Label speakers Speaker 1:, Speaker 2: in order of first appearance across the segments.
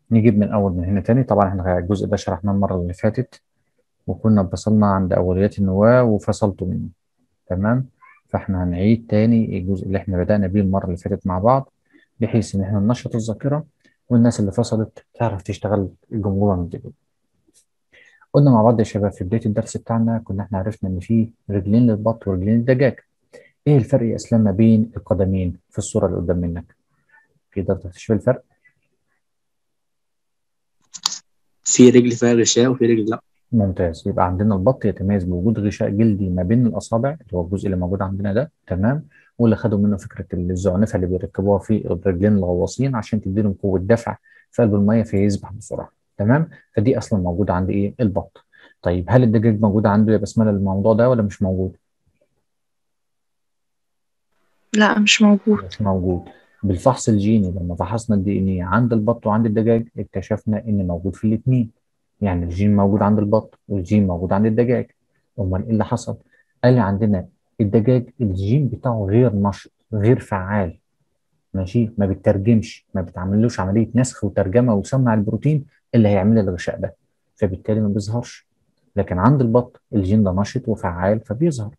Speaker 1: نجيب من اول من هنا تاني طبعا احنا الجزء ده شرحناه المره اللي فاتت وكنا وصلنا عند اولويات النواه وفصلته منه تمام فاحنا هنعيد تاني الجزء اللي احنا بدأنا بيه المره اللي فاتت مع بعض بحيث ان احنا ننشط الذاكره والناس اللي فصلت تعرف تشتغل الجمهور من جديد قلنا مع بعض يا شباب في بدايه الدرس بتاعنا كنا احنا عرفنا ان في رجلين للبط ورجلين للدجاج ايه الفرق يا اسلام ما بين القدمين في الصوره اللي قدام منك تقدر تكتشف الفرق
Speaker 2: في رجل فيها غشاء وفي رجل لا
Speaker 1: ممتاز يبقى عندنا البط يتميز بوجود غشاء جلدي ما بين الاصابع اللي هو الجزء اللي موجود عندنا ده تمام واللي خدوا منه فكره الزعنفه اللي بيركبوها في الرجلين الغواصين عشان تديلهم قوه دفع في قلب الميه فيسبح بسرعه تمام فدي اصلا موجوده عند ايه البط طيب هل الدجاج موجود عنده يا بسمله الموضوع ده ولا مش موجود
Speaker 3: لا مش موجود
Speaker 1: مش موجود بالفحص الجيني لما فحصنا الدي ان ايه عند البط وعند الدجاج اكتشفنا ان موجود في الاثنين يعني الجين موجود عند البط والجين موجود عند الدجاج امال ايه اللي حصل قال لي عندنا الدجاج الجين بتاعه غير نشط غير فعال ماشي ما بيترجمش ما بتعملوش عمليه نسخ وترجمه ويصنع البروتين اللي هيعمل الغشاء ده فبالتالي ما بيظهرش لكن عند البط الجين ده نشط وفعال فبيظهر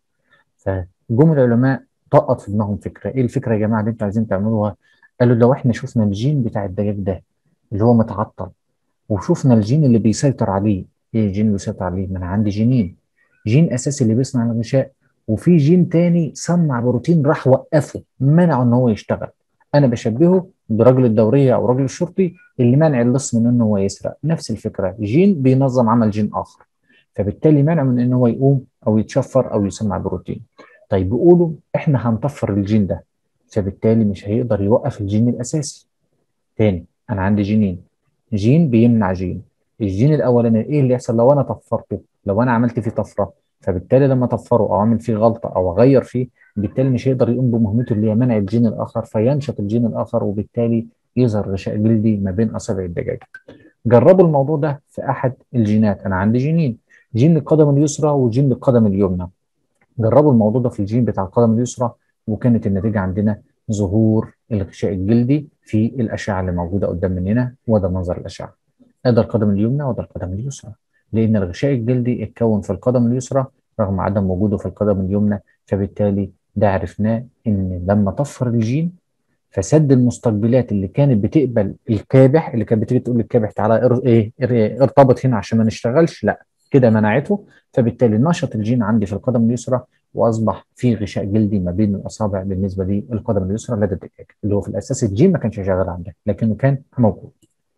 Speaker 1: فجم العلماء طقط في دماغهم فكره ايه الفكره يا جماعه اللي انتوا عايزين تعملوها قالوا لو احنا شفنا الجين بتاع الدجاج ده اللي هو متعطل وشفنا الجين اللي بيسيطر عليه ايه الجين اللي بيسيطر عليه ما انا عندي جينين جين اساسي اللي بيصنع الغشاء وفي جين تاني صنع بروتين راح وقفه منعه ان هو يشتغل انا بشبهه برجل الدوريه او رجل الشرطي اللي منع اللص من انه هو يسرق نفس الفكره جين بينظم عمل جين اخر فبالتالي منع من ان هو يقوم او يتشفر او يصنع بروتين طيب بيقولوا احنا هنطفر الجين ده فبالتالي مش هيقدر يوقف الجين الاساسي تاني انا عندي جينين جين بيمنع جين الجين الاولاني ايه اللي يحصل لو انا طفرته لو انا عملت فيه طفره فبالتالي لما اطفره او اعمل فيه غلطه او اغير فيه بالتالي مش هيقدر يقوم بمهمته اللي هي منع الجين الاخر فينشط الجين الاخر وبالتالي يظهر غشاء جلدي ما بين اصابع الدجاج جربوا الموضوع ده في احد الجينات انا عندي جينين جين للقدم اليسرى وجين للقدم اليمنى جربوا الموضوع ده في الجين بتاع القدم اليسرى وكانت النتيجه عندنا ظهور الغشاء الجلدي في الاشعه اللي موجوده قدام مننا وده منظر الاشعه ده القدم اليمنى وده القدم اليسرى لان الغشاء الجلدي اتكون في القدم اليسرى رغم عدم وجوده في القدم اليمنى فبالتالي ده عرفناه ان لما طفر الجين فسد المستقبلات اللي كانت بتقبل الكابح اللي كانت بتيجي تقول للكابح تعالى ار ايه ار ارتبط هنا عشان ما نشتغلش لا كده منعته فبالتالي نشط الجين عندي في القدم اليسرى واصبح في غشاء جلدي ما بين الاصابع بالنسبه للقدم اليسرى لدى الدجاج اللي هو في الاساس الجين ما كانش شغال عندها لكنه كان موجود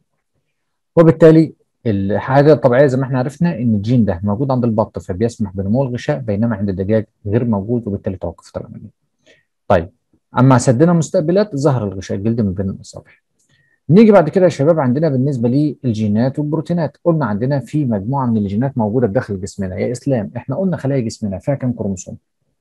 Speaker 1: وبالتالي الحاجه الطبيعيه زي ما احنا عرفنا ان الجين ده موجود عند البط فبيسمح بنمو الغشاء بينما عند الدجاج غير موجود وبالتالي توقفت العمليه. طيب اما سدنا مستقبلات ظهر الغشاء الجلدي من بين الاصابع. نيجي بعد كده يا شباب عندنا بالنسبه للجينات والبروتينات قلنا عندنا في مجموعه من الجينات موجوده داخل جسمنا يا اسلام احنا قلنا خلايا جسمنا فيها كم كروموسوم؟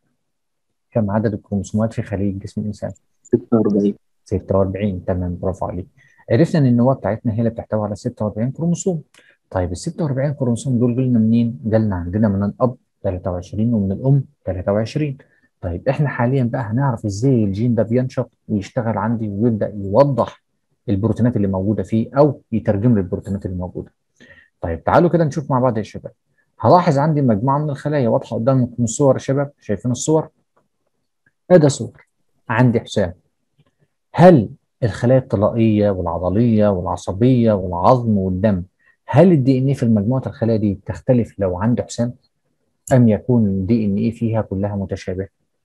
Speaker 1: كم عدد الكروموسومات في خليه جسم الانسان؟
Speaker 2: 46
Speaker 1: 46 تمام برافو عليك. عرفنا ان النواه بتاعتنا هي اللي بتحتوي على 46 كروموسوم. طيب ال 46 كروموسوم دول جالنا منين؟ جالنا عندنا من الاب 23 ومن الام 23. طيب احنا حاليا بقى هنعرف ازاي الجين ده بينشط ويشتغل عندي ويبدا يوضح البروتينات اللي موجوده فيه او يترجم لي البروتينات اللي موجوده. طيب تعالوا كده نشوف مع بعض يا شباب. هلاحظ عندي مجموعه من الخلايا واضحه قدامكم الصور يا شباب شايفين الصور؟ ادي صور عندي حسام. هل الخلايا الطلائيه والعضليه والعصبيه والعظم والدم هل الدي ان ايه في مجموعه الخلايا دي تختلف لو عندي حسام ام يكون الدي ان ايه فيها كلها متشابه؟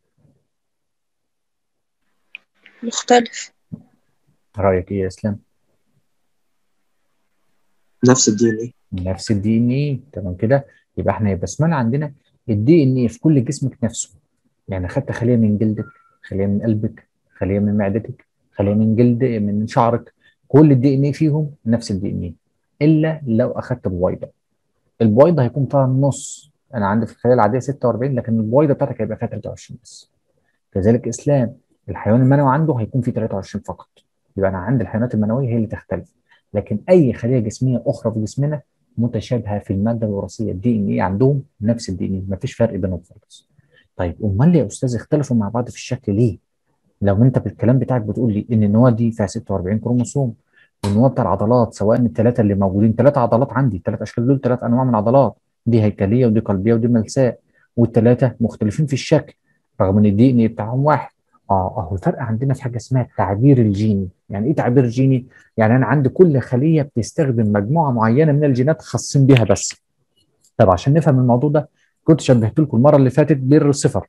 Speaker 3: مختلف
Speaker 1: رايك ايه يا اسلام؟
Speaker 2: نفس الدي ان ايه
Speaker 1: نفس الدي ان ايه تمام كده يبقى احنا يبقى اسمنا عندنا الدي ان ايه في كل جسمك نفسه يعني خدت خليه من جلدك خليه من قلبك خليه من معدتك خليه من جلد من شعرك كل الدي ان ايه فيهم نفس الدي ان ايه الا لو اخدت بويضه البويضه هيكون فيها النص انا عندي في الخليه العاديه 46 لكن البويضه بتاعتك هيبقى فيها 23 بس كذلك اسلام الحيوان المنوي عنده هيكون فيه 23 فقط يبقى انا عندي الحيوانات المنويه هي اللي تختلف لكن اي خليه جسميه اخرى في جسمنا متشابهه في الماده الوراثيه الدي ان ايه عندهم نفس الدي ان ايه مفيش فرق بينهم خالص طيب امال يا استاذ اختلفوا مع بعض في الشكل ليه لو انت بالكلام بتاعك بتقول لي ان النواه دي فيها 46 كروموسوم والنمو بتاع العضلات سواء الثلاثه اللي موجودين ثلاثه عضلات عندي ثلاث اشكال دول ثلاث انواع من العضلات دي هيكليه ودي قلبيه ودي ملساء والثلاثه مختلفين في الشكل رغم ان الدي ان ايه بتاعهم واحد اه اهو الفرق عندنا في حاجه اسمها التعبير الجيني يعني ايه تعبير جيني يعني انا عندي كل خليه بتستخدم مجموعه معينه من الجينات خاصين بيها بس طب عشان نفهم الموضوع ده كنت شبهت لكم المره اللي فاتت بالريسيفر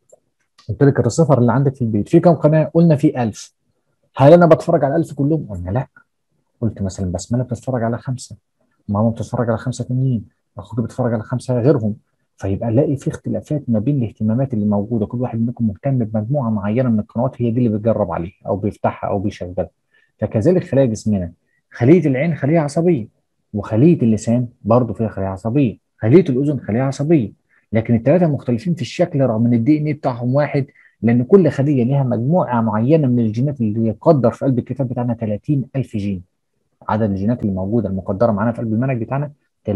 Speaker 1: قلت لك الريسيفر اللي عندك في البيت في كام قناه قلنا في 1000 هل انا بتفرج على 1000 كلهم قلنا لا قلت مثلا بسمله بتتفرج على خمسه ماما بتتفرج على خمسه تانيين اخوك بيتفرج على خمسه غيرهم فيبقى الاقي في اختلافات ما بين الاهتمامات اللي موجوده كل واحد منكم مهتم بمجموعه معينه من القنوات هي دي اللي بيتجرب عليها او بيفتحها او بيشغلها فكذلك خلايا جسمنا خليه العين خليه عصبيه وخليه اللسان برضه فيها خليه عصبيه خليه الاذن خليه عصبيه لكن الثلاثه مختلفين في الشكل رغم ان الدي ان ايه بتاعهم واحد لان كل خليه ليها مجموعه معينه من الجينات اللي يقدر في قلب الكتاب بتاعنا 30000 جين عدد الجينات اللي موجوده المقدره معانا في قلب المنهج بتاعنا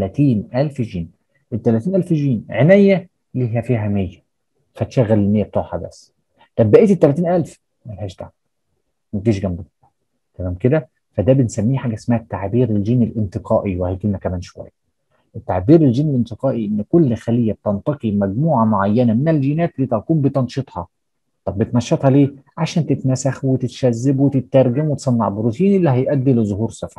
Speaker 1: 30000 جين ال 30000 جين عينيا ليها فيها 100 فتشغل ال 100 بتوعها بس طب بقيه ال 30000 ملهاش دعوه ما تجيش جنبه تمام كده فده بنسميه حاجه اسمها التعبير الجيني الانتقائي وهيجي لنا كمان شويه التعبير الجيني الانتقائي ان كل خليه بتنتقي مجموعه معينه من الجينات لتقوم بتنشيطها طب بتنشطها ليه؟ عشان تتنسخ وتتشذب وتترجم وتصنع بروتين اللي هيؤدي لظهور صفه.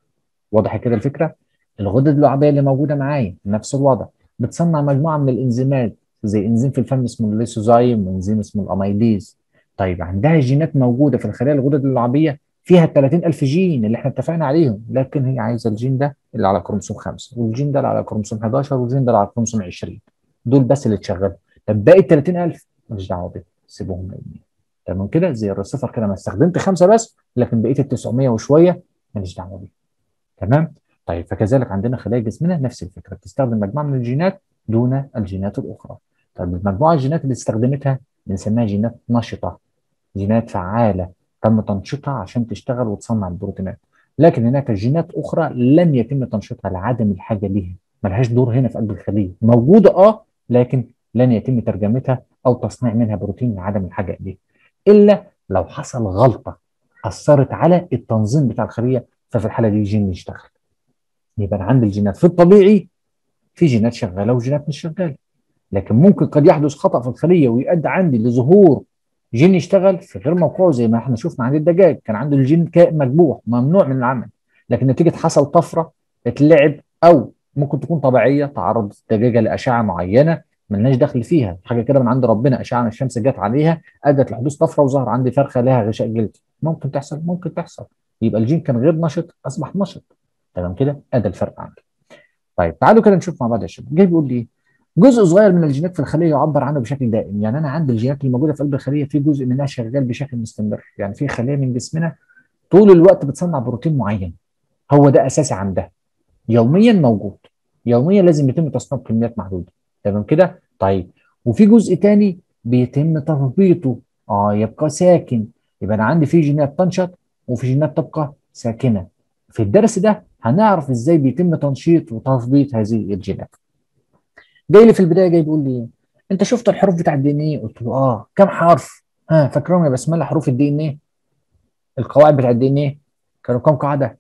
Speaker 1: واضح كده الفكره؟ الغدد اللعابيه اللي موجوده معايا نفس الوضع بتصنع مجموعه من الانزيمات زي انزيم في الفم اسمه الليسوزايم وانزيم اسمه الاميليز. طيب عندها جينات موجوده في الخلايا الغدد اللعابيه فيها ال 30000 جين اللي احنا اتفقنا عليهم لكن هي عايزه الجين ده اللي على كروموسوم 5 والجين ده اللي على كروموسوم 11 والجين ده اللي على كروموسوم 20 دول بس اللي اتشغلوا طب باقي ال 30000 ماليش دعوه بيهم سيبهم نايمين تمام كده زي الريسيفر كده انا استخدمت خمسه بس لكن بقيه ال 900 وشويه ماليش دعوه بيهم تمام طيب فكذلك عندنا خلايا جسمنا نفس الفكره بتستخدم مجموعه من الجينات دون الجينات الاخرى طيب المجموعه الجينات اللي استخدمتها بنسميها جينات نشطه جينات فعاله تم تنشيطها عشان تشتغل وتصنع البروتينات لكن هناك جينات اخرى لم يتم تنشيطها لعدم الحاجه ليها ملهاش دور هنا في قلب الخليه موجوده اه لكن لن يتم ترجمتها او تصنيع منها بروتين لعدم الحاجه اليه الا لو حصل غلطه اثرت على التنظيم بتاع الخليه ففي الحاله دي الجين يشتغل يبقى انا عندي الجينات في الطبيعي في جينات شغاله وجينات مش شغاله لكن ممكن قد يحدث خطا في الخليه ويؤدي عندي لظهور جين يشتغل في غير موقعه زي ما احنا شفنا عند الدجاج كان عنده الجين كائن مذبوح ممنوع من العمل لكن نتيجه حصل طفره اتلعب او ممكن تكون طبيعيه تعرض الدجاجه لاشعه معينه ملناش دخل فيها حاجه كده من عند ربنا اشعه من الشمس جت عليها ادت لحدوث طفره وظهر عندي فرخه لها غشاء جلدي ممكن تحصل ممكن تحصل يبقى الجين كان غير نشط اصبح نشط تمام كده ادى الفرق عندي طيب تعالوا كده نشوف مع بعض يا شباب جاي بيقول لي جزء صغير من الجينات في الخليه يعبر عنه بشكل دائم يعني انا عندي الجينات اللي موجوده في قلب الخليه في جزء منها شغال بشكل مستمر يعني في خليه من جسمنا طول الوقت بتصنع بروتين معين هو ده اساسي عندها يوميا موجود يوميا لازم يتم تصنيع كميات محدوده تمام كده طيب وفي جزء تاني بيتم تثبيطه اه يبقى ساكن يبقى انا عندي في جينات تنشط وفي جينات تبقى ساكنه في الدرس ده هنعرف ازاي بيتم تنشيط وتثبيط هذه الجينات جاي لي في البدايه جاي بيقول لي انت شفت الحروف بتاع الدي ان ايه قلت له اه كم حرف ها فاكرهم يا بسمله حروف الدي ان ايه القواعد بتاع الدي ان ايه كانوا كم قاعده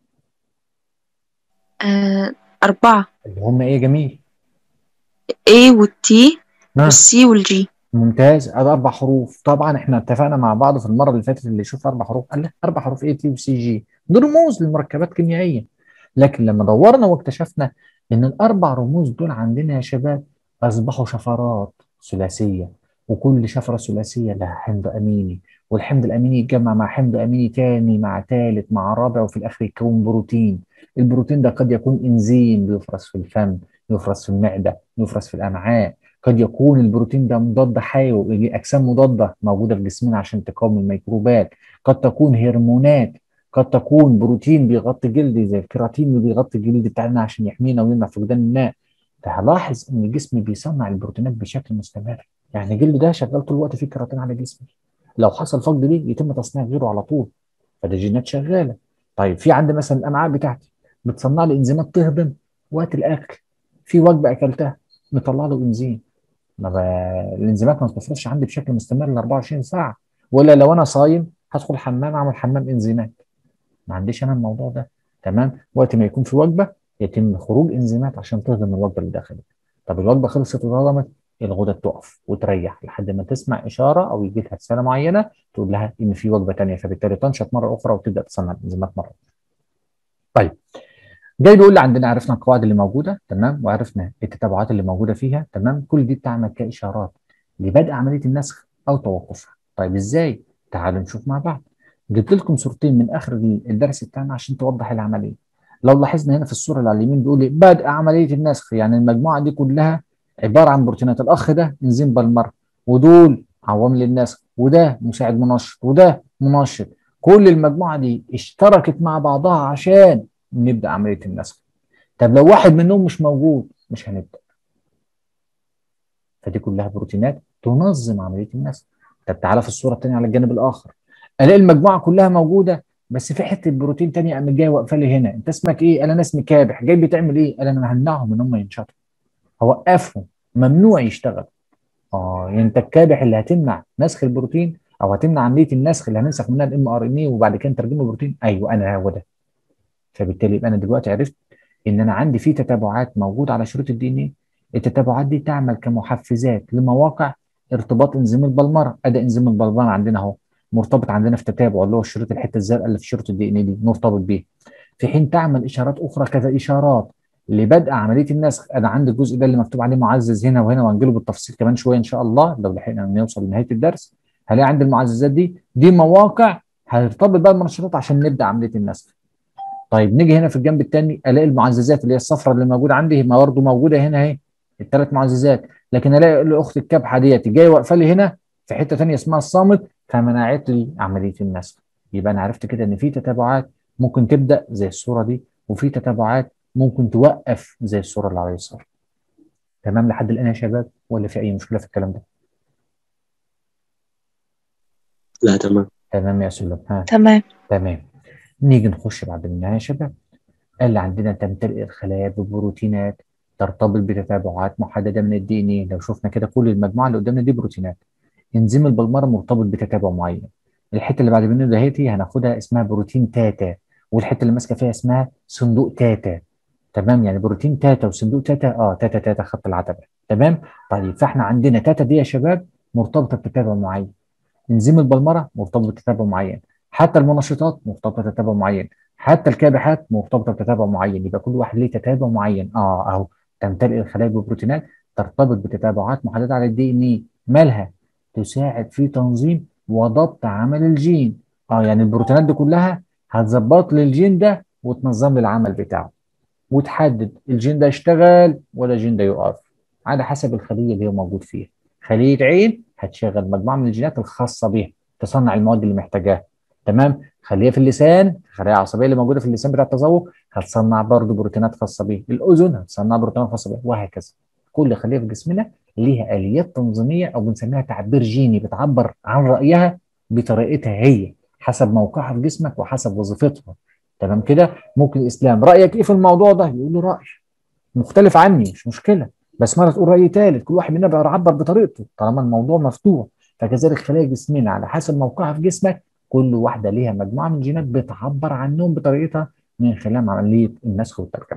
Speaker 3: آه أربعة
Speaker 1: اللي هم ايه جميل
Speaker 3: A والتي
Speaker 1: ها
Speaker 3: والسي والجي
Speaker 1: ممتاز ادي اربع حروف طبعا احنا اتفقنا مع بعض في المره اللي فاتت اللي يشوف اربع حروف قال لا اربع حروف اي تي وسي جي دي رموز للمركبات كيميائيه لكن لما دورنا واكتشفنا ان الاربع رموز دول عندنا يا شباب اصبحوا شفرات ثلاثيه وكل شفره ثلاثيه لها حمض اميني والحمض الاميني يتجمع مع حمض اميني تاني مع ثالث مع رابع وفي الاخر يكون بروتين البروتين ده قد يكون انزيم بيفرز في الفم يفرز في المعده يفرز في الامعاء قد يكون البروتين ده مضاد حيوي اجسام مضاده موجوده في جسمنا عشان تقاوم الميكروبات قد تكون هرمونات قد تكون بروتين بيغطي جلدي زي الكيراتين اللي بيغطي الجلد بتاعنا عشان يحمينا ويمنع فقدان الماء فهلاحظ ان الجسم بيصنع البروتينات بشكل مستمر يعني الجلد ده شغال طول الوقت فيه كيراتين على جسمي لو حصل فقد ليه يتم تصنيع غيره على طول فده جينات شغاله طيب في عندي مثلا الامعاء بتاعتي بتصنع لي انزيمات تهضم وقت الاكل في وجبه اكلتها مطلع له انزيم ما ب... الانزيمات ما بتفرزش عندي بشكل مستمر ل 24 ساعه ولا لو انا صايم هدخل حمام اعمل حمام انزيمات ما عنديش انا الموضوع ده تمام وقت ما يكون في وجبه يتم خروج انزيمات عشان تهضم الوجبه اللي دخلت طب الوجبه خلصت واتهضمت الغدد تقف وتريح لحد ما تسمع اشاره او يجي لها رساله معينه تقول لها ان في وجبه ثانيه فبالتالي تنشط مره اخرى وتبدا تصنع الانزيمات مره طيب جاي بيقول لي عندنا عرفنا القواعد اللي موجوده تمام وعرفنا التتابعات اللي موجوده فيها تمام كل دي بتعمل كاشارات لبدء عمليه النسخ او توقفها طيب ازاي تعالوا نشوف مع بعض جبت لكم صورتين من اخر الدرس بتاعنا عشان توضح العمليه لو لاحظنا هنا في الصوره اللي على اليمين بيقول لي بدء عمليه النسخ يعني المجموعه دي كلها عباره عن بروتينات الاخ ده انزيم بالمر ودول عوامل النسخ وده مساعد منشط وده منشط كل المجموعه دي اشتركت مع بعضها عشان نبدا عمليه النسخ طب لو واحد منهم مش موجود مش هنبدا فدي كلها بروتينات تنظم عمليه النسخ طب تعالى في الصوره الثانيه على الجانب الاخر الاقي المجموعه كلها موجوده بس في حته بروتين ثانيه قامت جايه واقفه لي هنا انت اسمك ايه؟ قال انا اسمي كابح جاي بتعمل ايه؟ قال انا همنعهم ان هم ينشطوا هوقفهم ممنوع يشتغل اه يعني انت الكابح اللي هتمنع نسخ البروتين او هتمنع عمليه النسخ اللي هننسخ منها الام ار ان اي وبعد كده نترجمه بروتين ايوه انا هو ده فبالتالي يبقى انا دلوقتي عرفت ان انا عندي في تتابعات موجوده على شريط الدي ان اي التتابعات دي تعمل كمحفزات لمواقع ارتباط انزيم البلمره ادي انزيم البلمره عندنا اهو مرتبط عندنا في تتابع اللي هو الشريط الحته الزرقاء اللي في شريط الدي ان اي دي مرتبط بيه في حين تعمل اشارات اخرى كذا اشارات لبدء عمليه النسخ انا عندي الجزء ده اللي مكتوب عليه معزز هنا وهنا وهنجيله بالتفصيل كمان شويه ان شاء الله لو لحقنا نوصل لنهايه الدرس هلاقي عندي المعززات دي دي مواقع هترتبط بقى المنشطات عشان نبدا عمليه النسخ طيب نيجي هنا في الجنب الثاني الاقي المعززات اللي هي الصفراء اللي موجوده عندي ما برضه موجوده هنا اهي الثلاث معززات لكن الاقي الاخت الكبحه ديت جايه واقفه لي هنا في حته ثانيه اسمها الصامت فمنعت لي عمليه النسخ يبقى انا عرفت كده ان في تتابعات ممكن تبدا زي الصوره دي وفي تتابعات ممكن توقف زي الصوره اللي على اليسار تمام لحد الان يا شباب ولا في اي مشكله في الكلام ده
Speaker 2: لا تمام
Speaker 1: تمام يا سلم ها
Speaker 3: تمام
Speaker 1: تمام نيجي نخش بعد النهايه يا شباب قال لي عندنا تمتلئ الخلايا ببروتينات ترتبط بتتابعات محدده من الدي ان اي لو شفنا كده كل المجموعه اللي قدامنا دي بروتينات انزيم البلمره مرتبط بتتابع معين الحته اللي بعد منه دهيتي هناخدها اسمها بروتين تاتا والحته اللي ماسكه فيها اسمها صندوق تاتا تمام يعني بروتين تاتا وصندوق تاتا اه تاتا تاتا خط العتبه تمام طيب فاحنا عندنا تاتا دي يا شباب مرتبطه بتتابع معين انزيم البلمره مرتبط بتتابع معين حتى المنشطات مرتبطه بتتابع معين حتى الكابحات مرتبطه بتتابع معين يبقى كل واحد ليه تتابع معين اه اهو تمتلئ الخلايا ببروتينات ترتبط بتتابعات محدده على الدي ان اي مالها تساعد في تنظيم وضبط عمل الجين اه يعني البروتينات دي كلها هتظبط لي الجين ده وتنظم لي العمل بتاعه وتحدد الجين ده يشتغل ولا الجين ده يقف على حسب الخليه اللي هو موجود فيها خليه عين هتشغل مجموعه من الجينات الخاصه بيها تصنع المواد اللي محتاجاها تمام خليه في اللسان الخلايا العصبيه اللي موجوده في اللسان بتاع التذوق هتصنع برضه بروتينات خاصه بيه الاذن هتصنع بروتينات خاصه بيه وهكذا كل خليه في جسمنا ليها اليات تنظيميه او بنسميها تعبير جيني بتعبر عن رايها بطريقتها هي حسب موقعها في جسمك وحسب وظيفتها تمام كده ممكن الاسلام رايك ايه في الموضوع ده يقول له راي مختلف عني مش مشكله بس مره تقول راي ثالث كل واحد مننا بيعبر بطريقته طالما الموضوع مفتوح فكذلك خلايا جسمنا على حسب موقعها في جسمك كل واحده ليها مجموعه من الجينات بتعبر عنهم بطريقتها من خلال عمليه النسخ والترجمه.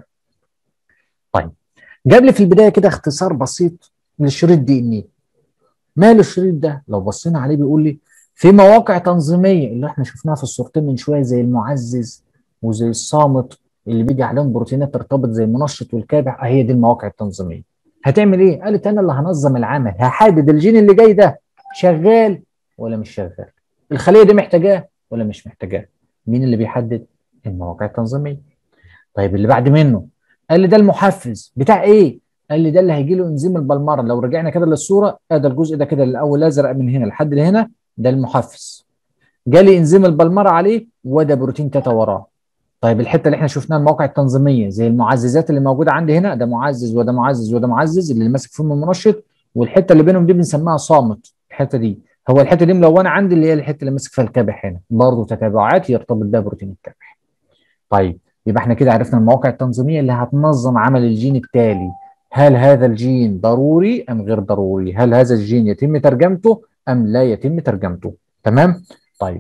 Speaker 1: طيب جاب لي في البدايه كده اختصار بسيط للشريط دي ان ايه. ماله الشريط ده؟ لو بصينا عليه بيقول لي في مواقع تنظيميه اللي احنا شفناها في الصورتين من شويه زي المعزز وزي الصامت اللي بيجي عليهم بروتينات ترتبط زي المنشط والكابح هي دي المواقع التنظيميه. هتعمل ايه؟ قالت انا اللي هنظم العمل هحدد الجين اللي جاي ده شغال ولا مش شغال. الخليه دي محتاجاه ولا مش محتاجاه؟ مين اللي بيحدد؟ المواقع التنظيميه. طيب اللي بعد منه قال لي ده المحفز بتاع ايه؟ قال لي ده اللي هيجي له انزيم البلمره لو رجعنا كده للصوره ادي الجزء ده كده الاول ازرق من هنا لحد هنا ده المحفز. جالي انزيم البلمره عليه وده بروتين تاتا وراه. طيب الحته اللي احنا شفناها المواقع التنظيميه زي المعززات اللي موجوده عندي هنا ده معزز وده معزز وده معزز اللي ماسك فيهم المنشط والحته اللي بينهم دي بنسميها صامت الحته دي هو الحته دي ملونه عندي اللي هي الحته اللي ماسك فيها الكابح هنا برضه تتابعات يرتبط بها بروتين الكابح. طيب يبقى احنا كده عرفنا المواقع التنظيميه اللي هتنظم عمل الجين التالي هل هذا الجين ضروري ام غير ضروري؟ هل هذا الجين يتم ترجمته ام لا يتم ترجمته؟ تمام؟ طيب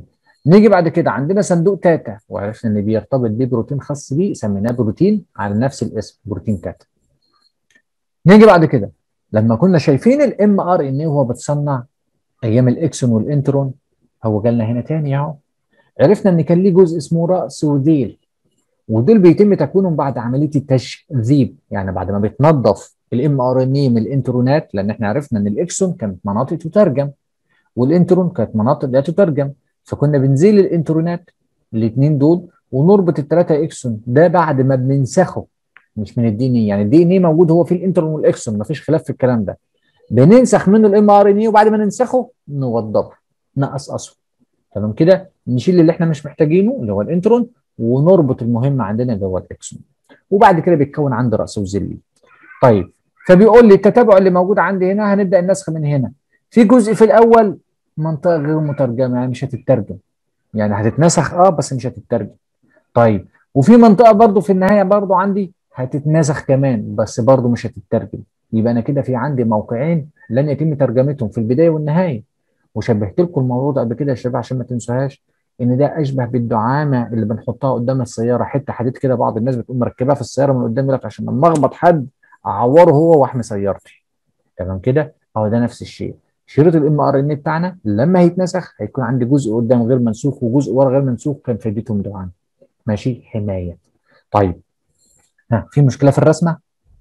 Speaker 1: نيجي بعد كده عندنا صندوق تاتا وعرفنا ان بيرتبط بيه بروتين خاص بيه سميناه بروتين على نفس الاسم بروتين تاتا نيجي بعد كده لما كنا شايفين الام ار ان ايه وهو بتصنع ايام الاكسون والانترون هو جالنا هنا تاني اهو عرفنا ان كان ليه جزء اسمه راس وديل ودول بيتم تكوينهم بعد عمليه التشذيب يعني بعد ما بيتنظف الام ار ان اي من الانترونات لان احنا عرفنا ان الاكسون كانت مناطق تترجم والانترون كانت مناطق لا تترجم فكنا بنزيل الانترونات الاثنين دول ونربط الثلاثه اكسون ده بعد ما بننسخه مش من الدي ان اي يعني الدي ان اي موجود هو في الانترون والاكسون مفيش خلاف في الكلام ده بننسخ منه الام ار ان اي وبعد ما ننسخه نوضبه نقصقصه تمام كده نشيل اللي احنا مش محتاجينه اللي هو الانترون ونربط المهم عندنا اللي هو الاكسون وبعد كده بيتكون عندي راس وزلي طيب فبيقول لي التتابع اللي موجود عندي هنا هنبدا النسخ من هنا في جزء في الاول منطقه غير مترجمه يعني مش هتترجم يعني هتتنسخ اه بس مش هتترجم طيب وفي منطقه برضو في النهايه برضو عندي هتتنسخ كمان بس برضو مش هتترجم يبقى انا كده في عندي موقعين لن يتم ترجمتهم في البدايه والنهايه وشبهت لكم الموضوع ده قبل كده يا شباب عشان ما تنسوهاش ان ده اشبه بالدعامه اللي بنحطها قدام السياره حته حديد كده بعض الناس بتقوم مركبها في السياره من قدام لك عشان لما اخبط حد اعوره هو واحمي سيارتي تمام كده اهو ده نفس الشيء شريط الام ار ان بتاعنا لما هيتنسخ هيكون عندي جزء قدام غير منسوخ وجزء ورا غير منسوخ كان فايدتهم دعامه ماشي حمايه طيب ها في مشكله في الرسمه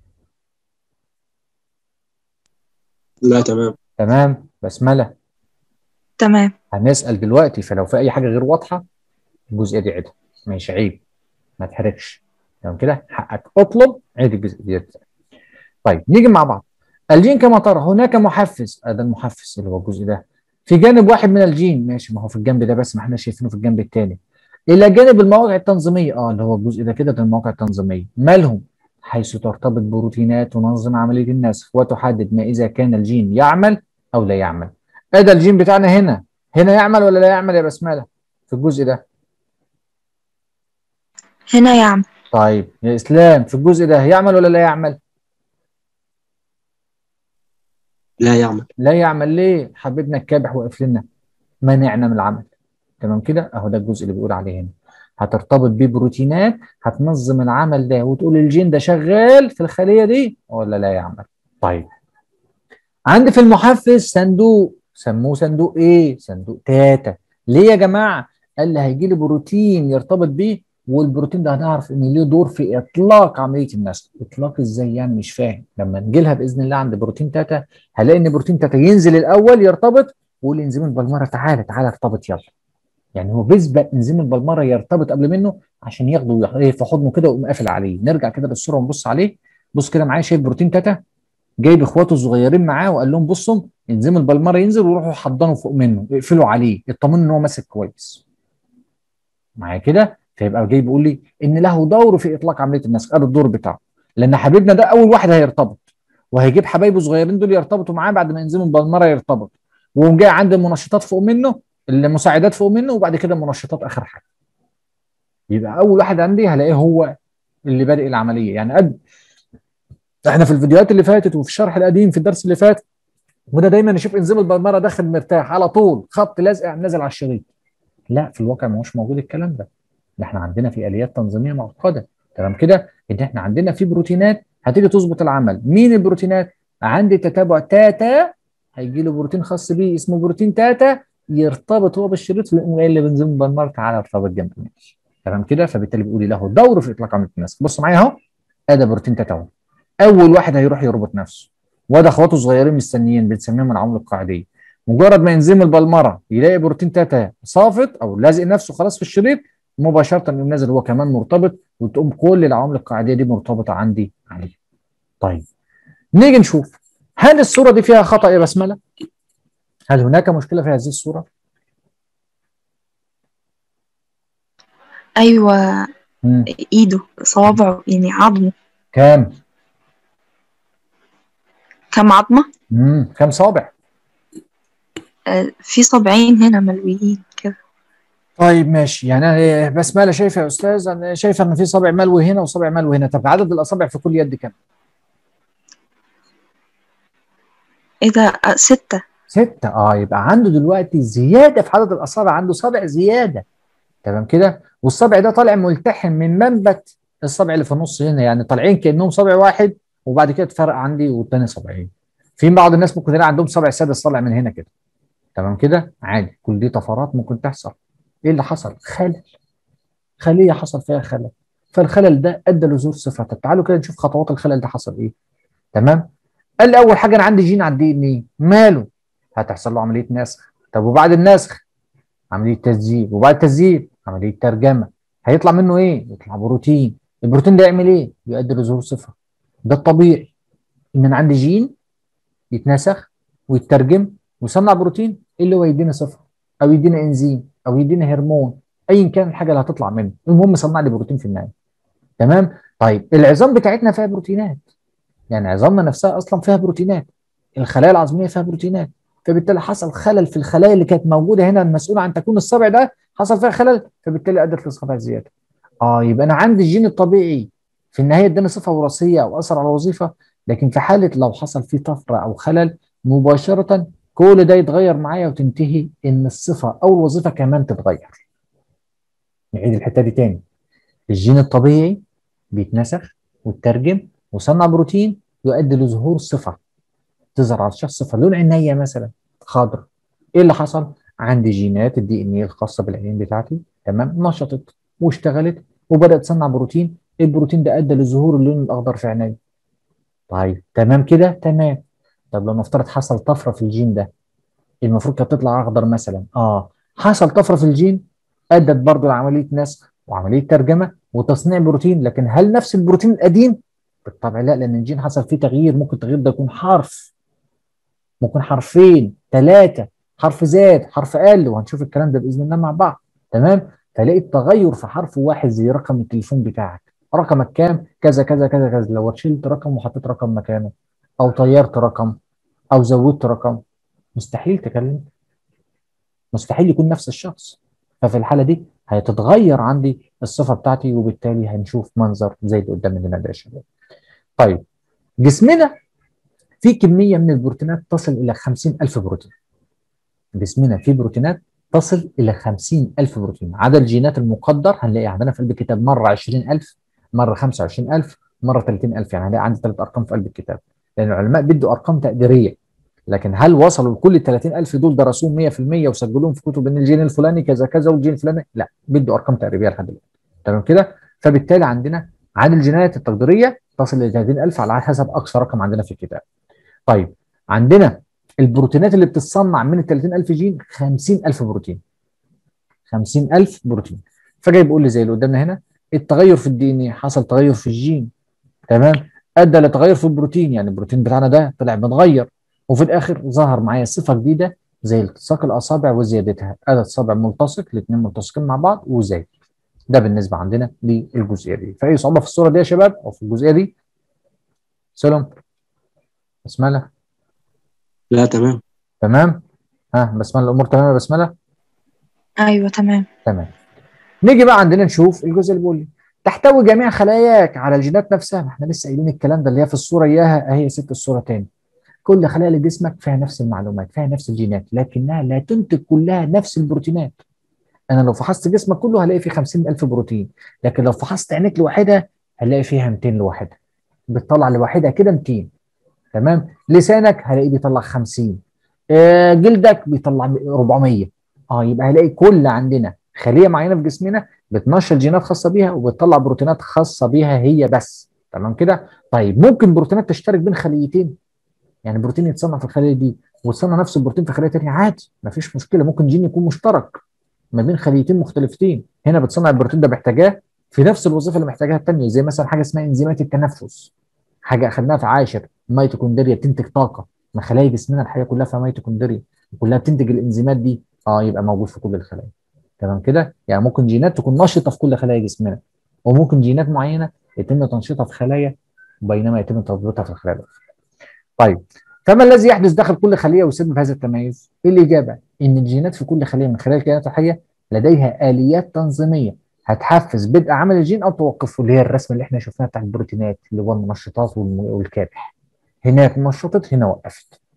Speaker 2: لا تمام
Speaker 1: تمام بسمله
Speaker 3: تمام
Speaker 1: هنسال دلوقتي فلو في اي حاجه غير واضحه الجزئيه دي عيدها ماشي عيب ما تحرجش تمام كده حقك اطلب عيد الجزئيه دي طيب نيجي مع بعض الجين كما ترى هناك محفز هذا المحفز اللي هو الجزء ده في جانب واحد من الجين ماشي ما هو في الجنب ده بس ما احنا شايفينه في الجنب الثاني الى جانب المواقع التنظيميه اه اللي هو الجزء ده كده ده المواقع التنظيميه مالهم حيث ترتبط بروتينات تنظم عمليه النسخ وتحدد ما اذا كان الجين يعمل او لا يعمل ادي الجين بتاعنا هنا هنا يعمل ولا لا يعمل يا بسمله في الجزء ده
Speaker 3: هنا يعمل
Speaker 1: طيب يا اسلام في الجزء ده يعمل ولا لا يعمل
Speaker 2: لا يعمل
Speaker 1: لا يعمل ليه حبيبنا الكابح واقف لنا منعنا من العمل تمام كده اهو ده الجزء اللي بيقول عليه هنا هترتبط ببروتينات هتنظم العمل ده وتقول الجين ده شغال في الخليه دي ولا لا يعمل طيب عندي في المحفز صندوق سموه صندوق ايه صندوق تاتا ليه يا جماعه قال لي هيجي لي بروتين يرتبط بيه والبروتين ده هنعرف ان ليه دور في اطلاق عمليه النسخ اطلاق ازاي يعني مش فاهم لما نجي لها باذن الله عند بروتين تاتا هلاقي ان بروتين تاتا ينزل الاول يرتبط ويقول انزيم البلمره تعالى تعالى ارتبط يلا يعني هو بيسبق انزيم البلمره يرتبط قبل منه عشان ياخده ايه في حضنه كده ويقوم قافل عليه نرجع كده للصوره ونبص عليه بص كده معايا شايف بروتين تاتا جايب اخواته الصغيرين معاه وقال لهم بصوا انزيم البلمره ينزل ويروحوا حضنوا فوق منه يقفلوا عليه يطمنوا ان هو ماسك كويس معايا كده فيبقى جاي بيقول لي ان له دور في اطلاق عمليه النسخ قال الدور بتاعه لان حبيبنا ده اول واحد هيرتبط وهيجيب حبايبه الصغيرين دول يرتبطوا معاه بعد ما انزيم البلمره يرتبط وقوم جاي عند المنشطات فوق منه المساعدات فوق منه وبعد كده المنشطات اخر حاجه يبقى اول واحد عندي هلاقيه هو اللي بادئ العمليه يعني قد احنا في الفيديوهات اللي فاتت وفي الشرح القديم في الدرس اللي فات وده دايما نشوف انزيم البلمره داخل مرتاح على طول خط لازق نازل على الشريط لا في الواقع ما هوش موجود الكلام ده ده احنا عندنا في اليات تنظيميه معقده تمام كده ان احنا عندنا في بروتينات هتيجي تظبط العمل مين البروتينات عندي تتابع تاتا هيجي له بروتين خاص بيه اسمه بروتين تاتا يرتبط هو بالشريط ويقوم قايل لبنزين بالمر تعالى ارتبط جنب ماشي تمام كده فبالتالي بيقول لي له دور في اطلاق عمليه النسخ بص معايا اهو ادي بروتين تاتا اهو اول واحد هيروح يربط نفسه وده اخواته صغيرين مستنيين بنسميهم العوامل القاعديه مجرد ما ينزيم البلمره يلاقي بروتين تاتا صافت او لازق نفسه خلاص في الشريط مباشره يقوم نازل هو كمان مرتبط وتقوم كل العوامل القاعديه دي مرتبطه عندي عليه. طيب نيجي نشوف هل الصوره دي فيها خطا يا بسمله؟ هل هناك مشكله في هذه الصوره؟
Speaker 3: ايوه
Speaker 1: مم.
Speaker 3: ايده صوابعه يعني عظمه
Speaker 1: كام؟
Speaker 3: كم عظمه
Speaker 1: امم كام صابع؟
Speaker 3: آه، في صبعين هنا ملويين كده
Speaker 1: طيب ماشي يعني أنا بسمله شايفه يا استاذ انا شايفه ان في صابع ملوي هنا وصابع ملوي هنا طب عدد الاصابع في كل يد كام؟
Speaker 3: ايه ده آه، ستة
Speaker 1: ستة اه يبقى عنده دلوقتي زيادة في عدد الأصابع عنده صابع زيادة تمام كده والصابع ده طالع ملتحم من منبت الصابع اللي في النص هنا يعني طالعين كأنهم صابع واحد وبعد كده اتفرق عندي والتاني صابعين في بعض الناس ممكن تلاقي عندهم صابع سادس طالع من هنا كده تمام كده عادي كل دي طفرات ممكن تحصل ايه اللي حصل خلل خلية حصل فيها خلل فالخلل ده ادى لظهور صفة طب تعالوا كده نشوف خطوات الخلل ده حصل ايه تمام قال لي اول حاجه انا عندي جين على الدي ان ايه ماله هتحصل له عمليه نسخ طب وبعد النسخ عمليه تسجيل وبعد التسجيل عمليه ترجمه هيطلع منه ايه يطلع بروتين البروتين ده يعمل ايه يؤدي لظهور صفه ده الطبيعي ان انا عندي جين يتنسخ ويترجم ويصنع بروتين اللي هو يدينا صفه او يدينا انزيم او يدينا هرمون ايا كان الحاجه اللي هتطلع منه المهم صنع لي بروتين في النهايه تمام طيب العظام بتاعتنا فيها بروتينات يعني عظامنا نفسها اصلا فيها بروتينات الخلايا العظميه فيها بروتينات فبالتالي حصل خلل في الخلايا اللي كانت موجوده هنا المسؤوله عن تكوين الصابع ده حصل فيها خلل فبالتالي ادت لصابع زياده اه يبقى انا عندي الجين الطبيعي في النهايه اداني صفه وراثيه او اثر على الوظيفه لكن في حاله لو حصل فيه طفره او خلل مباشره كل ده يتغير معايا وتنتهي ان الصفه او الوظيفه كمان تتغير نعيد الحته دي تاني الجين الطبيعي بيتنسخ ويترجم وصنع بروتين يؤدي لظهور صفه تظهر على الشخص صفه لون عينيا مثلا خضر ايه اللي حصل؟ عندي جينات الدي ان ايه الخاصه بالعينين بتاعتي تمام نشطت واشتغلت وبدات تصنع بروتين البروتين ده ادى لظهور اللون الاخضر في عيني طيب تمام كده تمام طب لو نفترض حصل طفره في الجين ده المفروض كانت تطلع اخضر مثلا اه حصل طفره في الجين ادت برضه لعمليه نسخ وعمليه ترجمه وتصنيع بروتين لكن هل نفس البروتين القديم؟ بالطبع لا لان الجين حصل فيه تغيير ممكن التغيير ده يكون حرف ممكن حرفين ثلاثه حرف زاد حرف قل وهنشوف الكلام ده باذن الله مع بعض تمام فلاقي التغير في حرف واحد زي رقم التليفون بتاعك رقمك كام كذا كذا كذا كذا لو شلت رقم وحطيت رقم مكانه او طيرت رقم او زودت رقم مستحيل تكلم مستحيل يكون نفس الشخص ففي الحاله دي هتتغير عندي الصفه بتاعتي وبالتالي هنشوف منظر زي اللي قدام مننا ده يا شباب طيب جسمنا فيه كميه من البروتينات تصل الى 50000 بروتين جسمنا فيه بروتينات تصل الى 50000 بروتين عدد الجينات المقدر هنلاقي عندنا في قلب الكتاب مره 20000 مره 25000 مره 30000 يعني هنلاقي عندي ثلاث ارقام في قلب الكتاب لان العلماء بيدوا ارقام تقديريه لكن هل وصلوا لكل ال 30000 دول درسوهم 100% وسجلوهم في كتب ان الجين الفلاني كذا كذا والجين الفلاني لا بيدوا ارقام تقريبيه لحد دلوقتي تمام كده فبالتالي عندنا عدد الجينات التقديريه تصل ل 30000 على حسب اقصى رقم عندنا في الكتاب طيب عندنا البروتينات اللي بتتصنع من ال 30000 جين 50000 بروتين 50000 بروتين فجاي بيقول لي زي اللي قدامنا هنا التغير في الدي ان ايه حصل تغير في الجين تمام ادى لتغير في البروتين يعني البروتين بتاعنا ده طلع متغير وفي الاخر ظهر معايا صفه جديده زي التصاق الاصابع وزيادتها عدد صابع ملتصق الاثنين ملتصقين مع بعض وزايد ده بالنسبه عندنا للجزئيه دي فاي صعوبه في الصوره دي يا شباب او في الجزئيه دي سلام بسمله
Speaker 2: لا تمام
Speaker 1: تمام ها بسمله الامور تمام يا بسمله
Speaker 3: أيوة تمام
Speaker 1: تمام نيجي بقى عندنا نشوف الجزء اللي بيقول لي تحتوي جميع خلاياك على الجينات نفسها ما احنا لسه قايلين الكلام ده اللي هي في الصوره اياها اهي ست الصوره تاني كل خلايا لجسمك فيها نفس المعلومات فيها نفس الجينات لكنها لا تنتج كلها نفس البروتينات انا لو فحصت جسمك كله هلاقي فيه 50000 بروتين لكن لو فحصت عينيك لوحدها هلاقي فيها 200 لوحدها بتطلع لوحدها كده 200 تمام لسانك هلاقيه بيطلع 50 آه جلدك بيطلع 400 اه يبقى هلاقي كل عندنا خليه معينه في جسمنا بتنشر جينات خاصه بيها وبتطلع بروتينات خاصه بيها هي بس تمام كده طيب ممكن بروتينات تشترك بين خليتين يعني بروتين يتصنع في الخليه دي وتصنع نفس البروتين في خليه ثانيه عادي مفيش مشكله ممكن جين يكون مشترك ما بين خليتين مختلفتين هنا بتصنع البروتين ده محتاجاه في نفس الوظيفه اللي محتاجاها الثانيه زي مثلا حاجه اسمها انزيمات التنفس حاجه اخذناها في عاشر ميتوكوندريا بتنتج طاقه ما خلايا جسمنا الحقيقه كلها فيها ميتوكوندريا كلها بتنتج الانزيمات دي اه يبقى موجود في كل الخلايا تمام كده يعني ممكن جينات تكون نشطه في كل خلايا جسمنا وممكن جينات معينه يتم تنشيطها في خلايا بينما يتم تضبيطها في الخلايا الأخرى. طيب فما الذي يحدث داخل كل خليه ويسبب هذا التميز؟ ايه الاجابه؟ ان الجينات في كل خليه من خلال الكائنات الحيه لديها اليات تنظيميه هتحفز بدء عمل الجين او توقفه اللي هي الرسمه اللي احنا شفناها بتاع البروتينات اللي هو المنشطات والكابح هناك نشطت هنا وقفت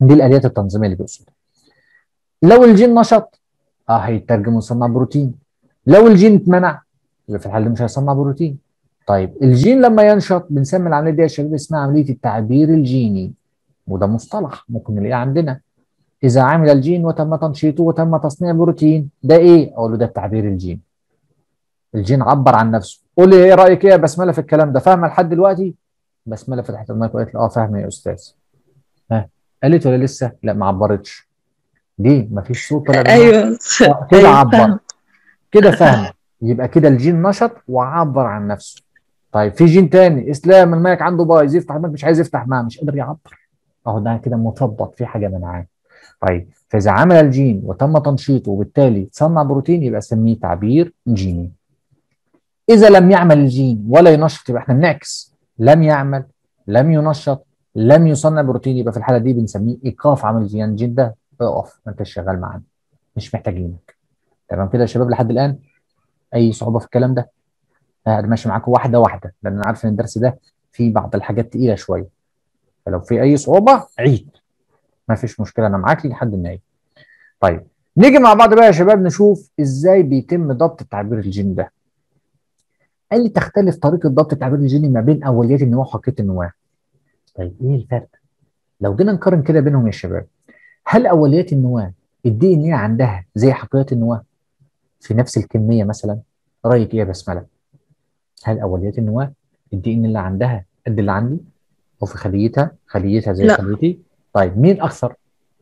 Speaker 1: دي الاليات التنظيميه اللي بيقصدها لو الجين نشط اه هيترجم ويصنع بروتين لو الجين اتمنع يبقى في الحاله دي مش هيصنع بروتين طيب الجين لما ينشط بنسمي العمليه دي يا شباب اسمها عمليه التعبير الجيني وده مصطلح ممكن نلاقيه عندنا اذا عمل الجين وتم تنشيطه وتم تصنيع بروتين ده ايه اقول له ده التعبير الجيني الجين عبر عن نفسه قول لي ايه رايك ايه يا بسمله في الكلام ده فاهمه لحد دلوقتي بسمله فتحت المايك وقالت لي اه فاهمه يا استاذ ها قالت ولا لسه لا ما عبرتش دي ما فيش صوت ولا جماعة.
Speaker 3: ايوه
Speaker 1: آه، كده
Speaker 3: أيوة،
Speaker 1: عبر
Speaker 3: فاهمة.
Speaker 1: كده فاهم يبقى كده الجين نشط وعبر عن نفسه طيب في جين تاني اسلام المايك عنده بايظ يفتح المايك مش عايز يفتح معاه مش قادر يعبر اهو ده كده مثبط في حاجه منعاه طيب فاذا عمل الجين وتم تنشيطه وبالتالي تصنع بروتين يبقى اسميه تعبير جيني اذا لم يعمل الجين ولا ينشط يبقى احنا بنعكس لم يعمل لم ينشط لم يصنع بروتين يبقى في الحاله دي بنسميه ايقاف عمل الجين الجين ده اقف ما انتش شغال معانا مش محتاجينك تمام كده يا شباب لحد الان اي صعوبه في الكلام ده آه، انا ماشي معاكم واحده واحده لان انا عارف ان الدرس ده فيه بعض الحاجات تقيله شويه فلو في اي صعوبه عيد ما فيش مشكله انا معاك لحد النهايه طيب نيجي مع بعض بقى يا شباب نشوف ازاي بيتم ضبط التعبير الجيني ده قال لي تختلف طريقه ضبط التعبير الجيني ما بين اوليات النواه وحقيقه النواه طيب ايه الفرق لو جينا نقارن كده بينهم يا شباب هل اوليات النواه الدي ان ايه عندها زي حقيقه النواه في نفس الكميه مثلا رايك ايه يا بسمله هل اوليات النواه الدي ان اللي عندها قد اللي عندي او في خليتها خليتها زي
Speaker 3: لا.
Speaker 1: خليتي طيب مين اكثر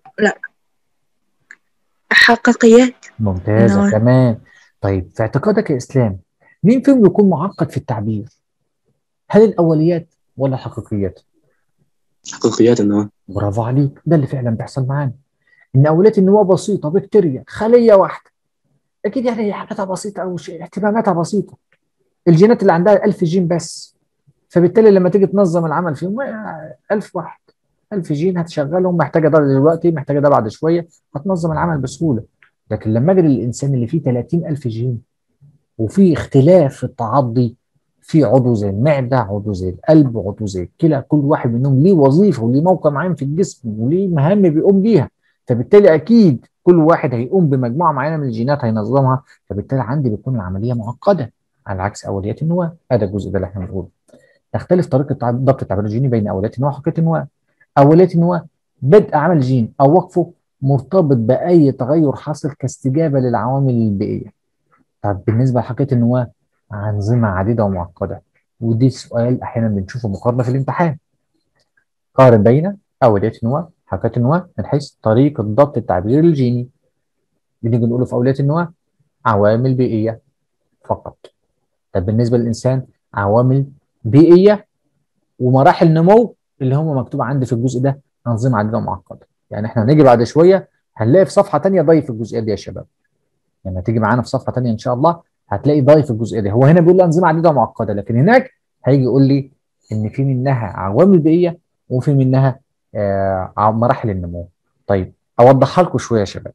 Speaker 3: حقيقيات
Speaker 1: ممتازه
Speaker 3: النواه.
Speaker 1: تمام طيب في اعتقادك يا اسلام مين فيهم يكون معقد في التعبير هل الاوليات ولا الحقيقيات
Speaker 2: حقيقيات النواه
Speaker 1: برافو عليك ده اللي فعلا بيحصل معانا ان اوليات النواه بسيطه بكتيريا خليه واحده اكيد يعني هي حاجاتها بسيطه او شيء اهتماماتها بسيطه الجينات اللي عندها 1000 جين بس فبالتالي لما تيجي تنظم العمل فيهم آه، 1000 واحد 1000 جين هتشغلهم محتاجه ده دلوقتي محتاجه ده بعد شويه هتنظم العمل بسهوله لكن لما اجي للانسان اللي فيه 30000 جين وفي اختلاف في التعضي في عضو زي المعده عضو زي القلب عضو زي الكلى كل واحد منهم ليه وظيفه وليه موقع معين في الجسم وليه مهام بيقوم بيها فبالتالي اكيد كل واحد هيقوم بمجموعه معينه من الجينات هينظمها فبالتالي عندي بتكون العمليه معقده على عكس اوليات النواه هذا الجزء ده اللي احنا بنقوله تختلف طريقه تع- ضبط التعبير الجيني بين اوليات النواه وحقيقه النواه اوليات النواه بدء عمل جين او وقفه مرتبط باي تغير حاصل كاستجابه للعوامل البيئيه طب بالنسبه لحقيقه النواه انظمه عديده ومعقده ودي سؤال احيانا بنشوفه مقارنه في الامتحان قارن بين اوليات النواه حقيقه النواه من حيث طريقه ضبط التعبير الجيني بنيجي نقوله في اوليات النواه عوامل بيئيه فقط طب بالنسبه للانسان عوامل بيئيه ومراحل نمو اللي هم مكتوب عندي في الجزء ده انظمه عديده ومعقده يعني احنا هنيجي بعد شويه هنلاقي في صفحه ثانيه ضيف الجزئيه دي يا شباب لما يعني تيجي معانا في صفحه ثانيه ان شاء الله هتلاقي ضيف الجزئيه دي هو هنا بيقول لي انظمه عديده ومعقده لكن هناك هيجي يقول لي ان في منها عوامل بيئيه وفي منها آه ع- مراحل النمو طيب اوضحها لكم شويه يا شباب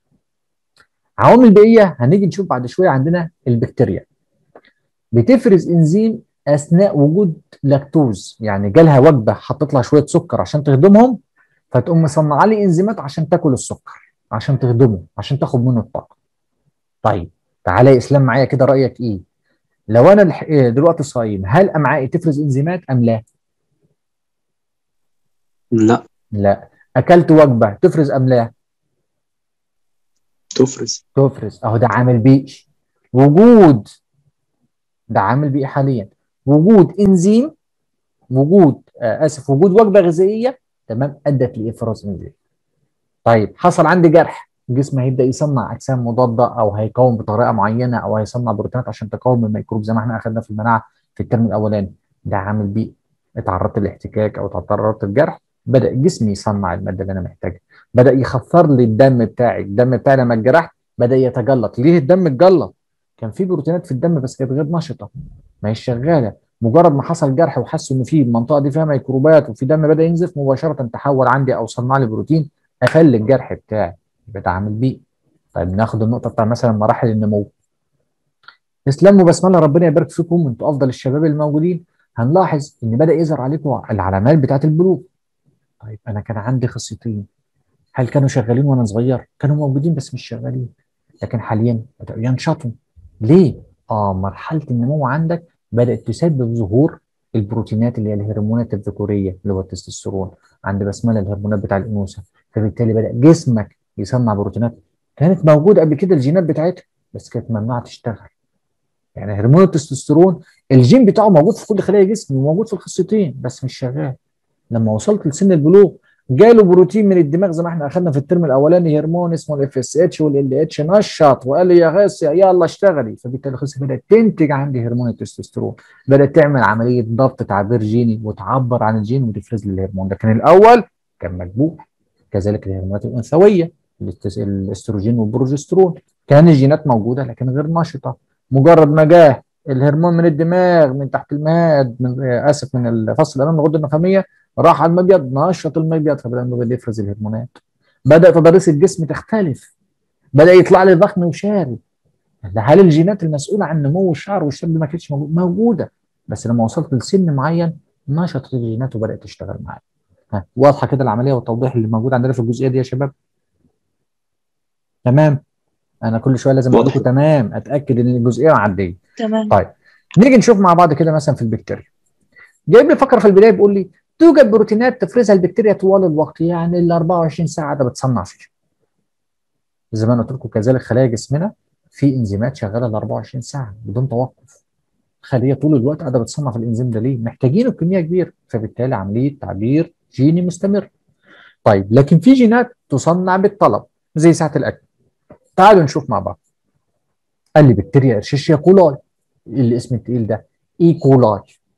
Speaker 1: عوامل بيئيه هنيجي نشوف بعد شويه عندنا البكتيريا بتفرز انزيم اثناء وجود لاكتوز يعني جالها وجبه حطيت لها شويه سكر عشان تهضمهم فتقوم مصنعه لي انزيمات عشان تاكل السكر عشان تهضمه عشان تاخد منه الطاقه طيب تعالى يا اسلام معايا كده رايك ايه لو انا الح- إيه دلوقتي صايم هل امعائي تفرز انزيمات ام لا
Speaker 2: لا
Speaker 1: لا اكلت وجبه تفرز ام لا
Speaker 2: تفرز
Speaker 1: تفرز اهو ده عامل بيئي وجود ده عامل بيئي حاليا وجود انزيم وجود آه اسف وجود وجبه غذائيه تمام ادت لافراز انزيم طيب حصل عندي جرح الجسم هيبدا يصنع اجسام مضاده او هيقاوم بطريقه معينه او هيصنع بروتينات عشان تقاوم الميكروب زي ما احنا اخذنا في المناعه في الترم الاولاني ده عامل بيئي اتعرضت للاحتكاك او تعرضت للجرح بدا الجسم يصنع الماده اللي انا محتاجها بدا يخفر لي الدم بتاعي الدم بتاعي لما اتجرحت بدا يتجلط ليه الدم اتجلط كان في بروتينات في الدم بس كانت غير نشطه ما هي شغاله مجرد ما حصل جرح وحسوا ان في المنطقه دي فيها ميكروبات وفي دم بدا ينزف مباشره تحول عندي او صنع لي بروتين قفل الجرح بتاعي يبقى ده عامل بيئي طيب ناخد النقطه بتاع مثلا مراحل النمو اسلام وبسمله ربنا يبارك فيكم انتوا افضل الشباب الموجودين هنلاحظ ان بدا يظهر عليكم العلامات بتاعت البلوغ طيب انا كان عندي خصيتين هل كانوا شغالين وانا صغير كانوا موجودين بس مش شغالين لكن حاليا بداوا ينشطوا ليه اه مرحله النمو عندك بدات تسبب ظهور البروتينات اللي هي الهرمونات الذكوريه اللي هو التستوستيرون عند بسمله الهرمونات بتاع الانوثه فبالتالي بدا جسمك يصنع بروتينات كانت موجوده قبل كده الجينات بتاعتها بس كانت ممنوعه تشتغل يعني هرمون التستوستيرون الجين بتاعه موجود في كل خلايا جسمي وموجود في الخصيتين بس مش شغال لما وصلت لسن البلوغ جاله بروتين من الدماغ زي ما احنا اخذنا في الترم الاولاني هرمون اسمه الاف اس اتش والال اتش نشط وقال لي يا غاس يلا اشتغلي فبالتالي الخصيه بدات تنتج عندي هرمون التستوستيرون بدات تعمل عمليه ضبط تعبير جيني وتعبر عن الجين وتفرز لي الهرمون لكن الاول كان مكبوح كذلك الهرمونات الانثويه الاستروجين والبروجسترون كان الجينات موجوده لكن غير نشطه مجرد ما جاه الهرمون من الدماغ من تحت المهد من اسف من الفصل الامامي الغده النخاميه راح على المبيض نشط المبيض فبدا المبيض يفرز الهرمونات بدا تضاريس الجسم تختلف بدا يطلع لي ضخم وشارب هل الجينات المسؤوله عن نمو الشعر والشاب ما كانتش موجوده بس لما وصلت لسن معين نشطت الجينات وبدات تشتغل معايا ها واضحه كده العمليه والتوضيح اللي موجود عندنا في الجزئيه دي يا شباب تمام انا كل شويه لازم اقول لكم تمام اتاكد ان الجزئيه معديه
Speaker 3: تمام
Speaker 1: طيب نيجي نشوف مع بعض كده مثلا في البكتيريا جايب لي فقره في البدايه بيقول لي توجد بروتينات تفرزها البكتيريا طوال الوقت يعني ال 24 ساعه ده بتصنع فيه زي ما انا قلت لكم كذلك خلايا جسمنا في انزيمات شغاله ال 24 ساعه بدون توقف خليه طول الوقت قاعده بتصنع في الانزيم ده ليه؟ محتاجينه بكميه كبيره فبالتالي عمليه تعبير جيني مستمر. طيب لكن في جينات تصنع بالطلب زي ساعه الاكل. تعالوا نشوف مع بعض. قال لي بكتيريا ارشيشيا كولاي الاسم التقيل ده اي كولاي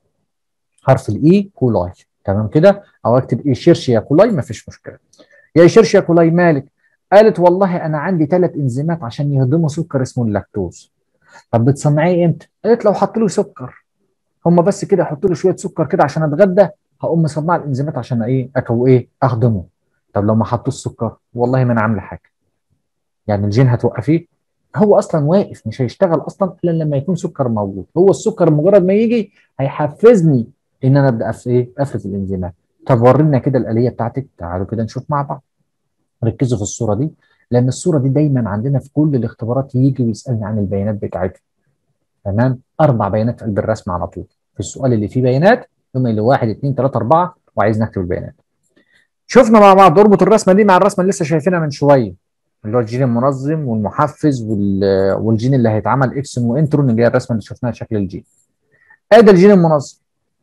Speaker 1: حرف الاي كولاي تمام كده او اكتب اي شيرشيا كولاي ما فيش مشكله. يا شيرشيا كولاي مالك؟ قالت والله انا عندي ثلاث انزيمات عشان يهضموا سكر اسمه اللاكتوز. طب بتصنعيه امتى؟ قالت لو حط له سكر هم بس كده يحطوا له شويه سكر كده عشان اتغدى هقوم مصنع الانزيمات عشان ايه اكو ايه اخدمه طب لو ما حطوش سكر والله ما انا عامله حاجه يعني الجين هتوقفيه هو اصلا واقف مش هيشتغل اصلا الا لما يكون سكر موجود هو السكر مجرد ما يجي هيحفزني ان انا ابدا في ايه افرز الانزيمات طب ورينا كده الاليه بتاعتك تعالوا كده نشوف مع بعض ركزوا في الصوره دي لان الصوره دي دايما عندنا في كل الاختبارات يجي ويسالني عن البيانات بتاعتها تمام اربع بيانات في قلب الرسم على طول في السؤال اللي فيه بيانات ثم اللي واحد اثنين ثلاثه اربعه وعايز نكتب البيانات شفنا مع بعض اربط الرسمه دي مع الرسمه اللي لسه شايفينها من شويه اللي هو الجين المنظم والمحفز والجين اللي هيتعمل اكسون وانترون اللي هي الرسمه اللي شفناها شكل الجين ادي الجين المنظم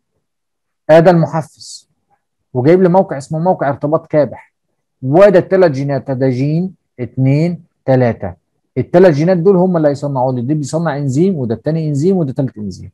Speaker 1: ادي المحفز وجايب لي موقع اسمه موقع ارتباط كابح وده الثلاث جينات ده جين اثنين ثلاثه الثلاث جينات دول هم اللي هيصنعوا لي ده بيصنع انزيم وده الثاني انزيم وده ثالث انزيم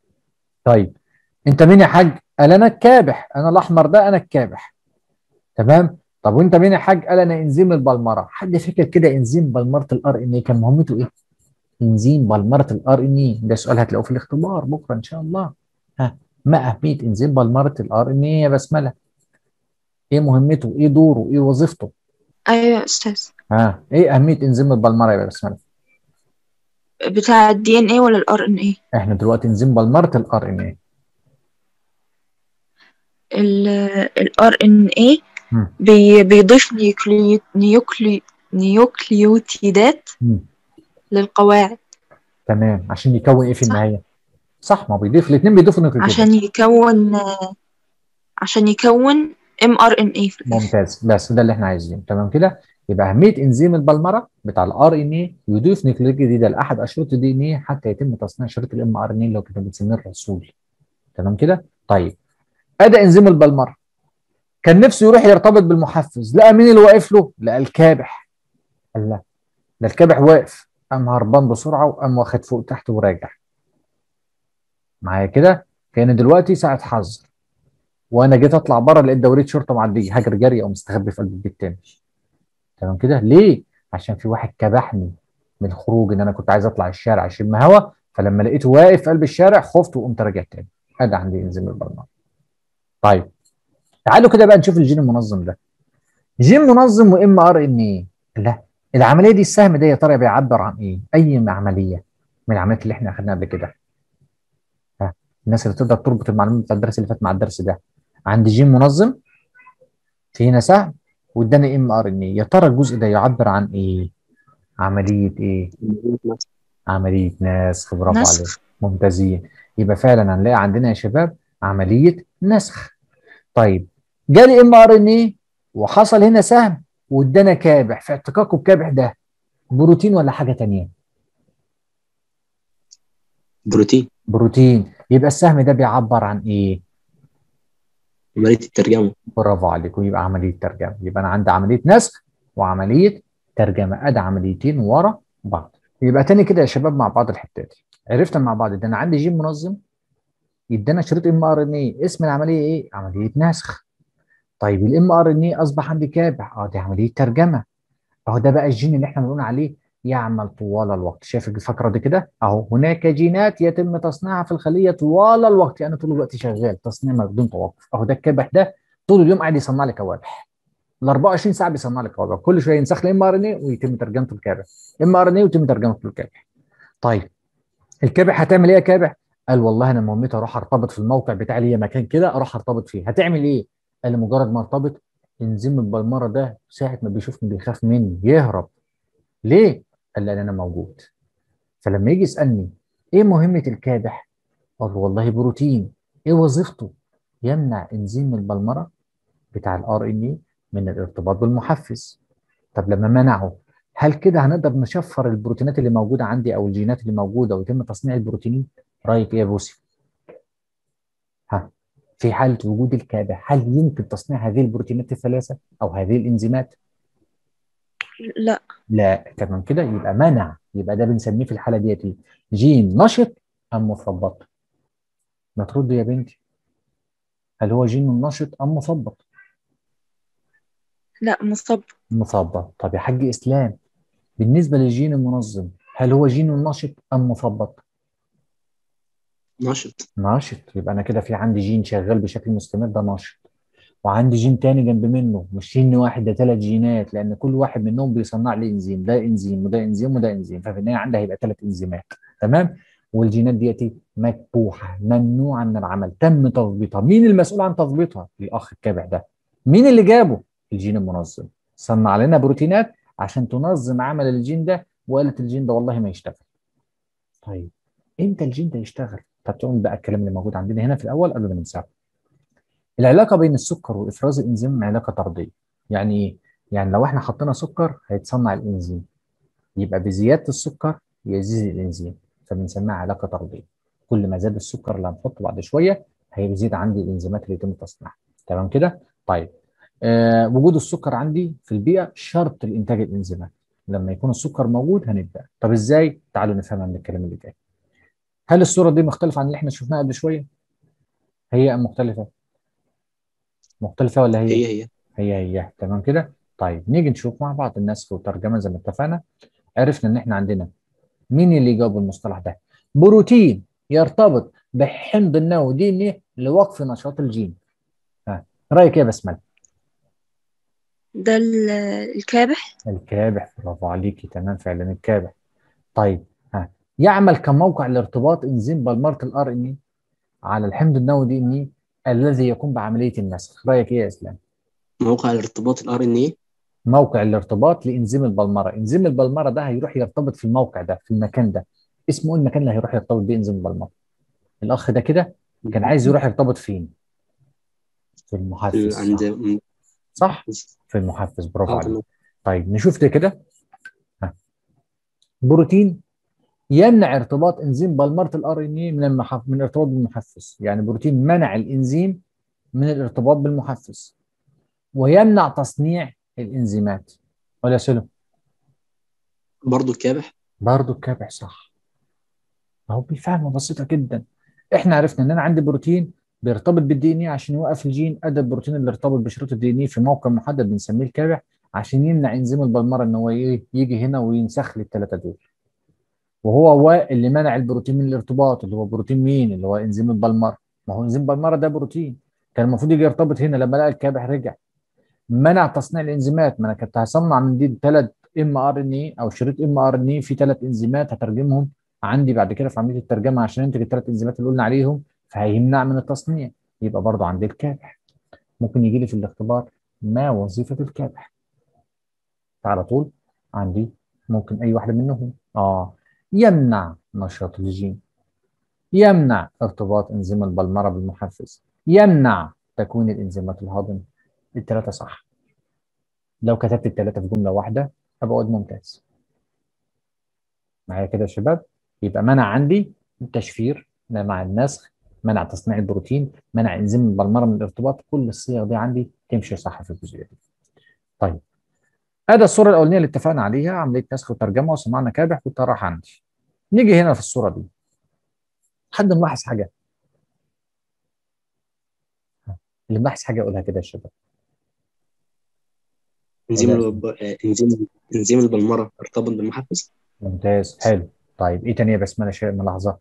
Speaker 1: طيب انت مين يا حاج قال انا الكابح انا الاحمر ده انا الكابح تمام طب وانت مين يا حاج قال انا انزيم البلمره حد فاكر كده انزيم بلمره الار ان اي كان مهمته ايه انزيم بلمره الار ان اي ده سؤال هتلاقوه في الاختبار بكره ان شاء الله ها ما اهميه انزيم بلمره الار ان اي يا بسمله ايه مهمته ايه دوره ايه وظيفته
Speaker 3: ايوه يا استاذ
Speaker 1: ها ايه اهميه انزيم البلمره يا بسمله
Speaker 3: بتاع الدي ان ايه ولا الار ان ايه
Speaker 1: احنا دلوقتي انزيم بلمره الار ان اي
Speaker 3: الار ان ايه بيضيف نيوكلي نيوكلي نيوكليوتيدات للقواعد
Speaker 1: تمام عشان يكون ايه في النهايه صح ما بيضيف الاثنين بيضيفوا نيوكليوتيدات
Speaker 3: عشان يكون عشان يكون ام ار ان اي
Speaker 1: ممتاز بس ده اللي احنا عايزينه تمام كده يبقى اهميه انزيم البلمره بتاع الار ان اي يضيف نيوكليك جديده لاحد اشرطه الدي ان اي حتى يتم تصنيع شريط الام ار ان اي اللي هو كنا بنسميه الرسول تمام كده طيب ادى انزيم البلمره كان نفسه يروح يرتبط بالمحفز لقى مين اللي واقف له لقى الكابح قال لا ده الكابح واقف قام هربان بسرعه وقام واخد فوق تحت وراجع معايا كده كان دلوقتي ساعه حظر وانا جيت اطلع بره لقيت دوريه شرطه معديه هاجر جري او مستخبي في قلب البيت تاني تمام كده ليه عشان في واحد كبحني من الخروج ان انا كنت عايز اطلع الشارع اشم هوا فلما لقيته واقف في قلب الشارع خفت وقمت راجع تاني ادي عندي انزيم البرمجه طيب تعالوا كده بقى نشوف الجين المنظم ده جين منظم وام ار ان ايه لا العمليه دي السهم ده يا ترى بيعبر عن ايه اي عمليه من العمليات اللي احنا اخذناها قبل كده ها الناس اللي تقدر تربط المعلومات بتاع الدرس اللي فات مع الدرس ده عندي جين منظم في هنا سهم واداني ام ار ان اي يا ترى الجزء ده يعبر عن ايه عمليه ايه عمليه نسخ برافو عليك
Speaker 3: نسخ
Speaker 1: ممتازين يبقى فعلا هنلاقي عندنا يا شباب عمليه نسخ طيب جالي ام ار ان اي وحصل هنا سهم وادانا كابح في احتكاكه بكابح ده بروتين ولا حاجه تانية
Speaker 2: بروتين
Speaker 1: بروتين يبقى السهم ده بيعبر عن ايه
Speaker 2: عملية الترجمة
Speaker 1: برافو عليكم يبقى عمليه ترجمه يبقى انا عندي عمليه نسخ وعمليه ترجمه ادي عمليتين ورا بعض يبقى تاني كده يا شباب مع بعض الحتات دي عرفنا مع بعض ان انا عندي جين منظم يدانا شريط ام ار ان اي اسم العمليه ايه عمليه نسخ طيب الام ار ان اي اصبح عندي كابح اه دي عمليه ترجمه اهو ده بقى الجين اللي احنا بنقول عليه يعمل طوال الوقت شايف الفقره دي كده اهو هناك جينات يتم تصنيعها في الخليه طوال الوقت يعني طول الوقت شغال تصنيع ما بدون توقف اهو ده الكابح ده طول اليوم قاعد يصنع لي كوابح ال 24 ساعه بيصنع لي كوابح كل شويه ينسخ لي ام ار ان اي ويتم ترجمته لكابح ام ار ان اي ويتم ترجمته لكابح طيب الكابح هتعمل ايه يا كابح؟ قال والله انا مهمتي اروح ارتبط في الموقع بتاعي ليا مكان كده اروح ارتبط فيه هتعمل ايه؟ قال لي مجرد ما ارتبط انزيم البلمره ده ساعه ما بيشوفني بيخاف مني يهرب ليه؟ قال لي انا موجود فلما يجي يسالني ايه مهمه الكابح؟ قال والله بروتين ايه وظيفته؟ يمنع انزيم البلمره بتاع الار ان اي من الارتباط بالمحفز طب لما منعه هل كده هنقدر نشفر البروتينات اللي موجوده عندي او الجينات اللي موجوده ويتم تصنيع البروتينين؟ رايك ايه يا بوسي؟ ها في حاله وجود الكابح هل يمكن تصنيع هذه البروتينات الثلاثه او هذه الانزيمات؟
Speaker 3: لا
Speaker 1: لا تمام كده يبقى منع يبقى ده بنسميه في الحاله ديت ايه؟ جين نشط ام مثبط؟ ما ترد يا بنتي هل هو جين نشط ام مثبط؟
Speaker 3: لا مصاب
Speaker 1: مثبط طب يا حاج اسلام بالنسبه للجين المنظم هل هو جين نشط ام مثبط؟
Speaker 2: نشط
Speaker 1: نشط يبقى انا كده في عندي جين شغال بشكل مستمر ده نشط وعندي جين تاني جنب منه مش جين واحد ده ثلاث جينات لان كل واحد منهم بيصنع لي انزيم ده انزيم وده انزيم وده انزيم ففي النهايه عندي هيبقى ثلاث انزيمات تمام والجينات ديتي مكبوحه ممنوعه من العمل تم تظبيطها مين المسؤول عن تظبيطها الاخ الكابح ده مين اللي جابه الجين المنظم صنع لنا بروتينات عشان تنظم عمل الجين ده وقالت الجين ده والله ما يشتغل طيب امتى الجين ده يشتغل فتقوم بقى الكلام اللي موجود عندنا هنا في الاول قبل ما ننساه العلاقه بين السكر وافراز الانزيم علاقه طرديه يعني ايه يعني لو احنا حطينا سكر هيتصنع الانزيم يبقى بزياده السكر يزيد الانزيم فبنسميها علاقه طرديه كل ما زاد السكر اللي هنحطه بعد شويه هيزيد عندي الانزيمات اللي يتم تصنيعها تمام كده طيب آه وجود السكر عندي في البيئه شرط لانتاج الانزيمات لما يكون السكر موجود هنبدا طب ازاي تعالوا نفهمها من الكلام اللي جاي هل الصوره دي مختلفه عن اللي احنا شفناها قبل شويه هي ام مختلفه مختلفه ولا هي
Speaker 2: هي هي
Speaker 1: هي هي تمام كده طيب نيجي نشوف مع بعض النسخ والترجمه زي ما اتفقنا عرفنا ان احنا عندنا مين اللي جاب المصطلح ده بروتين يرتبط بحمض النووي دي ان ايه لوقف نشاط الجين ها رايك ايه يا بسمله
Speaker 3: ده ال- الكابح
Speaker 1: الكابح برافو عليكي تمام فعلا الكابح طيب ها يعمل كموقع لارتباط انزيم بلمره الار ان اي على الحمض النووي دي ان اي الذي يقوم بعمليه النسخ رايك ايه يا اسلام
Speaker 2: موقع الارتباط الار ان اي
Speaker 1: موقع الارتباط لانزيم البلمره انزيم البلمره ده هيروح يرتبط في الموقع ده في المكان ده اسمه ايه المكان اللي هيروح يرتبط بيه انزيم البلمره الاخ ده كده كان عايز يروح يرتبط فين في المحفز صح,
Speaker 2: عند
Speaker 1: صح؟ في المحفز برافو
Speaker 2: اه
Speaker 1: عليك
Speaker 2: تمام
Speaker 1: طيب نشوف ده كده ها. بروتين يمنع ارتباط انزيم بلمره الار ان اي من المحف... من الارتباط بالمحفز يعني بروتين منع الانزيم من الارتباط بالمحفز ويمنع تصنيع الانزيمات ولا سلم
Speaker 2: برضه الكابح
Speaker 1: برضه الكابح صح اهو بالفعل بسيطه جدا احنا عرفنا ان انا عندي بروتين بيرتبط بالدي ان اي عشان يوقف الجين ادى البروتين اللي ارتبط بشريط الدي ان اي في موقع محدد بنسميه الكابح عشان يمنع انزيم البلمره ان هو ايه يجي هنا وينسخ لي الثلاثه دول وهو هو اللي منع البروتين من الارتباط اللي هو بروتين مين اللي هو انزيم البلمره ما هو انزيم البلمره ده بروتين كان المفروض يجي يرتبط هنا لما لقى الكابح رجع منع تصنيع الانزيمات ما انا كنت هصنع من دي ثلاث ام ار ان اي او شريط ام ار ان اي في ثلاث انزيمات هترجمهم عندي بعد كده في عمليه الترجمه عشان انتج الثلاث انزيمات اللي قلنا عليهم فهيمنع من التصنيع يبقى برضه عندي الكابح ممكن يجي لي في الاختبار ما وظيفة الكابح على طول عندي ممكن أي واحدة منهم آه يمنع نشاط الجين يمنع ارتباط انزيم البلمرة بالمحفز يمنع تكوين الانزيمات الهاضمة الثلاثة صح لو كتبت الثلاثة في جملة واحدة أبقى واد ممتاز معايا كده يا شباب يبقى منع عندي التشفير منع النسخ منع تصنيع البروتين منع انزيم البلمرة من الارتباط كل الصيغ دي عندي تمشي صح في الجزئية دي طيب ادي الصورة الأولانية اللي اتفقنا عليها عملية نسخ وترجمة وصنعنا كابح وطرح عندي نيجي هنا في الصورة دي حد ملاحظ حاجة اللي ملاحظ حاجة يقولها كده يا شباب
Speaker 2: انزيم
Speaker 1: ولا-
Speaker 2: الب... آه، انزيم انزيم البلمره ارتبط بالمحفز
Speaker 1: ممتاز حلو طيب ايه تاني يا بسملة شيء ملاحظة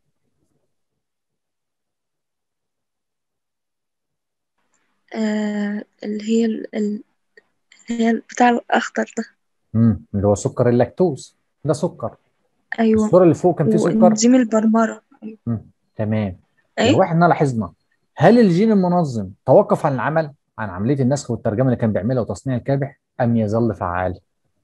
Speaker 3: آه اللي هي ال- ال- اللي هي بتاع الأخضر ده
Speaker 1: امم اللي هو سكر اللاكتوز ده سكر
Speaker 3: أيوة
Speaker 1: الصورة اللي فوق كان فيه سكر
Speaker 3: وإنزيم البرمرة أيوة
Speaker 1: مم. تمام
Speaker 3: أي
Speaker 1: لو احنا لاحظنا هل الجين المنظم توقف عن العمل عن عملية النسخ والترجمة اللي كان بيعملها وتصنيع الكابح أم يظل فعال؟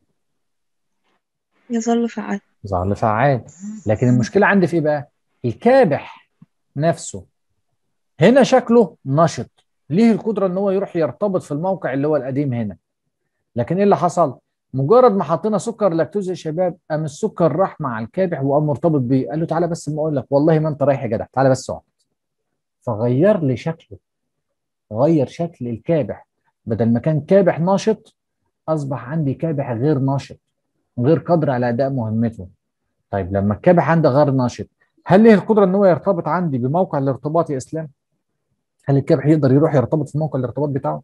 Speaker 3: يظل فعال
Speaker 1: ظل فعال لكن المشكلة عندي في ايه بقى؟ الكابح نفسه هنا شكله نشط ليه القدرة ان هو يروح يرتبط في الموقع اللي هو القديم هنا لكن ايه اللي حصل؟ مجرد ما حطينا سكر لاكتوز يا شباب قام السكر راح مع الكابح وقام مرتبط بيه قال له تعالى بس ما اقول لك والله ما انت رايح يا جدع تعالى بس اقعد فغير لي شكله غير شكل الكابح بدل ما كان كابح ناشط اصبح عندي كابح غير ناشط غير قادر على اداء مهمته طيب لما الكابح عندي غير ناشط هل له القدره ان هو يرتبط عندي بموقع الارتباط يا اسلام هل الكابح يقدر يروح يرتبط في موقع الارتباط بتاعه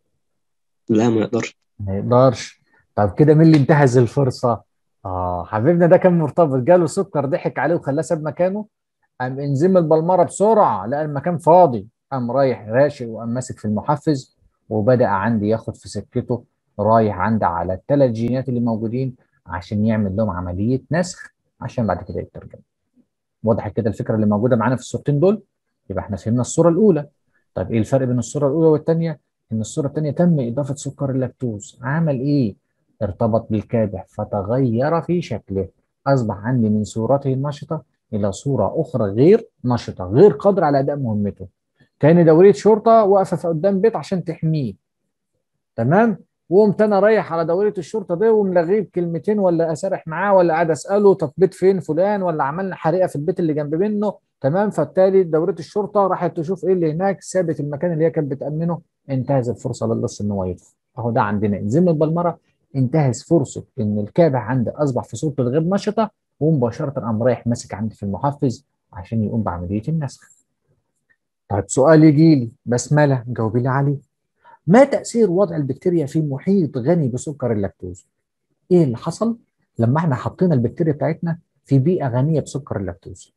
Speaker 2: لا ما يقدرش
Speaker 1: ما يقدرش طب كده مين اللي انتهز الفرصه اه حبيبنا ده كان مرتبط جاله سكر ضحك عليه وخلاه ساب مكانه قام انزيم البلمره بسرعه لقى المكان فاضي قام رايح راشق وقام ماسك في المحفز وبدا عندي ياخد في سكته رايح عندي على الثلاث جينات اللي موجودين عشان يعمل لهم عمليه نسخ عشان بعد كده يترجم واضح كده الفكره اللي موجوده معانا في الصورتين دول يبقى احنا فهمنا الصوره الاولى طيب ايه الفرق بين الصوره الاولى والثانيه ان الصوره الثانيه تم اضافه سكر اللاكتوز عمل ايه ارتبط بالكابح فتغير في شكله اصبح عندي من صورته النشطه الى صوره اخرى غير نشطه غير قادره على اداء مهمته كان دوريه شرطه واقفه في قدام بيت عشان تحميه تمام وقمت انا رايح على دوريه الشرطه دي وملغيه بكلمتين ولا اسرح معاه ولا قاعد اساله طب بيت فين فلان ولا عملنا حريقه في البيت اللي جنب منه تمام فبالتالي دوريه الشرطه راحت تشوف ايه اللي هناك سابت المكان اللي هي كانت بتامنه انتهز الفرصه للص ان هو يطفي اهو ده عندنا انزيم البلمره انتهز فرصه ان الكابح عندي اصبح في صورته الغير نشطه ومباشره قام رايح ماسك عندي في المحفز عشان يقوم بعمليه النسخ. طيب سؤال يجي لي بسمله جاوبي لي عليه. ما تاثير وضع البكتيريا في محيط غني بسكر اللاكتوز؟ ايه اللي حصل لما احنا حطينا البكتيريا بتاعتنا في بيئه غنيه بسكر اللاكتوز؟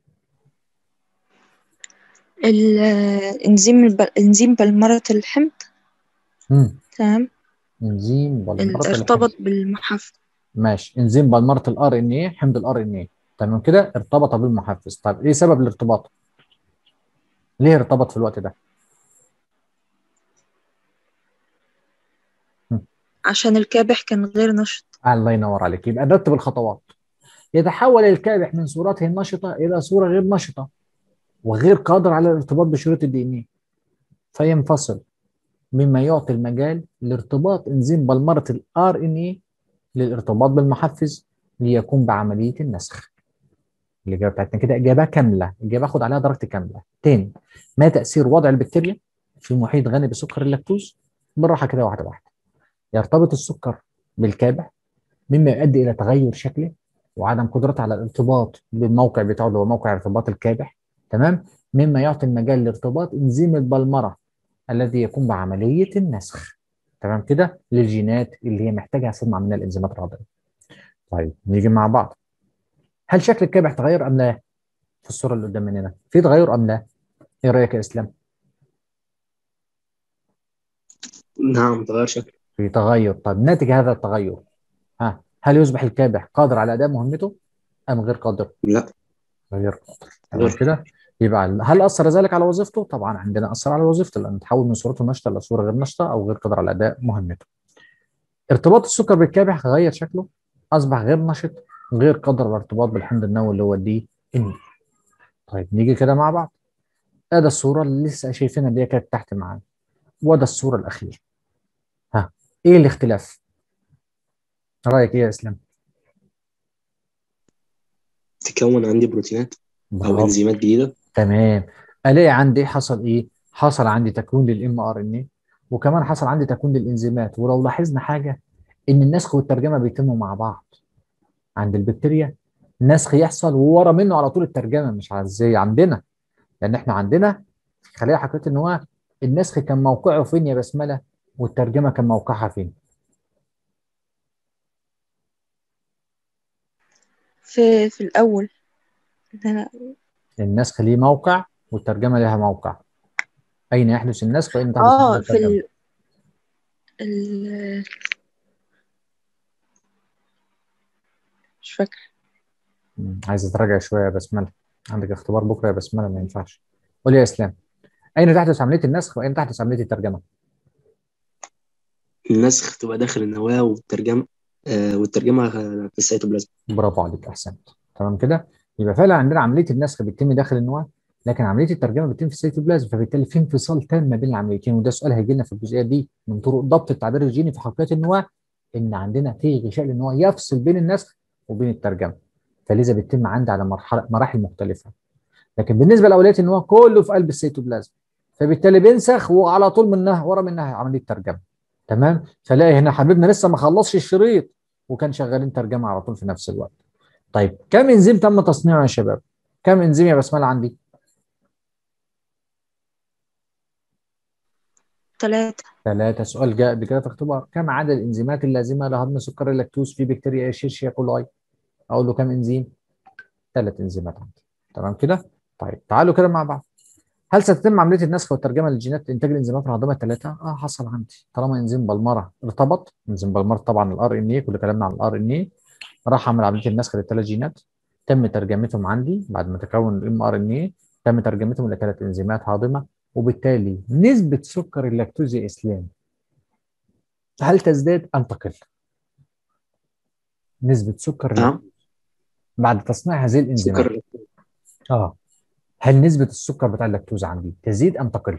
Speaker 3: الإنزيم الب... إنزيم بلمرة الحمض
Speaker 1: امم
Speaker 3: تمام
Speaker 1: انزيم بلمره
Speaker 3: اللي
Speaker 1: الحمض.
Speaker 3: ارتبط بالمحفز
Speaker 1: ماشي انزيم بلمره الار ان ايه حمض الار ان ايه تمام كده ارتبط بالمحفز طيب ايه سبب الارتباط؟ ليه ارتبط في الوقت ده؟
Speaker 3: عشان الكابح كان غير نشط
Speaker 1: الله ينور عليك يبقى نرتب الخطوات يتحول الكابح من صورته النشطه الى صوره غير نشطه وغير قادر على الارتباط بشريط الدي ان ايه فينفصل مما يعطي المجال لارتباط انزيم بلمره الار ان ايه للارتباط بالمحفز ليقوم بعمليه النسخ الاجابه بتاعتنا كده اجابه كامله اجابه اخد عليها درجه كامله تاني ما تاثير وضع البكتيريا في محيط غني بسكر اللاكتوز بالراحه كده واحده واحده يرتبط السكر بالكابح مما يؤدي الى تغير شكله وعدم قدرته على الارتباط بالموقع بتاعه اللي هو موقع ارتباط الكابح تمام مما يعطي المجال لارتباط انزيم البلمره الذي يقوم بعمليه النسخ تمام كده للجينات اللي هي محتاجه صنع من الانزيمات العضليه طيب نيجي مع بعض هل شكل الكابح تغير ام لا في الصوره اللي قدام مننا في تغير ام لا ايه رايك يا اسلام
Speaker 2: نعم تغير شكله
Speaker 1: في تغير طيب ناتج هذا التغير ها هل يصبح الكابح قادر على اداء مهمته ام غير قادر
Speaker 2: لا
Speaker 1: غير قادر تمام
Speaker 2: غير.
Speaker 1: كده يبقى هل اثر ذلك على وظيفته؟ طبعا عندنا اثر على وظيفته لان تحول من صورته نشطه الى صوره غير نشطه او غير قادر على اداء مهمته. ارتباط السكر بالكابح غير شكله اصبح غير نشط غير قادر على الارتباط بالحمض النووي اللي هو الدي ان طيب نيجي كده مع بعض ادي الصوره اللي لسه شايفينها اللي هي كانت تحت معانا وده الصوره الاخيره ها ايه الاختلاف؟ رايك ايه يا اسلام؟
Speaker 2: تكون عندي بروتينات او
Speaker 1: برافو
Speaker 2: انزيمات جديده
Speaker 1: تمام الاقي عندي حصل ايه حصل عندي تكوين للام ار ان اي وكمان حصل عندي تكوين للانزيمات ولو لاحظنا حاجه ان النسخ والترجمه بيتموا مع بعض عند البكتيريا نسخ يحصل وورا منه على طول الترجمه مش على زي عندنا لان احنا عندنا خليها حكيت ان هو النسخ كان موقعه فين يا بسمله والترجمه كان موقعها فين
Speaker 3: في في الأول إن أنا
Speaker 1: النسخ ليه موقع والترجمه لها موقع اين يحدث النسخ واين تحدث
Speaker 3: اه
Speaker 1: عند
Speaker 3: في
Speaker 1: الترجمه
Speaker 3: ال ال مش فاكرة
Speaker 1: مم. عايز تراجع شويه يا بسمله عندك اختبار بكره يا بسمله ما ينفعش قول لي يا اسلام اين تحدث عمليه النسخ واين تحدث عمليه الترجمه
Speaker 2: النسخ تبقى داخل النواه والترجمه آه والترجمه في السيتوبلازم
Speaker 1: برافو عليك احسنت تمام كده يبقى فعلا عندنا عمليه النسخ بتتم داخل النواه لكن عمليه الترجمه بتتم في السيتوبلازم فبالتالي في انفصال تام ما بين العمليتين وده سؤال هيجي لنا في الجزئيه دي من طرق ضبط التعبير الجيني في حقيقه النواه ان عندنا في غشاء ان هو يفصل بين النسخ وبين الترجمه فلذا بتتم عندي على مرحله مراحل مختلفه لكن بالنسبه لاولويات النواه كله في قلب السيتوبلازم فبالتالي بينسخ وعلى طول منها ورا منها عمليه ترجمه تمام فلاقي هنا حبيبنا لسه ما خلصش الشريط وكان شغالين ترجمه على طول في نفس الوقت طيب كم انزيم تم تصنيعه يا شباب كم انزيم يا بسمله عندي
Speaker 3: تلاتة
Speaker 1: ثلاثة سؤال جاء قبل كده في اختبار كم عدد الانزيمات اللازمه لهضم سكر اللاكتوز في بكتيريا ايشيرشيا كولاي اقول له كم انزيم ثلاث انزيمات عندي تمام كده طيب تعالوا كده مع بعض هل ستتم عمليه النسخ والترجمه للجينات لانتاج الانزيمات الهاضمه الثلاثه اه حصل عندي طالما انزيم بلمره ارتبط انزيم بلمره طبعا الار ان اي كل كلامنا عن الار ان اي راح عمل عمليه النسخ للثلاث جينات تم ترجمتهم عندي بعد ما تكون الام ار ان اي تم ترجمتهم لثلاث انزيمات هاضمه وبالتالي نسبه سكر اللاكتوز يا اسلام هل تزداد ام تقل؟ نسبه سكر
Speaker 2: نعم
Speaker 1: اللاكتوز بعد تصنيع هذه الانزيمات
Speaker 2: سكر
Speaker 1: اه هل نسبه السكر بتاع اللاكتوز عندي تزيد ام تقل؟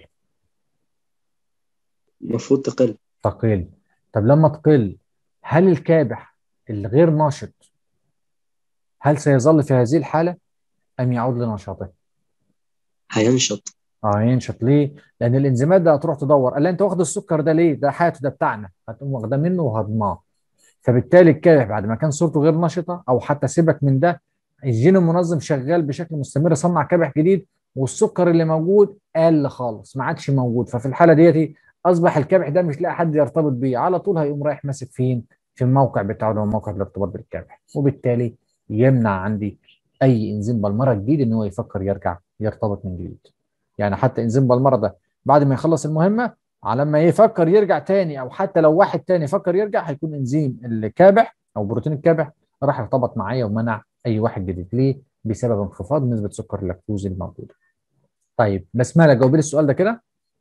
Speaker 2: المفروض تقل
Speaker 1: تقل طب لما تقل هل الكابح الغير ناشط هل سيظل في هذه الحالة أم يعود لنشاطه؟
Speaker 2: هينشط
Speaker 1: اه ينشط ليه؟ لأن الإنزيمات ده هتروح تدور قال لي أنت واخد السكر ده ليه؟ ده حياته ده بتاعنا هتقوم واخده منه وهضماه فبالتالي الكابح بعد ما كان صورته غير نشطة أو حتى سيبك من ده الجين المنظم شغال بشكل مستمر صنع كابح جديد والسكر اللي موجود قل خالص ما عادش موجود ففي الحالة ديتي اصبح الكابح ده مش لاقي حد يرتبط بيه على طول هيقوم رايح ماسك فين في الموقع بتاعه اللي هو موقع الارتباط بالكابح وبالتالي يمنع عندي اي انزيم بلمره جديد ان هو يفكر يرجع يرتبط من جديد يعني حتى انزيم بلمره ده بعد ما يخلص المهمه على ما يفكر يرجع تاني او حتى لو واحد تاني فكر يرجع هيكون انزيم الكابح او بروتين الكابح راح ارتبط معايا ومنع اي واحد جديد ليه بسبب انخفاض نسبه سكر اللاكتوز الموجوده طيب بسمله جاوبي لي السؤال ده كده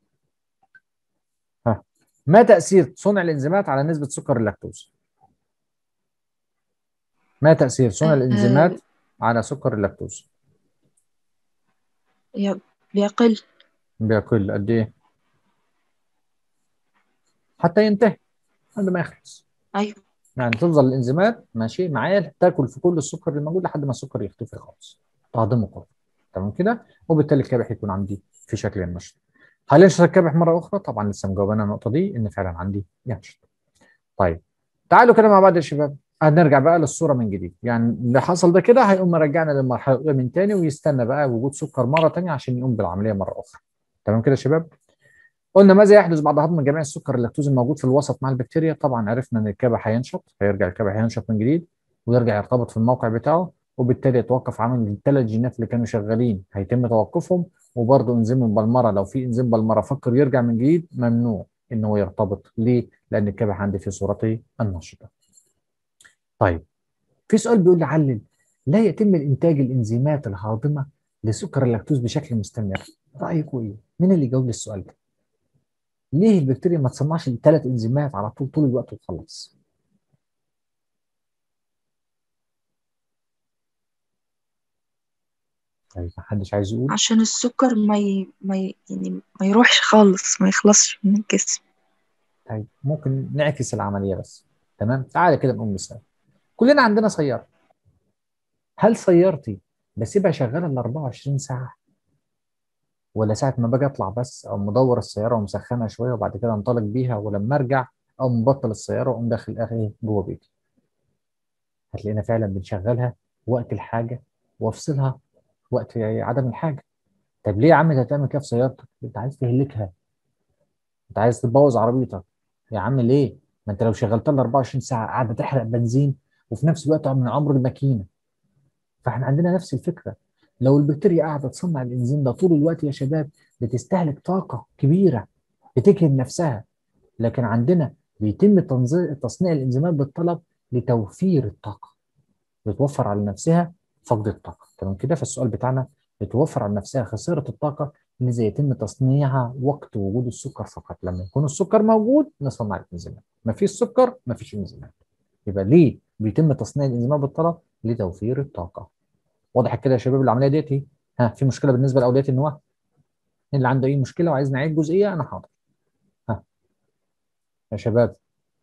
Speaker 1: ما تأثير صنع الإنزيمات على نسبة سكر اللاكتوز؟ ما تأثير صنع الإنزيمات على سكر اللاكتوز؟
Speaker 3: يا- بيقل
Speaker 1: بيقل قد إيه؟ حتى ينتهي لحد ما يخلص
Speaker 3: أيوة
Speaker 1: يعني تفضل الإنزيمات ماشي معايا تاكل في كل السكر اللي موجود لحد ما السكر يختفي خالص تهضمه كله تمام كده وبالتالي الكابح يكون عندي في شكل النشط هل ينشط الكابح مرة أخرى؟ طبعا لسه مجاوبين على النقطة دي إن فعلا عندي ينشط. طيب تعالوا كده مع بعض يا شباب هنرجع بقى للصورة من جديد، يعني اللي حصل ده كده هيقوم مرجعنا للمرحلة الأولى من تاني ويستنى بقى وجود سكر مرة تانية عشان يقوم بالعملية مرة أخرى. تمام كده يا شباب؟ قلنا ماذا يحدث بعد هضم جميع السكر اللاكتوز الموجود في الوسط مع البكتيريا؟ طبعا عرفنا إن الكابح هينشط، هيرجع الكابح ينشط من جديد ويرجع يرتبط في الموقع بتاعه وبالتالي يتوقف عمل الثلاث جينات اللي كانوا شغالين هيتم توقفهم وبرضه انزيم البلمره لو في انزيم بلمره فكر يرجع من جديد ممنوع ان هو يرتبط ليه؟ لان الكبح عندي في صورته النشطه. طيب في سؤال بيقول لي علل لا يتم الانتاج الانزيمات الهاضمه لسكر اللاكتوز بشكل مستمر رايكم ايه مين اللي يجاوب لي السؤال ده ليه البكتيريا ما تصنعش الثلاث انزيمات على طول طول الوقت وتخلص طيب محدش عايز يقول
Speaker 3: عشان السكر ما ي... ما ي... يعني ما يروحش خالص ما يخلصش من الجسم
Speaker 1: طيب ممكن نعكس العملية بس تمام تعالى كده نقوم مثال كلنا عندنا سيارة هل سيارتي بسيبها شغالة ال 24 ساعة ولا ساعة ما باجي اطلع بس او مدور السيارة ومسخنها شوية وبعد كده انطلق بيها ولما ارجع او مبطل السيارة واقوم داخل اخي جوه بيتي هتلاقينا فعلا بنشغلها وقت الحاجة وافصلها وقت عدم الحاجة طب ليه يا عم انت هتعمل كده في سيارتك انت عايز تهلكها انت عايز تبوظ عربيتك يا عم ليه ما انت لو شغلتها ال 24 ساعة قاعدة تحرق بنزين وفي نفس الوقت من عمر الماكينة فاحنا عندنا نفس الفكرة لو البكتيريا قاعدة تصنع الانزيم ده طول الوقت يا شباب بتستهلك طاقة كبيرة بتجهد نفسها لكن عندنا بيتم تنظيم تصنيع الانزيمات بالطلب لتوفير الطاقة بتوفر على نفسها فقد الطاقة تمام كده فالسؤال بتاعنا بتوفر على نفسها خسارة الطاقة لذا يتم تصنيعها وقت وجود السكر فقط لما يكون السكر موجود نصنع الانزيمات ما فيش سكر ما فيش انزيمات يبقى ليه بيتم تصنيع الانزيمات بالطلب لتوفير الطاقة واضح كده يا شباب العملية ديت ايه ها في مشكلة بالنسبة لأولياء النواة اللي عنده اي مشكلة وعايز نعيد جزئية انا حاضر ها يا شباب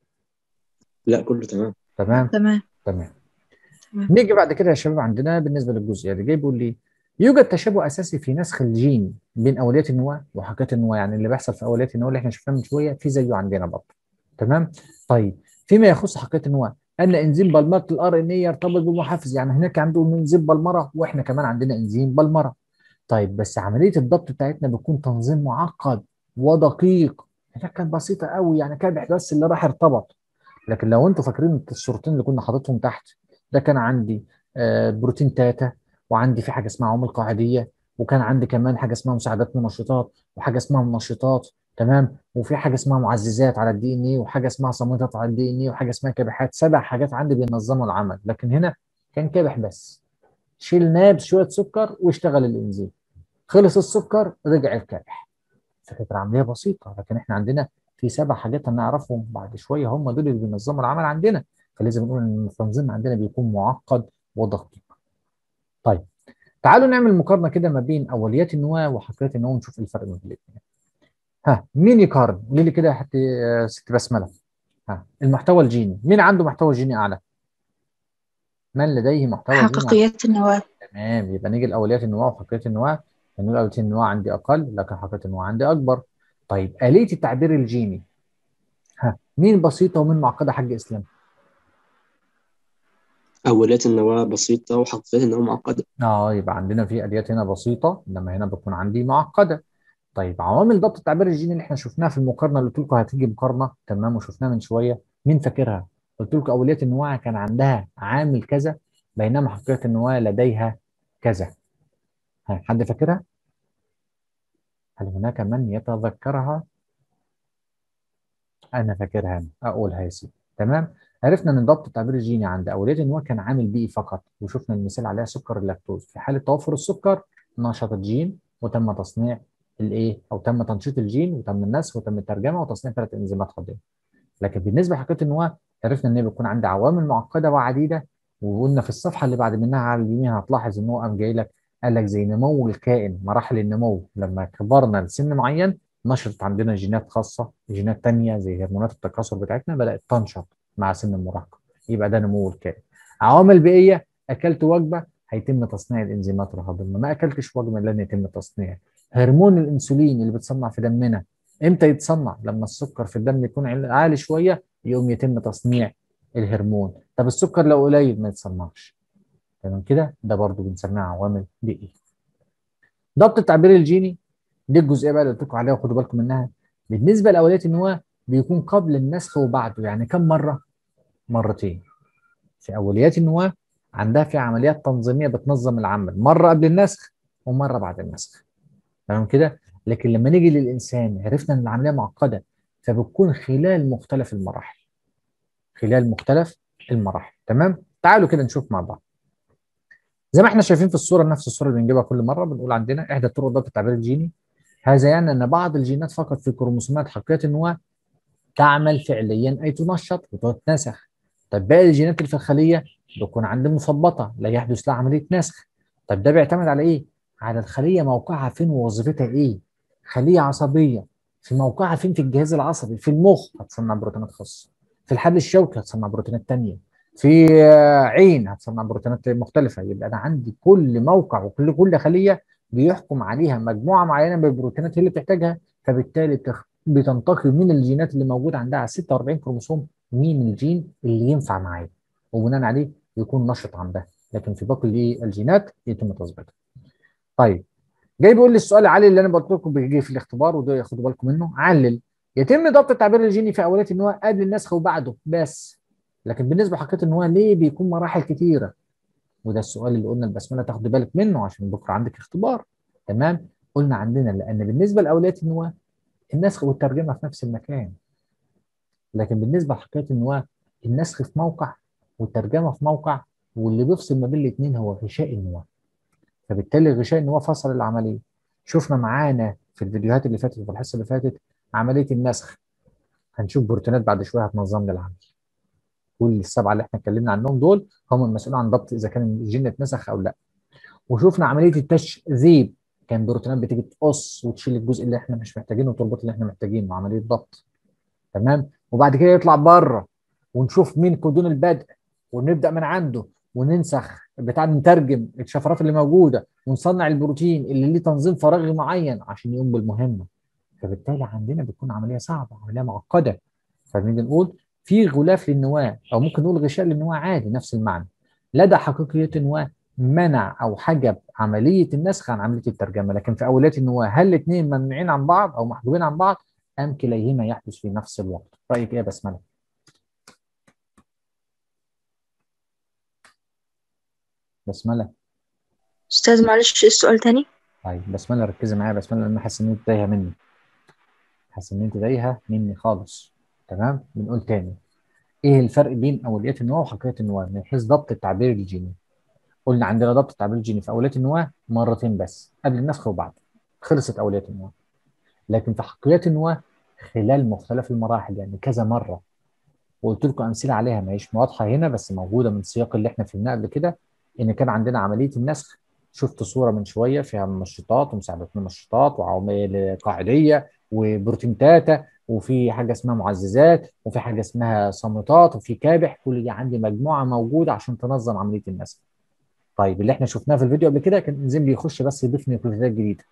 Speaker 2: لا كله تمام
Speaker 1: تمام
Speaker 3: تمام
Speaker 1: تمام
Speaker 3: تمام.
Speaker 1: نيجي بعد كده يا شباب عندنا بالنسبه للجزئيه دي جاي بيقول لي يوجد تشابه اساسي في نسخ الجين بين اوليات النواه وحكايه النواه يعني اللي بيحصل في اوليات النواه اللي احنا شفناه من شويه في زيه عندنا برضه تمام طيب فيما يخص حكايه النواه ان انزيم بلمره الار ان اي يرتبط بمحفز يعني هناك عنده انزيم بلمره واحنا كمان عندنا انزيم بلمره طيب بس عمليه الضبط بتاعتنا بتكون تنظيم معقد ودقيق هناك كانت بسيطه قوي يعني كابح بس اللي راح ارتبط لكن لو انتوا فاكرين الصورتين اللي كنا حاططهم تحت ده كان عندي آه، بروتين تاتا وعندي في حاجه اسمها عوامل قاعديه وكان عندي كمان حاجه اسمها مساعدات منشطات وحاجه اسمها منشطات تمام وفي حاجه اسمها معززات على الدي ان اي وحاجه اسمها صامتات على الدي ان اي وحاجه اسمها كابحات سبع حاجات عندي بينظموا العمل لكن هنا كان كابح بس شيلناه بشويه سكر واشتغل الانزيم خلص السكر رجع الكابح فكانت العمليه بسيطه لكن احنا عندنا في سبع حاجات هنعرفهم بعد شويه هم دول اللي بينظموا العمل عندنا فلازم نقول ان التنظيم عندنا بيكون معقد ودقيق. طيب تعالوا نعمل مقارنه كده ما بين اوليات النواه وحكايات النواه ونشوف ايه الفرق بين الاثنين. ها مين يقارن؟ قولي لي كده يا حتى آه، ست بسمله. ها المحتوى الجيني، مين عنده محتوى جيني اعلى؟ من لديه محتوى جيني أعلى؟
Speaker 3: حقيقيات النواة
Speaker 1: تمام يبقى نيجي لاوليات النواه وحقيقه النواه نقول اوليات النواه عندي اقل لكن حقيقه النواه عندي اكبر. طيب اليه التعبير الجيني ها مين بسيطه ومين معقده يا حاج اسلام؟
Speaker 2: أوليات النواة بسيطة وحقيقة النواة معقدة
Speaker 1: اه يبقى عندنا في اليات هنا بسيطه انما هنا بتكون عندي معقده طيب عوامل ضبط التعبير الجيني اللي احنا شفناها في المقارنه اللي قلت لكم هتيجي مقارنه تمام وشفناها من شويه مين فاكرها؟ قلت لكم اوليات النواه كان عندها عامل كذا بينما حقيقه النواه لديها كذا ها حد فاكرها؟ هل هناك من يتذكرها؟ انا فاكرها أنا. اقولها يا سيدي تمام عرفنا ان ضبط التعبير الجيني عند اولياء النواه كان عامل بيئي فقط وشفنا المثال عليها سكر اللاكتوز في حاله توفر السكر نشط الجين وتم تصنيع الايه او تم تنشيط الجين وتم النسخ وتم الترجمه وتصنيع ثلاث انزيمات خاضعه لكن بالنسبه لحقيقه النواه عرفنا ان هي بيكون عندها عوامل معقده وعديده وقلنا في الصفحه اللي بعد منها على اليمين هتلاحظ ان هو قام جاي لك قال لك زي نمو الكائن مراحل النمو لما كبرنا لسن معين نشرت عندنا جينات خاصه جينات ثانيه زي هرمونات التكاثر بتاعتنا بدات تنشط مع سن المراهقه يبقى ده نمو الكائن عوامل بيئيه اكلت وجبه هيتم تصنيع الانزيمات الهضميه ما اكلتش وجبه لن يتم تصنيع هرمون الانسولين اللي بتصنع في دمنا امتى يتصنع لما السكر في الدم يكون عل- عالي شويه يقوم يتم تصنيع الهرمون طب السكر لو قليل ما يتصنعش تمام كده ده برضو بنسميها عوامل بيئيه ضبط التعبير الجيني دي الجزئيه بقى اللي قلت لكم عليها وخدوا بالكم منها بالنسبه لاوليات النواه بيكون قبل النسخ وبعده يعني كم مره مرتين في اوليات النواه عندها في عمليات تنظيميه بتنظم العمل مره قبل النسخ ومره بعد النسخ تمام كده لكن لما نيجي للانسان عرفنا ان العمليه معقده فبتكون خلال مختلف المراحل خلال مختلف المراحل تمام تعالوا كده نشوف مع بعض زي ما احنا شايفين في الصوره نفس الصوره اللي بنجيبها كل مره بنقول عندنا احدى طرق ضبط التعبير الجيني هذا يعني ان بعض الجينات فقط في كروموسومات حقيقيه النواه تعمل فعليا اي تنشط وتتنسخ طب باقي الجينات اللي في الخليه بيكون عندها مثبطه لا يحدث لها عمليه نسخ طب ده بيعتمد على ايه؟ على الخليه موقعها فين ووظيفتها ايه؟ خليه عصبيه في موقعها فين في الجهاز العصبي في المخ هتصنع بروتينات خاصه في الحبل الشوكي هتصنع بروتينات ثانيه في عين هتصنع بروتينات مختلفه يبقى انا عندي كل موقع وكل كل خليه بيحكم عليها مجموعه معينه من البروتينات هي اللي بتحتاجها فبالتالي بتخ... بتنتقي من الجينات اللي موجوده عندها على 46 كروموسوم مين الجين اللي ينفع معايا وبناء عليه يكون نشط عندها لكن في باقي الجينات يتم تظبيطها. طيب جاي بيقول لي السؤال العالي اللي انا قلت لكم بيجي في الاختبار وده ياخدوا بالكم منه علل يتم ضبط التعبير الجيني في اوليه ان هو قبل النسخ وبعده بس لكن بالنسبه لحقيقه ان هو ليه بيكون مراحل كتيره وده السؤال اللي قلنا البسمله تاخد بالك منه عشان بكره عندك اختبار تمام قلنا عندنا لان بالنسبه لاوليه النواه النسخ والترجمه في نفس المكان لكن بالنسبه لحقيقه النواه النسخ في موقع والترجمه في موقع واللي بيفصل ما بين الاثنين هو غشاء النواه فبالتالي غشاء النواه فصل العمليه شفنا معانا في الفيديوهات اللي فاتت وفي الحصه اللي فاتت عمليه النسخ هنشوف بروتينات بعد شويه هتنظم لي العمل كل السبعه اللي احنا اتكلمنا عنهم دول هم المسؤولين عن ضبط اذا كان الجين اتنسخ او لا وشفنا عمليه التشذيب كان بروتينات بتيجي تقص وتشيل الجزء اللي احنا مش محتاجينه وتربط اللي احنا محتاجينه عمليه ضبط تمام وبعد كده يطلع بره ونشوف مين كودون البدء ونبدا من عنده وننسخ بتاع نترجم الشفرات اللي موجوده ونصنع البروتين اللي ليه تنظيم فراغي معين عشان يقوم بالمهمه فبالتالي عندنا بتكون عمليه صعبه عمليه معقده فبنيجي نقول في غلاف للنواه او ممكن نقول غشاء للنواه عادي نفس المعنى لدى حقيقيه النواه منع او حجب عمليه النسخ عن عمليه الترجمه لكن في اوليات النواه هل الاثنين ممنوعين عن بعض او محجوبين عن بعض ام كليهما يحدث في نفس الوقت رايك ايه يا بسمله بسمله
Speaker 3: أستاذ معلش السؤال تاني
Speaker 1: طيب بسمله ركزي معايا بسمله لان حاسس ان انت تايهه مني حاسس ان انت تايهه مني خالص تمام بنقول تاني ايه الفرق بين اوليات النواه وحقيقه النواه من حيث ضبط التعبير الجيني قلنا عندنا ضبط التعبير الجيني في اوليات النواه مرتين بس قبل النسخ وبعد خلصت اوليات النواه لكن في حقيقه النواه خلال مختلف المراحل يعني كذا مره وقلت لكم امثله عليها ما هيش واضحه هنا بس موجوده من السياق اللي احنا فهمناه قبل كده ان كان عندنا عمليه النسخ شفت صوره من شويه فيها منشطات ومساعدات منشطات وعوامل قاعديه وبروتين تاتا وفي حاجه اسمها معززات وفي حاجه اسمها صامتات وفي كابح كل دي عندي مجموعه موجوده عشان تنظم عمليه النسخ. طيب اللي احنا شفناه في الفيديو قبل كده كان الانزيم بيخش بس يضيف نيوكليوتيدات جديده.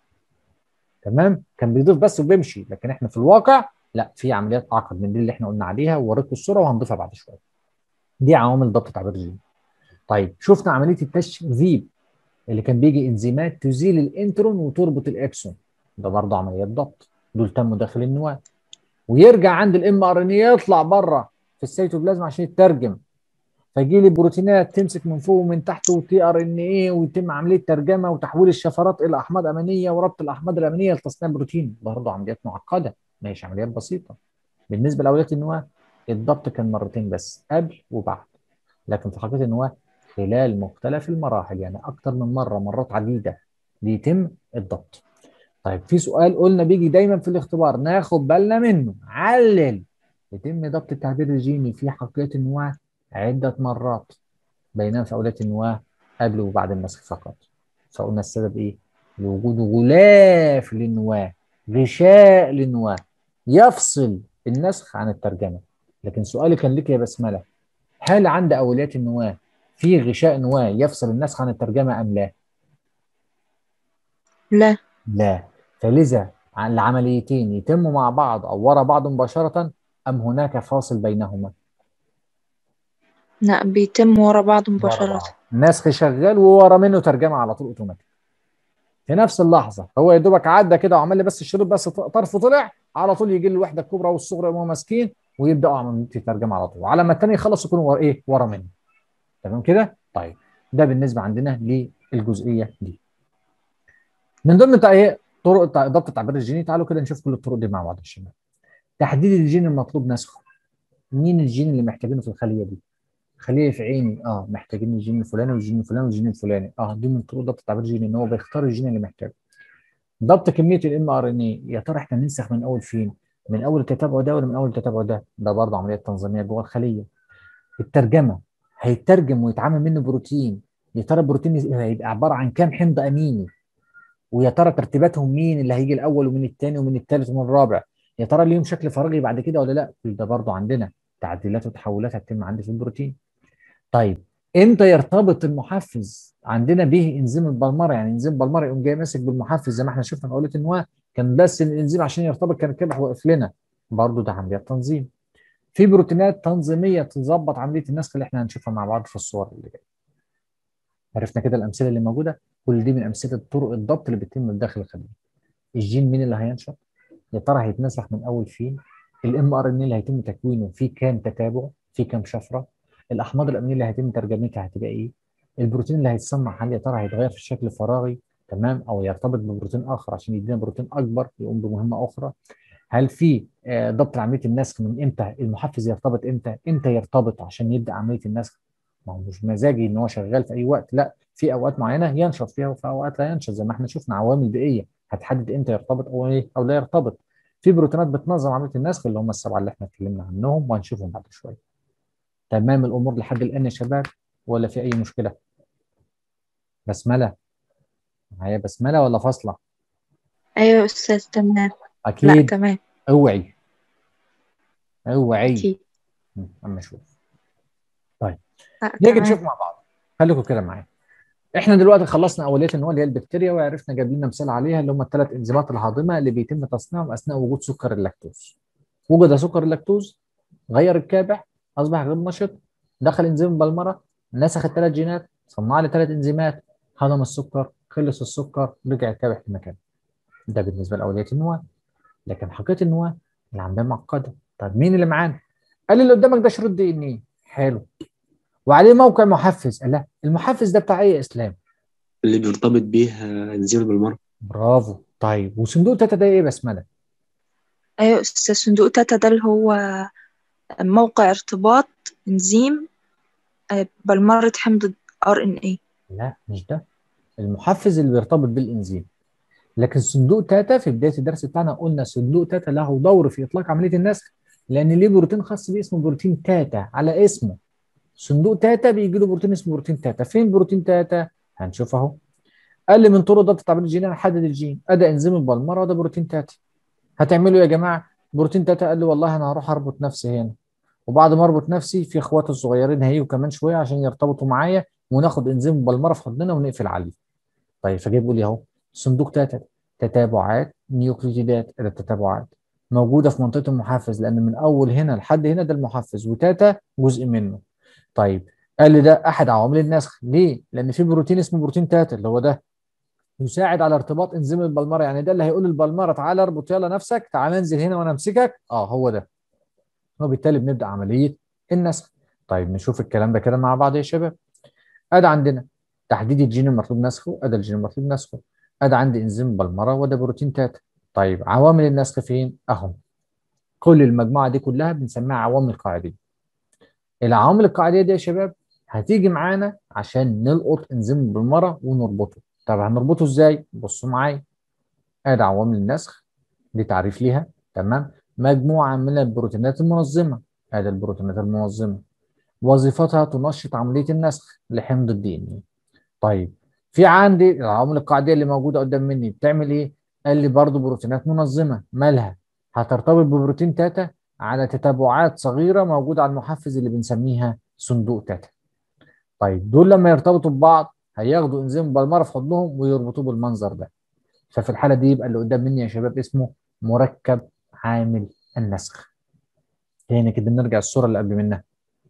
Speaker 1: تمام؟ كان بيضيف بس وبيمشي لكن احنا في الواقع لا في عمليات اعقد من دي اللي احنا قلنا عليها ووريتكم الصوره وهنضيفها بعد شويه. دي عوامل ضبط تعبير الجين. طيب شفنا عمليه التشذيب اللي كان بيجي انزيمات تزيل الانترون وتربط الاكسون ده برضه عمليات ضبط دول تموا داخل النواه ويرجع عند الام ار ان يطلع بره في السيتوبلازم عشان يترجم فيجي لي بروتينات تمسك من فوق ومن تحت وتي ار ان ايه ويتم عمليه ترجمه وتحويل الشفرات الى احماض امينيه وربط الاحماض الامينيه لتصنيع بروتين برضه عمليات معقده مش عمليات بسيطه بالنسبه لاوليات النواه الضبط كان مرتين بس قبل وبعد لكن في حقيقه النواه خلال مختلف المراحل يعني اكتر من مره مرات عديده بيتم الضبط طيب في سؤال قلنا بيجي دايما في الاختبار ناخد بالنا منه علل يتم ضبط التعبير الجيني في حقيقه النواه عده مرات بينما في اوليات النواه قبل وبعد النسخ فقط فقلنا السبب ايه؟ لوجود غلاف للنواه غشاء للنواه يفصل النسخ عن الترجمه لكن سؤالي كان لك يا بسمله هل عند اوليات النواه في غشاء نواه يفصل النسخ عن الترجمه ام لا؟
Speaker 3: لا
Speaker 1: لا فلذا العمليتين يتموا مع بعض او ورا بعض مباشره ام هناك فاصل بينهما؟
Speaker 3: لا بيتم ورا بعض
Speaker 1: ورا
Speaker 3: مباشرة
Speaker 1: بعض. نسخ شغال وورا منه ترجمه على طول اوتوماتيك في نفس اللحظه هو يا دوبك عدى كده وعمل لي بس الشريط بس طرفه طلع على طول يجي لي الوحده الكبرى والصغرى وهم ماسكين ويبداوا عمليه الترجمه على طول على ما الثاني يخلص يكون ورا ايه ورا منه تمام كده طيب ده بالنسبه عندنا للجزئيه دي من ضمن تع- ايه طرق تع- ضبط التعبير الجيني تعالوا كده نشوف كل الطرق دي مع بعض يا شباب تحديد الجين المطلوب نسخه مين الجين اللي محتاجينه في الخليه دي خليه في عيني اه محتاجين الجين الفلاني والجين الفلاني والجين الفلاني اه دي من طرق ضبط التعبير الجيني ان هو بيختار الجين اللي محتاجه ضبط كميه الام ار ان اي يا ترى احنا ننسخ من اول فين من اول التتابع ده ولا من اول التتابع ده ده برضه عمليه تنظيميه جوه الخليه الترجمه هيترجم ويتعمل منه بروتين يا ترى البروتين هيبقى عباره عن كام حمض اميني ويا ترى ترتيباتهم مين اللي هيجي الاول ومن الثاني ومن الثالث ومن الرابع يا ترى ليهم شكل فراغي بعد كده ولا لا كل ده برضه عندنا تعديلات وتحولات هتتم عندي في البروتين طيب امتى يرتبط المحفز عندنا به انزيم البلمره يعني انزيم البلمره يقوم جاي ماسك بالمحفز زي ما احنا شفنا في اوليه النواه كان بس الانزيم عشان يرتبط كان الكبح واقف لنا برضه ده عمليات تنظيم في بروتينات تنظيميه تظبط عمليه النسخ اللي احنا هنشوفها مع بعض في الصور اللي جايه عرفنا كده الامثله اللي موجوده كل دي من امثله طرق الضبط اللي بتتم بداخل الخليه الجين مين اللي هينشط يا ترى هيتنسخ من اول فين الام ار ان اللي هيتم تكوينه في كام تتابع في كام شفره الاحماض الامينيه اللي هيتم ترجمتها هتبقى ايه البروتين اللي هيتصنع هل يا ترى هيتغير في الشكل الفراغي تمام او يرتبط ببروتين اخر عشان يدينا بروتين اكبر يقوم بمهمه اخرى هل في آه، ضبط عمليه النسخ من امتى المحفز يرتبط امتى امتى يرتبط عشان يبدا عمليه النسخ ما هو مش مزاجي ان هو شغال في اي وقت لا في اوقات معينه ينشط فيها وفي اوقات لا ينشط زي ما احنا شفنا عوامل بيئيه هتحدد امتى يرتبط او ايه او لا يرتبط في بروتينات بتنظم عمليه النسخ اللي هم السبعه اللي احنا اتكلمنا عنهم وهنشوفهم بعد شويه تمام الامور لحد الان يا شباب ولا في اي مشكله بسمله معايا بسمله ولا فاصله
Speaker 3: أيوة يا أستاذ تمام لا
Speaker 1: اكيد
Speaker 3: تمام
Speaker 1: اوعي اوعي
Speaker 3: أكيد
Speaker 1: م، اما اشوف
Speaker 3: لا
Speaker 1: نيجي
Speaker 3: تمام
Speaker 1: نشوف مع بعض خليكم كده معايا احنا دلوقتي خلصنا اوليه النواه اللي هي البكتيريا وعرفنا جايب لنا مثال عليها اللي هم الثلاث انزيمات الهاضمه اللي بيتم تصنيعهم اثناء وجود سكر اللاكتوز وجد سكر اللاكتوز غير الكابح اصبح غير نشط دخل انزيم البلمره نسخ الثلاث جينات صنع لي ثلاث انزيمات هضم السكر خلص السكر رجع الكابح في مكانه ده بالنسبه لاوليه النواه لكن حقيقه النواه العمليه معقده طب مين اللي معانا قال لي اللي قدامك ده شريط دي ان ايه حلو وعليه موقع محفز قال لا المحفز ده بتاع ايه يا اسلام
Speaker 2: اللي بيرتبط بيه آه، انزيم البلمره
Speaker 1: برافو طيب وصندوق تاتا ده ايه بسمله
Speaker 3: أيوة يا أستاذ صندوق تاتا ده اللي هو موقع ارتباط إنزيم آه، بلمرة حمض ار ان اي
Speaker 1: لا مش ده المحفز اللي بيرتبط بالانزيم لكن صندوق تاتا في بدايه الدرس بتاعنا قلنا صندوق تاتا له دور في اطلاق عمليه النسخ لان ليه بروتين خاص بيه اسمه بروتين تاتا على اسمه صندوق تاتا بيجي له بروتين اسمه بروتين تاتا فين بروتين تاتا هنشوف اهو قال لي من طرق ضبط التعبير الجيني هنحدد الجين ادى انزيم البلمره وده بروتين تاتا هتعملوا إيه يا جماعه بروتين تاتا قال لي والله انا هروح اربط نفسي هنا وبعد ما اربط نفسي في اخواتي الصغيرين هيجوا كمان شويه عشان يرتبطوا معايا وناخد انزيم البلمره في حضننا ونقفل عليه طيب فجايبوا لي اهو صندوق تاتا تتابعات نيوكليتيدات الى التتابعات موجوده في منطقه المحفز لان من اول هنا لحد هنا ده المحفز وتاتا جزء منه طيب قال لي ده احد عوامل النسخ ليه لان في بروتين اسمه بروتين تاتا اللي هو ده يساعد على ارتباط انزيم البلمره يعني ده اللي هيقول للبلمره تعالى اربط يلا نفسك تعالى انزل هنا وانا امسكك اه هو ده وبالتالي بنبدا عمليه النسخ طيب نشوف الكلام ده كده مع بعض يا شباب ادي عندنا تحديد الجين المطلوب نسخه ادي الجين المطلوب نسخه ادي عندي انزيم بلمره وده بروتين تاتا طيب عوامل النسخ فين اهم كل المجموعه دي كلها بنسميها عوامل قاعديه العوامل القاعديه دي يا شباب هتيجي معانا عشان نلقط انزيم البلمره ونربطه طب هنربطه ازاي بصوا معايا ادي عوامل النسخ دي تعريف ليها تمام مجموعه من البروتينات المنظمه ادي البروتينات المنظمه وظيفتها تنشط عمليه النسخ لحمض الدي ان ايه طيب في عندي العوامل القاعديه اللي موجوده قدام مني بتعمل ايه قال لي برضو بروتينات منظمه مالها هترتبط ببروتين تاتا على تتابعات صغيره موجوده على المحفز اللي بنسميها صندوق تاتا طيب دول لما يرتبطوا ببعض هياخدوا انزيم بالمره في حضنهم ويربطوه بالمنظر ده ففي الحاله دي يبقى اللي قدام مني يا شباب اسمه مركب عامل النسخ تاني كده نرجع الصوره اللي قبل منها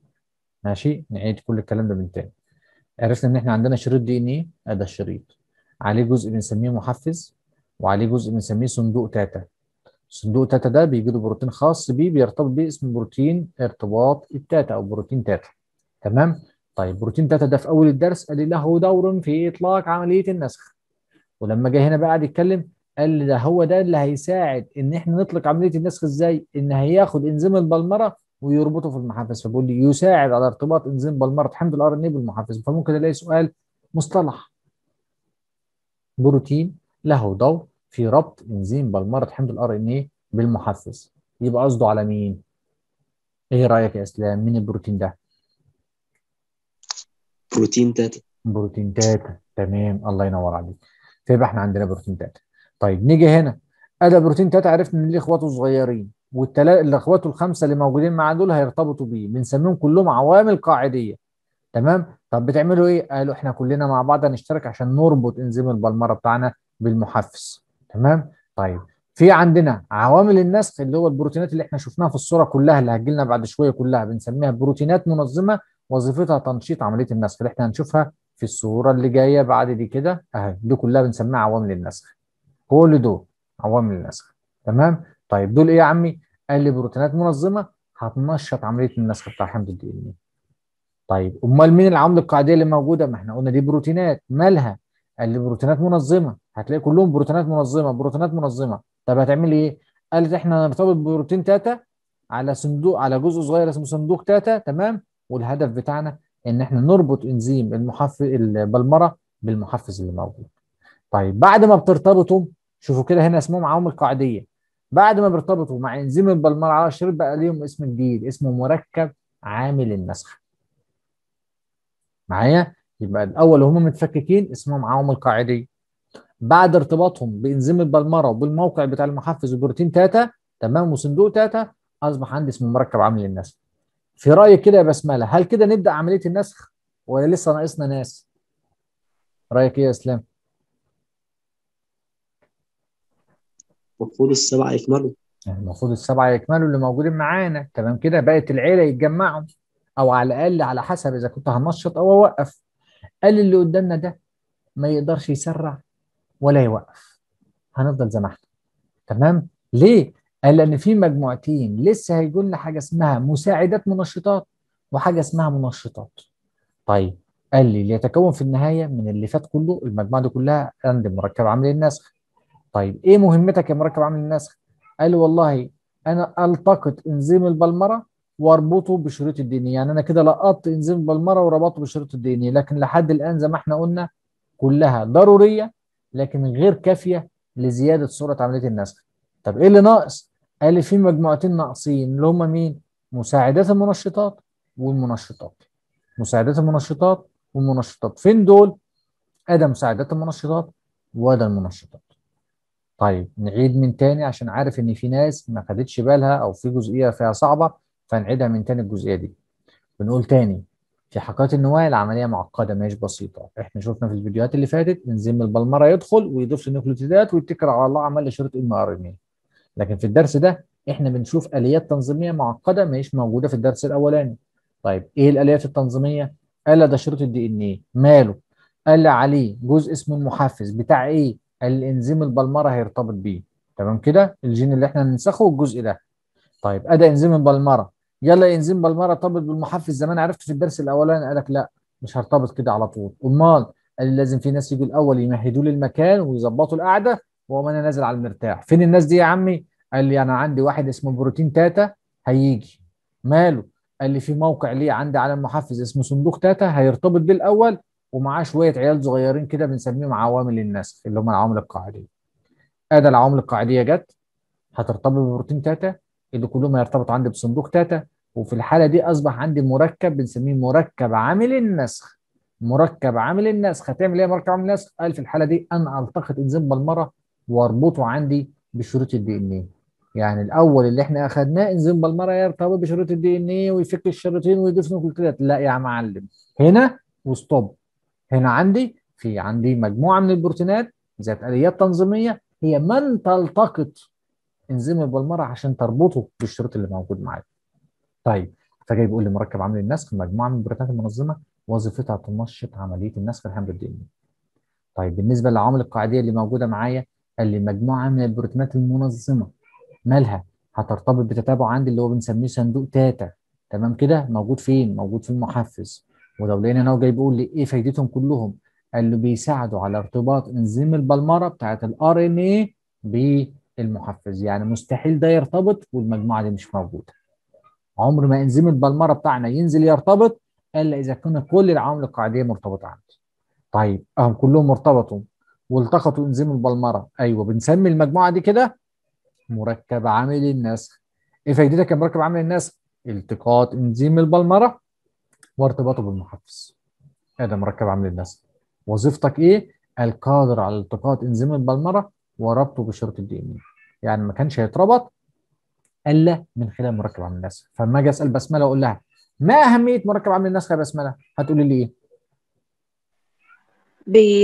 Speaker 1: ماشي نعيد كل الكلام ده من تاني عرفنا ان احنا عندنا شريط دي ان ايه ادي الشريط عليه جزء بنسميه محفز وعليه جزء بنسميه صندوق تاتا صندوق تاتا ده بيجي له بروتين خاص بيه بيرتبط بيه اسمه بروتين ارتباط التاتا او بروتين تاتا تمام طيب بروتين تاتا ده في اول الدرس قال لي له دور في اطلاق عمليه النسخ ولما جه هنا بقى قعد يتكلم قال لي ده هو ده اللي هيساعد ان احنا نطلق عمليه النسخ ازاي ان هياخد انزيم البلمره ويربطه في المحفز فبيقول لي يساعد على ارتباط انزيم بلمره حمض الار ان اي بالمحفز فممكن الاقي سؤال مصطلح بروتين له دور في ربط انزيم بلمره حمض الار ان اي بالمحفز يبقى قصده على مين؟ ايه رايك يا اسلام؟ مين البروتين ده؟
Speaker 2: بروتين تاتا
Speaker 1: بروتين تاتا تمام الله ينور عليك فيبقى احنا عندنا بروتين تاتا طيب نيجي هنا ادي بروتين تاتا عرفنا ان ليه اخواته صغيرين والتلا الاخواته الخمسه اللي موجودين معاه دول هيرتبطوا بيه بنسميهم كلهم عوامل قاعديه تمام طب بتعملوا ايه قالوا احنا كلنا مع بعض هنشترك عشان نربط انزيم البلمره بتاعنا بالمحفز تمام طيب في عندنا عوامل النسخ اللي هو البروتينات اللي احنا شفناها في الصوره كلها اللي هتجي لنا بعد شويه كلها بنسميها بروتينات منظمه وظيفتها تنشيط عمليه النسخ اللي احنا هنشوفها في الصوره اللي جايه بعد دي كده اهي دي كلها بنسميها عوامل النسخ كل دول عوامل النسخ تمام طيب دول ايه يا عمي قال لي بروتينات منظمه هتنشط عمليه النسخ بتاع حمض الدي ان ايه طيب امال مين العوامل القاعديه اللي موجوده ما احنا قلنا دي بروتينات مالها قال لي بروتينات منظمه هتلاقي كلهم بروتينات منظمه بروتينات منظمه طب هتعمل ايه قالت احنا هنرتبط ببروتين تاتا على صندوق على جزء صغير اسمه صندوق تاتا تمام والهدف بتاعنا ان احنا نربط انزيم المحفز البلمره بالمحفز اللي موجود طيب بعد ما بترتبطوا شوفوا كده هنا اسمهم عوامل قاعديه بعد ما بيرتبطوا مع انزيم البلمره على الشريط بقى ليهم اسم جديد اسمه مركب عامل النسخ معايا يبقى الاول وهم متفككين اسمهم عوامل قاعديه بعد ارتباطهم بانزيم البلمره وبالموقع بتاع المحفز وبروتين تاتا تمام وصندوق تاتا اصبح عندي اسمه مركب عامل النسخ في رايك كده يا بسمله هل كده نبدا عمليه النسخ ولا لسه ناقصنا ناس رايك ايه يا اسلام
Speaker 2: المفروض السبعة يكملوا
Speaker 1: المفروض السبعه يكملوا اللي موجودين معانا تمام كده بقت العيله يتجمعوا او على الاقل على حسب اذا كنت هنشط او اوقف قال اللي قدامنا ده ما يقدرش يسرع ولا يوقف هنفضل زي ما احنا تمام ليه قال لان في مجموعتين لسه هيقول لنا حاجه اسمها مساعدات منشطات وحاجه اسمها منشطات طيب قال لي ليتكون في النهايه من اللي فات كله المجموعه دي كلها عند مركب عامل النسخ طيب ايه مهمتك يا مركب عامل النسخ قال لي والله انا التقط انزيم البلمره واربطه بشريط الدي ان يعني انا كده لقطت انزيم البلمره وربطته بشريط الدي ان لكن لحد الان زي ما احنا قلنا كلها ضروريه لكن غير كافيه لزياده سرعه عمليه النسخ طب ايه اللي ناقص قال لي في مجموعتين ناقصين اللي هم مين مساعدات المنشطات والمنشطات مساعدات المنشطات والمنشطات فين دول ادي مساعدات المنشطات وادي المنشطات طيب نعيد من تاني عشان عارف ان في ناس ما خدتش بالها او في جزئيه فيها صعبه فنعيدها من تاني الجزئيه دي بنقول تاني في حلقات النواة العمليه معقده مش بسيطه احنا شفنا في الفيديوهات اللي فاتت انزيم البلمره يدخل ويضيف النيوكليوتيدات ويتكل على الله عمل لي شريط ام ار ان اي لكن في الدرس ده احنا بنشوف اليات تنظيميه معقده مش موجوده في الدرس الاولاني طيب ايه الاليات التنظيميه قال ده شريط الدي ان ايه ماله قال لي عليه جزء اسمه المحفز بتاع ايه قال الانزيم البلمره هيرتبط بيه تمام كده الجين اللي احنا ننسخه الجزء ده طيب ادي انزيم البلمره يلا يا انزيم بالمره ارتبط بالمحفز زي ما انا عرفت في الدرس الاولاني قال لك لا مش هرتبط كده على طول امال قال لي لازم في ناس يجوا الاول يمهدوا لي المكان ويظبطوا القعده واقوم انا نازل على المرتاح فين الناس دي يا عمي قال لي انا عندي واحد اسمه بروتين تاتا هيجي ماله قال لي في موقع ليه عندي على المحفز اسمه صندوق تاتا هيرتبط بيه الاول ومعاه شويه عيال صغيرين كده بنسميهم عوامل النسخ اللي هم العوامل القاعديه ادي العوامل القاعديه جت هترتبط ببروتين تاتا اللي كلهم هيرتبطوا عندي بصندوق تاتا وفي الحاله دي اصبح عندي مركب بنسميه مركب عامل النسخ مركب عامل النسخ هتعمل ايه مركب عامل النسخ قال في الحاله دي انا التقط انزيم بالمره واربطه عندي بشروط الدي ان ايه يعني الاول اللي احنا اخذناه انزيم بالمره يرتبط بشروط الدي ان ايه ويفك الشريطين ويضيف نيوكليوتيدات لا يا معلم هنا وستوب هنا عندي في عندي مجموعه من البروتينات ذات اليات تنظيميه هي من تلتقط انزيم البلمره عشان تربطه بالشريط اللي موجود معاك. طيب فجاي بيقول لي مركب عامل النسخ مجموعه من البروتينات المنظمه وظيفتها تنشط عمليه النسخ الحمض الدي ان طيب بالنسبه للعوامل القاعديه اللي موجوده معايا قال لي مجموعه من البروتينات المنظمه مالها؟ هترتبط بتتابع عندي اللي هو بنسميه صندوق تاتا تمام كده موجود فين؟ موجود في المحفز ولو لقينا هنا جاي بيقول لي ايه فايدتهم كلهم؟ قال له بيساعدوا على ارتباط انزيم البلمره بتاعت الار ان اي بالمحفز يعني مستحيل ده يرتبط والمجموعه دي مش موجوده عمر ما انزيم البلمره بتاعنا ينزل يرتبط الا اذا كنا كل العوامل القاعديه مرتبطه عندي طيب اهم كلهم مرتبطوا والتقطوا انزيم البلمره ايوه بنسمي المجموعه دي كده مركب عامل النسخ ايه فايدتك يا مركب عامل النسخ التقاط انزيم البلمره وارتباطه بالمحفز هذا مركب عامل النسخ وظيفتك ايه القادر على التقاط انزيم البلمره وربطه بشريط الدي ان يعني ما كانش هيتربط الا من خلال مركب عامل النسخ فلما اجي اسال بسمله واقول لها ما اهميه مركب عامل النسخ يا بسمله هتقولي لي ايه
Speaker 3: بي...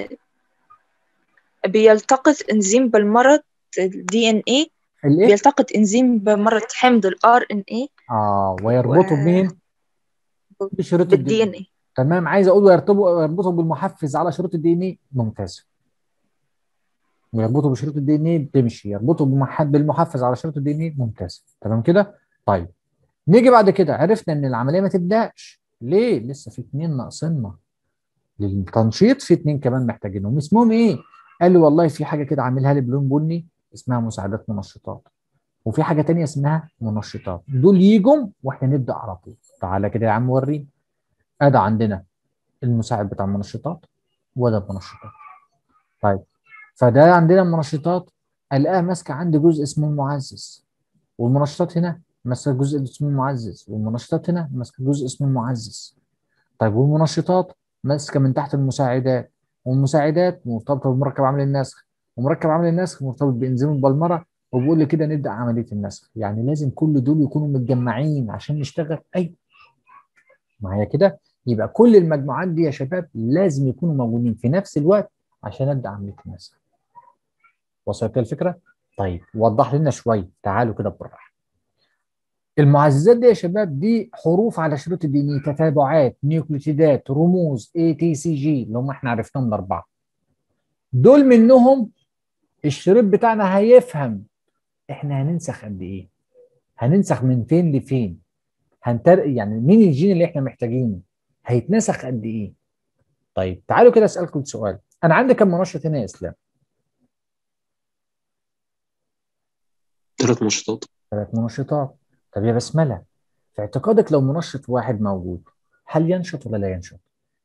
Speaker 3: بيلتقط انزيم بالمرض الدي ان اي
Speaker 1: الايه
Speaker 3: بيلتقط انزيم بمرض حمض الار ان اي
Speaker 1: اه ويربطه
Speaker 3: و-
Speaker 1: بمين بشريط
Speaker 3: بالدي ان اي
Speaker 1: تمام عايز اقول ويرتبط يربطه بالمحفز على شريط الدي ان اي ممتاز ويربطه بشريط الدي ان اي بتمشي يربطه بمح- بالمحفز على شريط الدي ان اي ممتاز تمام كده طيب نيجي بعد كده عرفنا ان العمليه ما تبداش ليه لسه في اتنين ناقصيننا للتنشيط في اتنين كمان محتاجينهم اسمهم ايه قال لي والله في حاجه كده عاملها لي بلون بني اسمها مساعدات منشطات وفي حاجه تانية اسمها منشطات دول يجوا واحنا نبدا على طول تعالى كده يا عم وريني ادي عندنا المساعد بتاع المنشطات وده المنشطات طيب فده عندنا المنشطات الاقيها ماسكه عندي جزء اسمه المعزز والمنشطات هنا ماسكه جزء اسمه المعزز والمنشطات هنا ماسكه جزء اسمه المعزز طيب والمنشطات ماسكه من تحت المساعدات والمساعدات مرتبطه بمركب عامل النسخ ومركب عامل النسخ مرتبط بانزيم البلمره وبيقول لي كده نبدا عمليه النسخ يعني لازم كل دول يكونوا متجمعين عشان نشتغل اي معايا كده يبقى كل المجموعات دي يا شباب لازم يكونوا موجودين في نفس الوقت عشان ابدا عمليه النسخ وصلت كده الفكره طيب وضح لنا شويه تعالوا كده بالراحه المعززات دي يا شباب دي حروف على شريط الدي ان تتابعات نيوكليتيدات رموز اي تي سي جي اللي هم احنا عرفناهم الاربعه دول منهم الشريط بتاعنا هيفهم احنا هننسخ قد ايه هننسخ من فين لفين هنتر يعني مين الجين اللي احنا محتاجينه هيتنسخ قد ايه طيب تعالوا كده اسالكم سؤال انا عندي كم منشط هنا يا اسلام
Speaker 2: ثلاث منشطات
Speaker 1: ثلاث منشطات طب يا بسمله في اعتقادك لو منشط واحد موجود هل ينشط ولا لا ينشط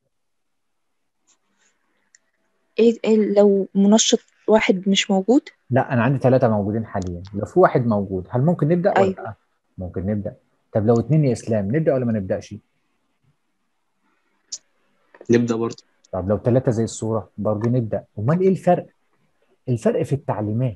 Speaker 3: إيه إيه لو منشط واحد مش موجود
Speaker 1: لا انا عندي ثلاثه موجودين حاليا لو في واحد موجود هل ممكن نبدا ولا
Speaker 3: أيوة.
Speaker 1: لا ممكن نبدا طب لو اتنين يا اسلام نبدا ولا ما نبداش
Speaker 2: نبدأ برضه
Speaker 1: طب لو ثلاثه زي الصوره برضه نبدا امال ايه الفرق الفرق في التعليمات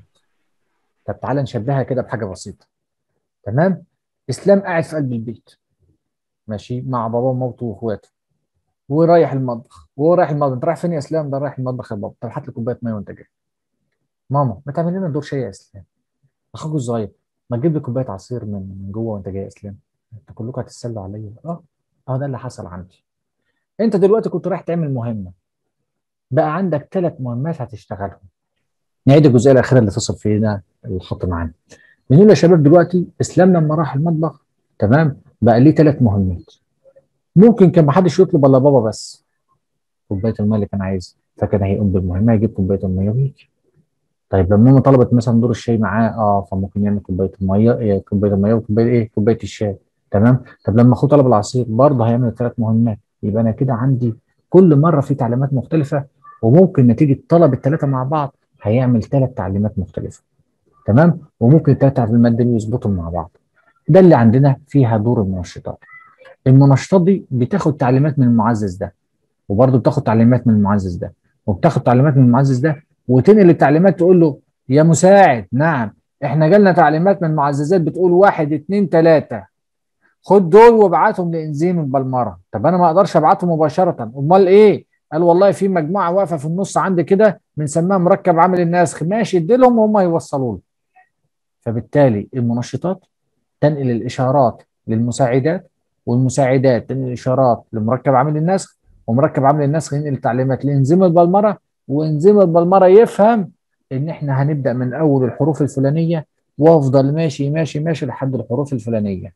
Speaker 1: طب تعالى نشبهها كده بحاجه بسيطه تمام اسلام قاعد في قلب البيت ماشي مع باباه ومامته واخواته ورايح المطبخ وهو رايح المطبخ انت رايح فين يا اسلام ده رايح المطبخ يا بابا طب هات لي كوبايه ميه وانت جاي ماما ما تعمل لنا دور شاي يا اسلام اخوك الصغير ما تجيب لي كوبايه عصير من من جوه وانت جاي يا اسلام انت كلكم هتتسلوا عليا اه اه ده اللي حصل عندي انت دلوقتي كنت رايح تعمل مهمه بقى عندك ثلاث مهمات هتشتغلهم نعيد الجزئيه الاخيره اللي فصل فينا الخط معانا بنقول يا شباب دلوقتي اسلام لما راح المطبخ تمام بقى ليه ثلاث مهمات ممكن كان محدش يطلب الا بابا بس كوبايه الميه اللي كان عايزها فكان هيقوم بالمهمه يجيب كوبايه الميه ويجي طيب لما ماما طلبت مثلا دور الشاي معاه اه فممكن يعمل كوبايه الميه إيه كوبايه الميه وكوبايه ايه كوبايه الشاي تمام طب لما اخوه طلب العصير برضه هيعمل ثلاث مهمات يبقى انا كده عندي كل مره في تعليمات مختلفه وممكن نتيجه طلب الثلاثه مع بعض هيعمل ثلاث تعليمات مختلفه تمام وممكن الثلاث تعليمات دول يظبطوا مع بعض ده اللي عندنا فيها دور المنشطات المنشطات دي بتاخد تعليمات من المعزز ده وبرضه بتاخد تعليمات من المعزز ده وبتاخد تعليمات من المعزز ده وتنقل التعليمات تقول له يا مساعد نعم احنا جالنا تعليمات من المعززات بتقول واحد اتنين تلاته خد دول وابعتهم لانزيم البلمره طب انا ما اقدرش ابعتهم مباشره امال ايه قال والله في مجموعه واقفه في النص عندي كده بنسميها مركب عامل النسخ ماشي اديلهم وهم يوصلوا له فبالتالي المنشطات تنقل الاشارات للمساعدات والمساعدات تنقل الاشارات لمركب عامل النسخ ومركب عامل النسخ ينقل التعليمات لانزيم البلمره وانزيم البلمره يفهم ان احنا هنبدا من اول الحروف الفلانيه وافضل ماشي ماشي ماشي لحد الحروف الفلانيه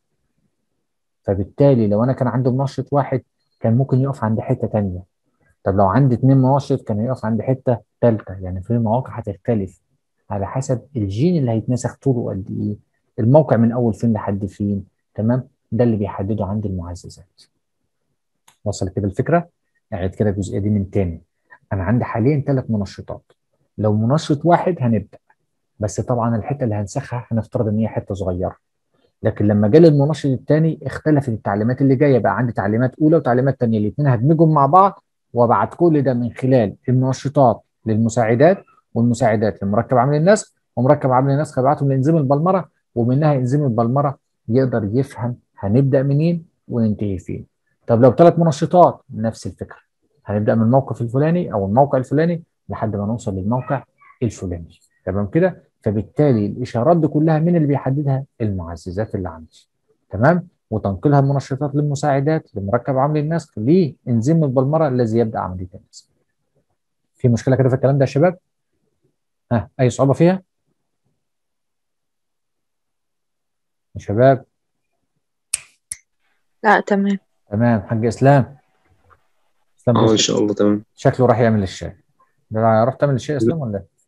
Speaker 1: فبالتالي لو انا كان عندي منشط واحد كان ممكن يقف عند حته تانية طب لو عندي اتنين منشط كان يقف عند حته ثالثه يعني في مواقع هتختلف على حسب الجين اللي هيتنسخ طوله قد ايه الموقع من اول فين لحد فين تمام ده اللي بيحدده عندي المعززات وصل كده الفكره اعيد كده الجزئيه دي من تاني انا عندي حاليا ثلاث منشطات لو منشط واحد هنبدا بس طبعا الحته اللي هنسخها هنفترض ان هي حته صغيره لكن لما جالي المنشط الثاني اختلفت التعليمات اللي جايه بقى عندي تعليمات اولى وتعليمات ثانيه الاثنين هدمجهم مع بعض وابعت كل ده من خلال المنشطات للمساعدات والمساعدات لمركب عامل النسخ ومركب عامل النسخ ابعتهم لانزيم البلمره ومنها انزيم البلمره يقدر يفهم هنبدا منين وننتهي فين طب لو ثلاث منشطات نفس الفكره هنبدا من الموقف الفلاني او الموقع الفلاني لحد ما نوصل للموقع الفلاني تمام كده فبالتالي الاشارات دي كلها مين اللي بيحددها المعززات اللي عندي تمام وتنقلها المنشطات للمساعدات لمركب عامل النسخ لانزيم البلمره الذي يبدا عمليه النسخ في مشكله كده في الكلام ده يا شباب ها اي صعوبه فيها يا شباب
Speaker 3: لا تمام
Speaker 1: تمام حاج اسلام اسلام
Speaker 2: اه ان
Speaker 1: بس
Speaker 2: شاء الله تمام
Speaker 1: شكله راح يعمل الشاي ده راح تعمل الشاي يا اسلام ولا إيه؟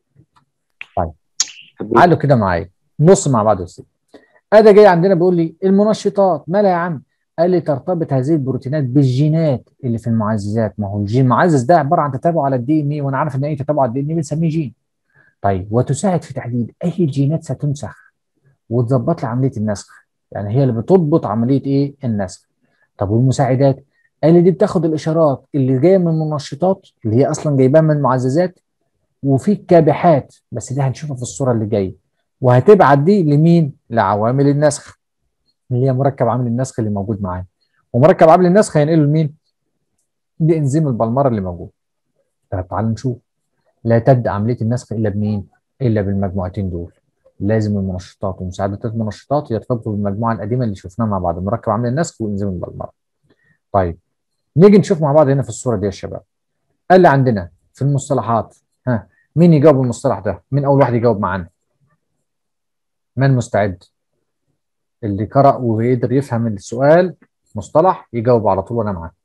Speaker 2: حبوب.
Speaker 1: تعالوا كده معايا نص مع بعض يا سيدي ادي جاي عندنا بيقول لي المنشطات مالها يا عم قال لي ترتبط هذه البروتينات بالجينات اللي في المعززات ما هو الجين المعزز ده عباره عن تتابع على الدي ان اي وانا عارف ان اي تتابع على الدي ان اي بنسميه جين طيب وتساعد في تحديد اي جينات ستنسخ وتظبط لي عمليه النسخ يعني هي اللي بتضبط عمليه ايه النسخ طب والمساعدات قال لي دي بتاخد الاشارات اللي جايه من المنشطات اللي هي اصلا جايباها من المعززات وفي كابحات بس دي هنشوفها في الصوره اللي جايه وهتبعت دي لمين؟ لعوامل النسخ اللي هي مركب عامل النسخ اللي موجود معانا ومركب عامل النسخ هينقله لمين؟ لانزيم البلمره اللي موجود طب تعالوا نشوف لا تبدا عمليه النسخ الا بمين؟ الا بالمجموعتين دول لازم المنشطات ومساعدات المنشطات يرتبطوا بالمجموعه القديمه اللي شفناها مع بعض مركب عامل النسخ وانزيم البلمره طيب نيجي نشوف مع بعض هنا في الصوره دي يا شباب قال لي عندنا في المصطلحات ها مين يجاوب المصطلح ده؟ مين اول واحد يجاوب معانا؟ من مستعد؟ اللي قرأ ويقدر يفهم السؤال مصطلح يجاوب على طول وانا معاه.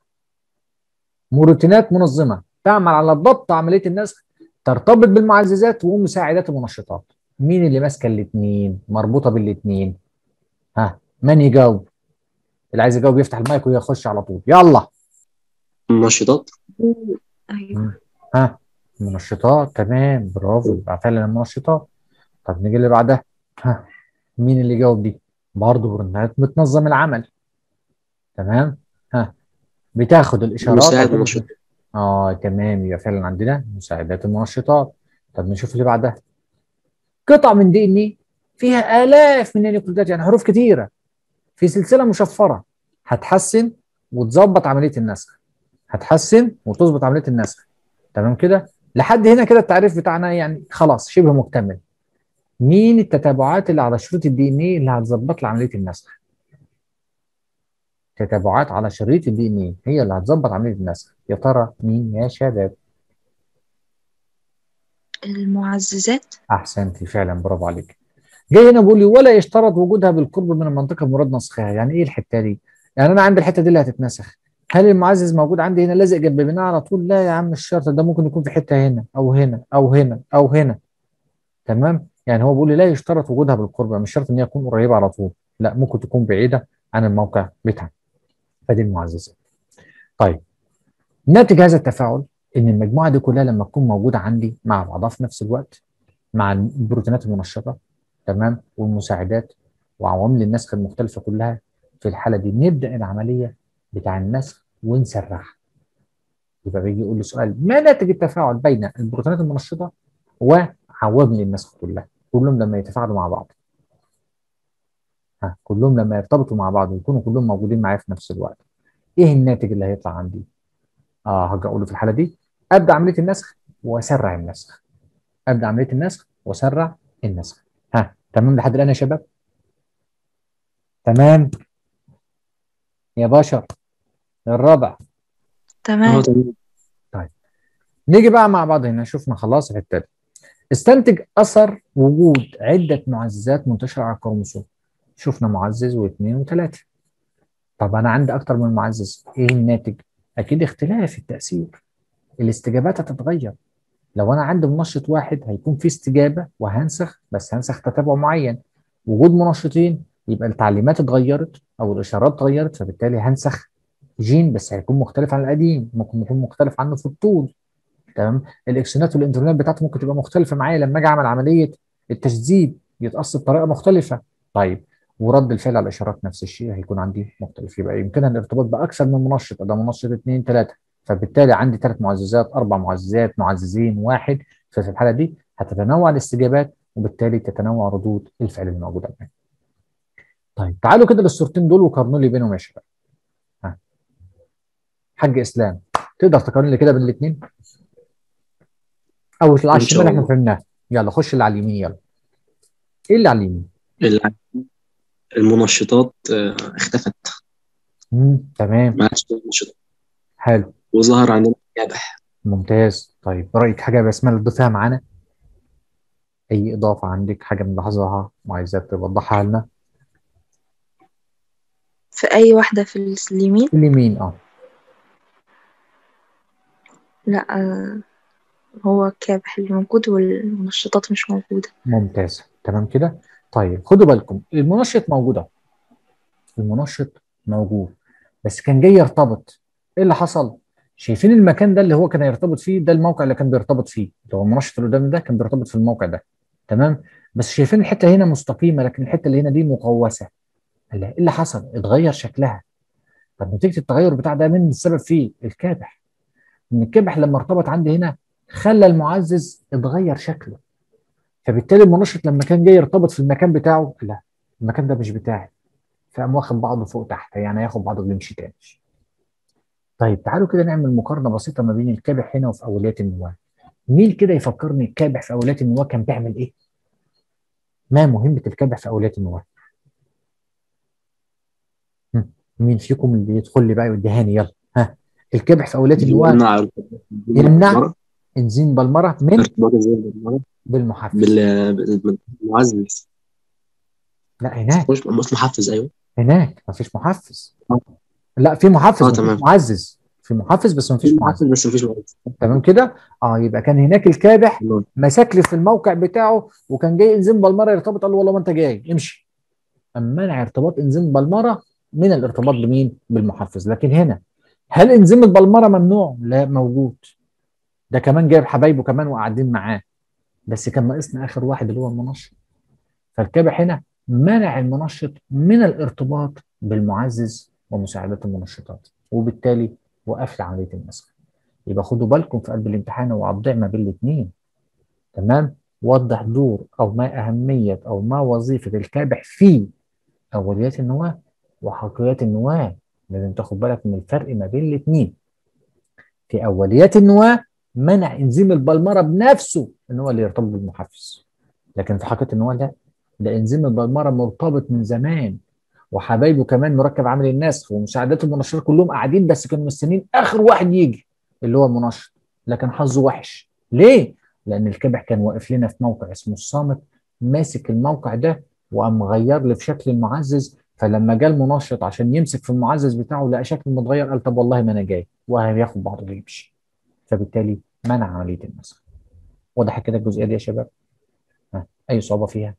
Speaker 1: بروتينات منظمه تعمل على ضبط عمليه النسخ ترتبط بالمعززات ومساعدات المنشطات. مين اللي ماسكه الاثنين؟ مربوطه بالاثنين. ها من يجاوب؟ اللي عايز يجاوب يفتح المايك ويخش على طول يلا
Speaker 2: النشطات
Speaker 3: ايوه
Speaker 1: ها منشطات تمام برافو يبقى فعلا المنشطات طب نيجي اللي بعدها ها مين اللي جاوب دي برضه بروتينات بتنظم العمل تمام ها بتاخد الاشارات
Speaker 2: مساعد
Speaker 1: عشان-
Speaker 2: منشط
Speaker 1: اه تمام يبقى فعلا عندنا مساعدات المنشطات طب نشوف اللي بعدها قطع من دي ان ايه فيها الاف من النيوكليدات يعني حروف كتيره في سلسله مشفره هتحسن وتظبط عمليه النسخ هتحسن وتظبط عمليه النسخ تمام كده لحد هنا كده التعريف بتاعنا يعني خلاص شبه مكتمل مين التتابعات اللي على شريط الدي ان ايه اللي هتظبط لي عمليه النسخ تتابعات على شريط الدي ان ايه هي اللي هتظبط عمليه النسخ يا ترى مين يا شباب
Speaker 3: المعززات
Speaker 1: احسنتي فعلا برافو عليك جاي هنا بيقول لي ولا يشترط وجودها بالقرب من المنطقه المراد نسخها يعني ايه الحته دي يعني انا عندي الحته دي اللي هتتنسخ هل المعزز موجود عندي هنا لازق جنب بناء على طول لا يا عم الشرط ده ممكن يكون في حته هنا او هنا او هنا او هنا تمام يعني هو بيقول لي لا يشترط وجودها بالقرب مش شرط ان هي تكون قريبه على طول لا ممكن تكون بعيده عن الموقع بتاعها فدي المعززات طيب ناتج هذا التفاعل ان المجموعه دي كلها لما تكون موجوده عندي مع بعضها في نفس الوقت مع البروتينات المنشطه تمام والمساعدات وعوامل النسخ المختلفه كلها في الحاله دي نبدا العمليه بتاع النسخ ونسرعها يبقى بيجي يقول لي سؤال ما ناتج التفاعل بين البروتينات المنشطه وعوامل النسخ كلها كلهم لما يتفاعلوا مع بعض ها كلهم لما يرتبطوا مع بعض ويكونوا كلهم موجودين معايا في نفس الوقت ايه الناتج اللي هيطلع عندي اه هرجع اقوله في الحاله دي ابدا عمليه النسخ واسرع النسخ ابدا عمليه النسخ واسرع النسخ ها تمام لحد الان يا شباب تمام يا بشر الرابع
Speaker 2: اه
Speaker 3: تمام
Speaker 2: تمام
Speaker 1: نيجي بقى مع بعض هنا شفنا خلاص الحته دي استنتج اثر وجود عده معززات منتشره على الكروموسوم شفنا معزز واثنين وثلاثه طب انا عندي اكتر من معزز ايه الناتج اكيد اختلاف التاثير الاستجابات هتتغير لو انا عندي منشط واحد هيكون في استجابه وهنسخ بس هنسخ تتابع معين وجود منشطين يبقى التعليمات اتغيرت او الاشارات اتغيرت فبالتالي هنسخ جين بس هيكون مختلف عن القديم ممكن يكون مختلف عنه في الطول تمام الاكسونات والانترونات بتاعته ممكن تبقى مختلفه معايا لما اجي اعمل عمليه التشديد يتقص بطريقه مختلفه طيب ورد الفعل على الاشارات نفس الشيء هيكون عندي مختلف يبقى يمكنها الارتباط باكثر من منشط ده منشط اثنين ثلاثه فبالتالي عندي ثلاث معززات اربع معززات معززين واحد ففي الحاله دي هتتنوع الاستجابات وبالتالي تتنوع ردود الفعل الموجوده معايا. طيب تعالوا كده للصورتين دول وقارنوا لي بينهم يا شباب. ها. حاج اسلام تقدر تقارن لي كده بين الاثنين؟ او اللي على
Speaker 2: إن شاء
Speaker 1: الشمال احنا
Speaker 2: الله.
Speaker 1: فهمناه يلا خش اللي على اليمين يلا. ايه اللي على اليمين؟
Speaker 2: ال- المنشطات آه، اختفت
Speaker 1: مم. تمام
Speaker 2: ما عادش فيها منشطات
Speaker 1: حلو
Speaker 2: وظهر عندنا كابح
Speaker 1: ممتاز طيب رايك حاجه يا بسمله تضيفها معانا؟ اي اضافه عندك حاجه ملاحظها وعايزاك توضحها لنا؟
Speaker 3: في أي واحدة في اليمين
Speaker 1: اليمين اه
Speaker 3: لا آه، هو الكابح اللي موجود والمنشطات مش موجودة
Speaker 1: ممتاز تمام كده طيب خدوا بالكم المنشط موجود اهو المنشط موجود بس كان جاي يرتبط ايه اللي حصل شايفين المكان ده اللي هو كان يرتبط فيه ده الموقع اللي كان بيرتبط فيه اللي هو المنشط اللي قدام ده كان بيرتبط في الموقع ده تمام بس شايفين الحته هنا مستقيمه لكن الحته اللي هنا دي مقوسه اللي- ايه اللي حصل اتغير شكلها طب نتيجه التغير بتاع ده مين السبب فيه الكابح ان الكابح لما ارتبط عندي هنا خلى المعزز اتغير شكله فبالتالي المنشط لما كان جاي يرتبط في المكان بتاعه لا المكان ده مش بتاعي فقام واخد بعضه فوق تحت يعني هياخد بعضه ويمشي تاني طيب تعالوا كده نعمل مقارنه بسيطه ما بين الكابح هنا وفي اوليات النواه مين كده يفكرني الكابح في اوليات النواه كان بيعمل ايه؟ ما مهمه الكابح في اوليات النواه؟ هم، مين فيكم اللي يدخل لي بقى يوديهاني يلا ها الكابح في اوليات النواه
Speaker 2: يمنع
Speaker 1: يمنع انزيم بلمره من
Speaker 2: ارتباط زي بالمرة
Speaker 1: بالمحفز
Speaker 2: بال- بالمعزز
Speaker 1: لا هناك
Speaker 2: مش مش محفز ايوه
Speaker 1: هناك مفيش محفز لا في محفز
Speaker 2: اه
Speaker 1: مفيش
Speaker 2: تمام.
Speaker 1: معزز في محفز بس مفيش معزز
Speaker 2: محفز بس مفيش معزز
Speaker 1: تمام كده اه يبقى كان هناك الكابح
Speaker 2: تمام.
Speaker 1: مسك لي في الموقع بتاعه وكان جاي انزيم بالمره يرتبط قال له والله ما انت جاي امشي اما منع ارتباط انزيم بالمره من الارتباط بمين بالمحفز لكن هنا هل انزيم البلمره ممنوع لا موجود ده كمان جايب حبايبه كمان وقاعدين معاه بس كان ناقصنا اخر واحد اللي هو المنشط فالكابح هنا منع المنشط من الارتباط بالمعزز ومساعدات المنشطات وبالتالي وقف لي عمليه المسخ يبقى خدوا بالكم في قلب الامتحان وابدع ما بين الاثنين تمام وضح دور او ما اهميه او ما وظيفه الكابح في اوليات النواه وحقيقيات النواه لازم تاخد بالك من الفرق ما بين الاثنين في اوليات النواه منع انزيم البلمره بنفسه ان هو اللي يرتبط بالمحفز لكن في حقيقه النواه لا ده انزيم البلمره مرتبط من زمان وحبايبه كمان مركب عامل النسخ ومساعدات المنشطات كلهم قاعدين بس كانوا مستنيين اخر واحد يجي اللي هو المنشط لكن حظه وحش ليه؟ لان الكبح كان واقف لنا في موقع اسمه الصامت ماسك الموقع ده وقام مغير لي في شكل المعزز فلما جه المنشط عشان يمسك في المعزز بتاعه لقى شكل متغير قال طب والله ما انا جاي وهياخد بعضه ويمشي فبالتالي منع عمليه النسخ واضح كده الجزئيه دي يا شباب؟ ها اي صعوبه فيها؟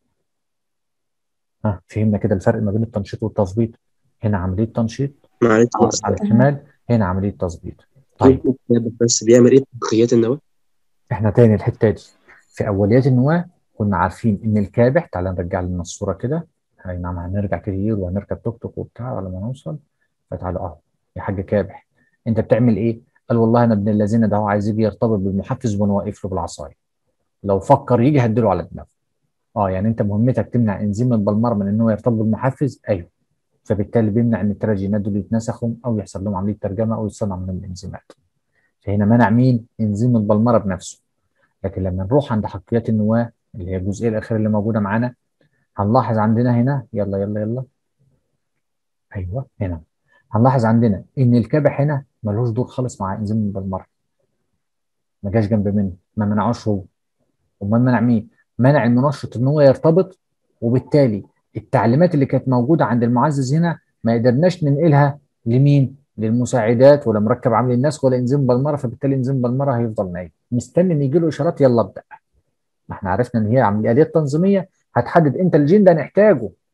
Speaker 1: ها فهمنا كده الفرق ما بين التنشيط والتظبيط هنا عمليه تنشيط
Speaker 2: معلش
Speaker 1: على الشمال هنا عمليه تظبيط طيب
Speaker 2: بس بيعمل ايه في بقيات النواه؟
Speaker 1: احنا تاني الحته دي في اوليات النواه كنا عارفين ان الكابح تعالى نرجع لنا الصوره كده اي نعم هنرجع كتير وهنركب توك توك وبتاع على ما نوصل فتعالى اهو يا حاج كابح انت بتعمل ايه؟ قال والله انا ابن الذين ده هو عايز يجي يرتبط بالمحفز وانا واقف له بالعصايه لو فكر يجي هديله على دماغه اه يعني انت مهمتك تمنع انزيم البلمر من ان هو يرتبط بالمحفز ايوه فبالتالي بيمنع ان التراجينات دول يتنسخوا او يحصل لهم عمليه ترجمه او يتصنع منهم الانزيمات فهنا منع مين؟ انزيم البلمره بنفسه لكن لما نروح عند حقيقات النواه اللي هي الجزئيه الاخيره اللي موجوده معانا هنلاحظ عندنا هنا يلا يلا يلا ايوه هنا هنلاحظ عندنا ان الكابح هنا ملوش دور خالص مع انزيم البلمره ما جاش جنب منه ما منعوش هو امال منع مين؟ منع المنشط ان هو يرتبط وبالتالي التعليمات اللي كانت موجوده عند المعزز هنا ما قدرناش ننقلها لمين؟ للمساعدات ولا مركب عامل النسخ ولا انزيم بلمره فبالتالي انزيم بلمره هيفضل نايم مستني ان يجي له اشارات يلا ابدا ما احنا عرفنا ان هي عمليات تنظيميه هتحدد انت الجين ده نحتاجه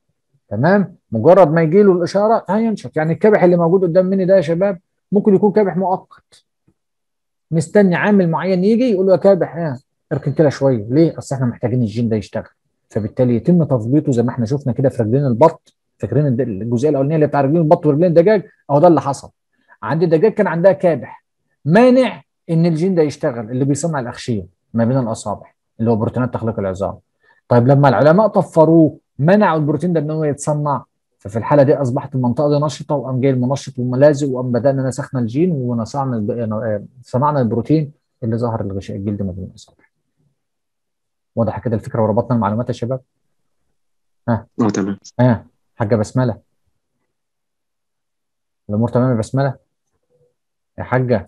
Speaker 1: تمام مجرد ما يجي له الاشاره هينشط يعني الكبح اللي موجود قدام مني ده يا شباب ممكن يكون كبح مؤقت مستني عامل معين يجي يقول له يا كابح اه اركن كده شويه ليه؟ اصل احنا محتاجين الجين ده يشتغل فبالتالي يتم تظبيطه زي ما احنا شفنا كده في رجلين البط فاكرين الد- الجزئيه الاولانيه اللي بتاع رجلين البط ورجلين الدجاج اهو ده اللي حصل عند الدجاج كان عندها كابح مانع ان الجين ده يشتغل اللي بيصنع الاغشيه ما بين الاصابع اللي هو بروتينات تخليق العظام طيب لما العلماء طفروه منعوا البروتين ده ان هو يتصنع ففي الحاله دي اصبحت المنطقه دي نشطه وقام جاي المنشط والملازق وقام بدانا نسخنا الجين ونصعنا الب- صنعنا البروتين اللي ظهر الغشاء الجلد ما بين الاصابع واضح كده الفكره وربطنا المعلومات يا شباب
Speaker 2: اه تمام
Speaker 1: اه حاجه بسمله الامور تمام يا بسمله يا حاجه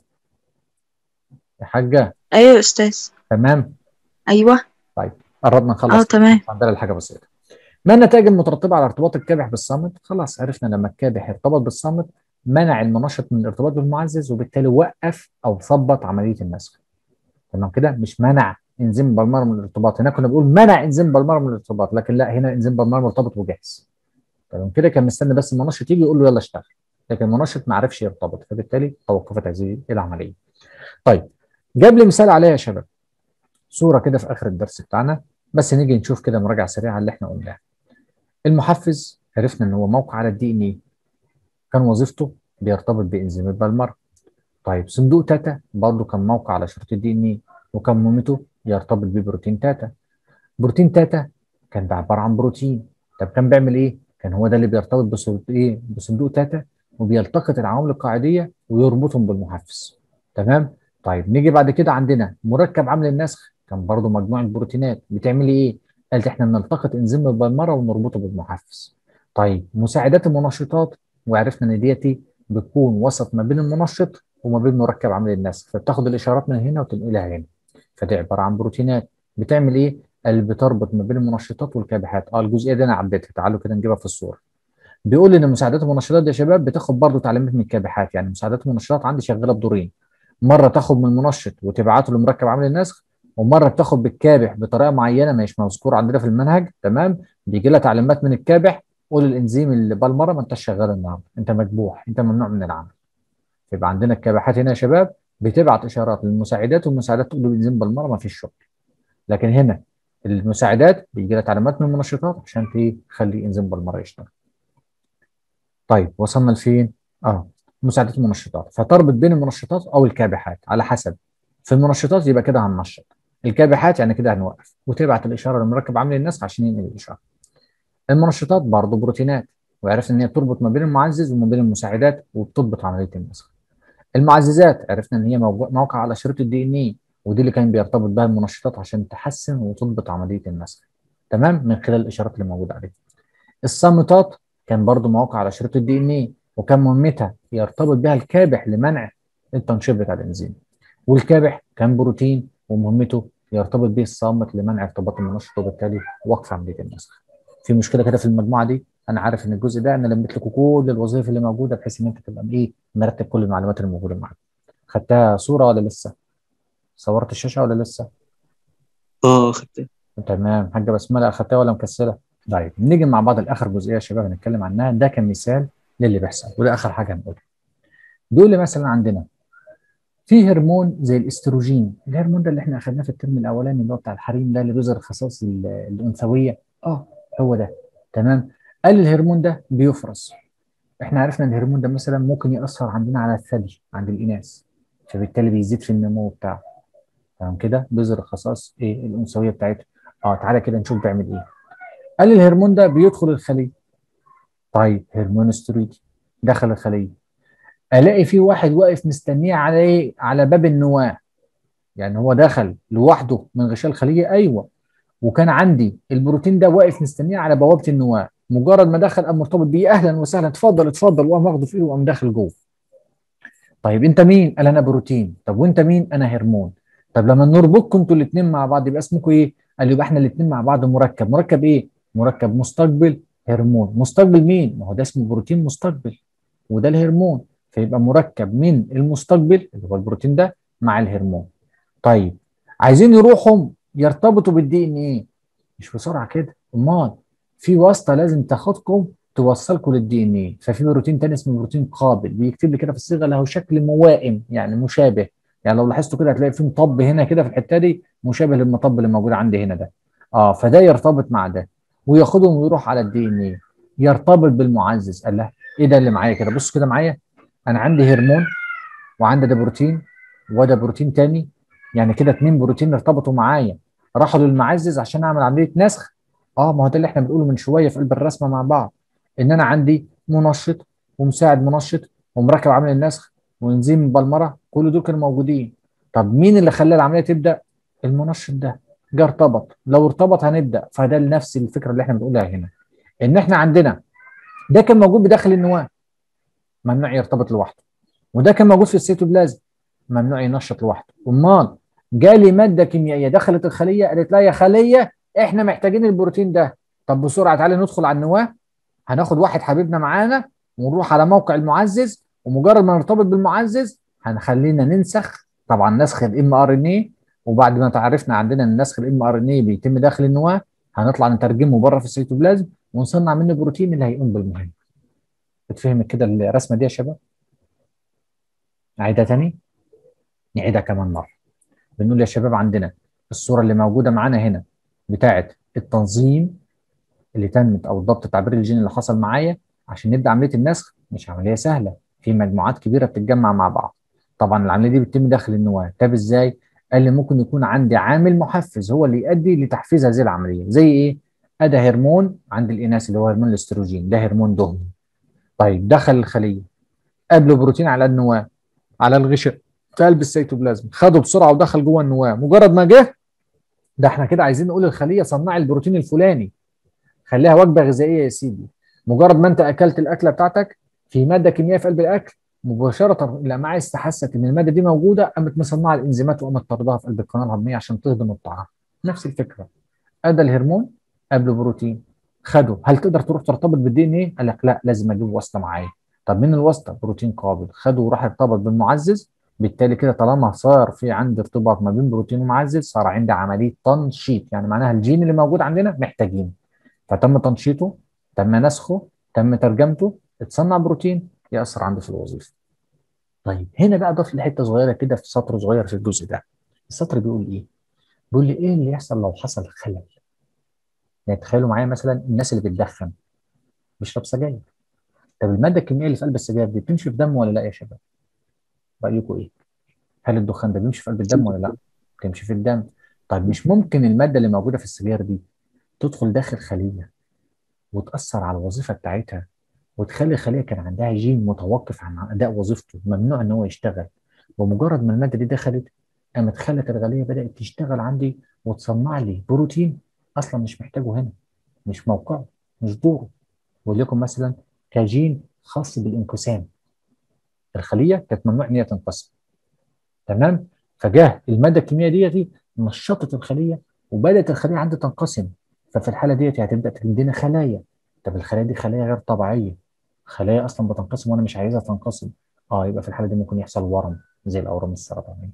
Speaker 1: يا حاجه
Speaker 3: ايوه يا استاذ
Speaker 1: تمام
Speaker 3: ايوه
Speaker 1: قربنا نخلص
Speaker 3: اه تمام
Speaker 1: عندنا الحاجه بسيطه ما النتائج المترتبه على ارتباط الكابح بالصامت خلاص عرفنا لما الكابح ارتبط بالصامت منع المنشط من الارتباط بالمعزز وبالتالي وقف او ثبط عمليه النسخ تمام كده مش منع انزيم بالمر من الارتباط هنا كنا بنقول منع انزيم بالمر من الارتباط لكن لا هنا انزيم بالمر مرتبط وجاهز تمام كده كان مستني بس المنشط يجي يقول له يلا اشتغل لكن المنشط ما عرفش يرتبط فبالتالي توقفت هذه العمليه طيب جاب لي مثال عليها يا شباب صوره كده في اخر الدرس بتاعنا بس نيجي نشوف كده مراجعه سريعه اللي احنا قلناه المحفز عرفنا ان هو موقع على الدي ان ايه كان وظيفته بيرتبط بانزيم البلمر طيب صندوق تاتا برضه كان موقع على شريط الدي ان ايه وكان مهمته يرتبط ببروتين تاتا بروتين تاتا كان عباره عن بروتين طب كان بيعمل ايه كان هو ده اللي بيرتبط بصندوق ايه بصندوق تاتا وبيلتقط العوامل القاعديه ويربطهم بالمحفز تمام طيب نيجي بعد كده عندنا مركب عامل النسخ كان برضه مجموعه بروتينات بتعمل ايه قالت احنا بنلتقط انزيم البلمره ونربطه بالمحفز طيب مساعدات المنشطات وعرفنا ان ديتي بتكون وسط ما بين المنشط وما بين مركب عامل النسخ فبتاخد الاشارات من هنا وتنقلها هنا فدي عباره عن بروتينات بتعمل ايه اللي بتربط ما بين المنشطات والكابحات اه الجزئيه دي انا عديتها تعالوا كده نجيبها في الصوره بيقول ان مساعدات المنشطات دي يا شباب بتاخد برضه تعليمات من الكابحات يعني مساعدات المنشطات عندي شغاله بدورين مره تاخد من المنشط وتبعته لمركب عامل النسخ ومره بتاخد بالكابح بطريقه معينه مش مذكور عندنا في المنهج تمام بيجي لها تعليمات من الكابح قول الانزيم اللي بالمره ما انتش شغال النهارده انت مكبوح انت ممنوع من العمل يبقى عندنا الكابحات هنا يا شباب بتبعت اشارات للمساعدات والمساعدات تقول له انزيم بالمره ما فيش شغل لكن هنا المساعدات بيجي لها تعليمات من المنشطات عشان ايه تخلي انزيم بالمره يشتغل طيب وصلنا لفين اه مساعدات المنشطات فتربط بين المنشطات او الكابحات على حسب في المنشطات يبقى كده هننشط الكابحات يعني كده هنوقف وتبعت الاشاره للمركب عامل النسخ عشان ينقل الاشاره المنشطات برضه بروتينات وعرفنا ان هي بتربط ما بين المعزز وما بين المساعدات وبتضبط عمليه النسخ المعززات عرفنا ان هي موجو- موقع على شريط الدي ان اي ودي اللي كان بيرتبط بها المنشطات عشان تحسن وتضبط عمليه النسخ تمام من خلال الاشارات اللي موجوده عليها الصامتات كان برضه مواقع على شريط الدي ان اي وكان مهمتها يرتبط بها الكابح لمنع التنشيط بتاع الانزيم والكابح كان بروتين ومهمته يرتبط به الصامت لمنع ارتباط المنشط وبالتالي وقف عمليه النسخ في مشكله كده في المجموعه دي انا عارف ان الجزء ده انا لميت لكم كل الوظائف اللي موجوده بحيث ان انت تبقى ايه مرتب كل المعلومات اللي موجوده معاك خدتها صوره ولا لسه صورت الشاشه ولا لسه
Speaker 2: اه خدت
Speaker 1: تمام حاجه بسمله اخدتها ولا مكسله طيب نيجي مع بعض لاخر جزئيه يا شباب هنتكلم عنها ده كان مثال للي بيحصل وده اخر حاجه هنقولها بيقول لي مثلا عندنا في هرمون زي الاستروجين الهرمون ده اللي احنا اخدناه في الترم الاولاني اللي هو بتاع الحريم ده اللي بيظهر الخصائص ال- الانثويه اه هو ده تمام قال الهرمون ده بيفرز احنا عرفنا ان الهرمون ده مثلا ممكن ياثر عندنا على الثدي عند الاناث فبالتالي بيزيد في النمو بتاعه تمام كده بيظهر الخصائص ايه الانثويه بتاعته اه تعالى كده نشوف بيعمل ايه قال الهرمون ده بيدخل الخليه طيب هرمون استرويدي دخل الخليه الاقي في واحد واقف مستنيه على ايه على باب النواه يعني هو دخل لوحده من غشاء الخليه ايوه وكان عندي البروتين ده واقف مستنيه على بوابه النواه مجرد ما دخل قام مرتبط بيه اهلا وسهلا اتفضل اتفضل وقام واخده في ايده وقام داخل جوه طيب انت مين قال انا بروتين طب وانت مين انا هرمون طب لما نربطكم انتوا الاثنين مع بعض يبقى اسمكم ايه قال يبقى احنا الاثنين مع بعض مركب مركب ايه مركب مستقبل هرمون مستقبل مين ما هو ده اسمه بروتين مستقبل وده الهرمون فيبقى مركب من المستقبل اللي هو البروتين ده مع الهرمون طيب عايزين يروحوا يرتبطوا بالدي ان ايه مش بسرعه كده امال في واسطه لازم تاخدكم توصلكم للدي ان ايه ففي بروتين تاني اسمه بروتين قابل بيكتب لي كده في الصيغه له شكل موائم يعني مشابه يعني لو لاحظتوا كده هتلاقي في مطب هنا كده في الحته دي مشابه للمطب اللي موجود عندي هنا ده اه فده يرتبط مع ده وياخدهم ويروح على الدي ان ايه يرتبط بالمعزز قال له ايه ده اللي معايا كده بص كده معايا انا عندي هرمون وعندي ده بروتين وده بروتين تاني يعني كده اتنين بروتين ارتبطوا معايا راحوا للمعزز عشان اعمل عمليه نسخ اه ما هو ده اللي احنا بنقوله من شويه في قلب الرسمه مع بعض ان انا عندي منشط ومساعد منشط ومركب عامل النسخ وانزيم بلمره كل دول كانوا موجودين طب مين اللي خلى العمليه تبدا المنشط ده جه ارتبط لو ارتبط هنبدا فده نفس الفكره اللي احنا بنقولها هنا ان احنا عندنا ده كان موجود بداخل النواه ممنوع يرتبط لوحده وده كان موجود في السيتوبلازم ممنوع ينشط لوحده امال جالي ماده كيميائيه دخلت الخليه قالت لا يا خليه احنا محتاجين البروتين ده طب بسرعه تعالى ندخل على النواه هناخد واحد حبيبنا معانا ونروح على موقع المعزز ومجرد ما نرتبط بالمعزز هنخلينا ننسخ طبعا نسخ الام ار ان اي وبعد ما تعرفنا عندنا ان نسخ الام ار ان اي بيتم داخل النواه هنطلع نترجمه بره في السيتوبلازم ونصنع منه بروتين اللي هيقوم بالمهمه اتفهمت كده الرسمه دي يا شباب اعيدها تاني نعيدها كمان مره بنقول يا شباب عندنا الصوره اللي موجوده معانا هنا بتاعه التنظيم اللي تمت او الضبط التعبير الجيني اللي حصل معايا عشان نبدا عمليه النسخ مش عمليه سهله في مجموعات كبيره بتتجمع مع بعض طبعا العمليه دي بتتم داخل النواه طب ازاي قال لي ممكن يكون عندي عامل محفز هو اللي يؤدي لتحفيز هذه العمليه زي ايه ادى هرمون عند الاناث اللي هو هرمون الاستروجين ده هرمون دهني طيب دخل الخليه قابله بروتين على النواه على الغشاء في قلب السيتوبلازم خده بسرعه ودخل جوه النواه مجرد ما جه ده احنا كده عايزين نقول الخليه صنعي البروتين الفلاني خليها وجبه غذائيه يا سيدي مجرد ما انت اكلت الاكله بتاعتك في ماده كيميائيه في قلب الاكل مباشره الامعاء استحست ان الماده دي موجوده قامت مصنعه الانزيمات وقامت طردها في قلب القناه الهضميه عشان تهضم الطعام نفس الفكره ادى الهرمون قبل بروتين خده هل تقدر تروح ترتبط بالدي ان ايه؟ قال لك لا لازم اجيب واسطه معايا طب من الواسطه بروتين قابل خده وراح ارتبط بالمعزز بالتالي كده طالما صار في عندي ارتباط ما بين بروتين ومعزز صار عندي عمليه تنشيط يعني معناها الجين اللي موجود عندنا محتاجينه فتم تنشيطه تم نسخه تم ترجمته اتصنع بروتين ياثر عندي في الوظيفه طيب هنا بقى ضاف لي حته صغيره كده في سطر صغير في الجزء ده السطر بيقول ايه بيقول لي ايه اللي يحصل لو حصل خلل يعني تخيلوا معايا مثلا الناس اللي بتدخن بيشرب سجاير طب الماده الكيميائيه اللي في قلب السجاير دي بتمشي في دم ولا لا يا شباب رايكم ايه هل الدخان ده بيمشي في قلب الدم ولا لا بتمشي في الدم طيب مش ممكن الماده اللي موجوده في السجاير دي تدخل داخل خليه وتاثر على الوظيفه بتاعتها وتخلي الخليه كان عندها جين متوقف عن اداء وظيفته ممنوع ان هو يشتغل بمجرد ما الماده دي دخلت قامت خلت الخليه بدات تشتغل عندي وتصنع لي بروتين اصلا مش محتاجه هنا مش موقعه مش دوره وليكن مثلا كجين خاص بالانقسام الخليه كانت ممنوع ان هي تنقسم تمام فجاه الماده الكيميائيه دي نشطت الخليه وبدات الخليه عندي تنقسم ففي الحاله ديت هتبدا تدينا خلايا طب الخلايا دي خلايا غير طبيعيه خلايا اصلا بتنقسم وانا مش عايزها تنقسم اه يبقى في الحاله دي ممكن يحصل ورم زي الاورام السرطانيه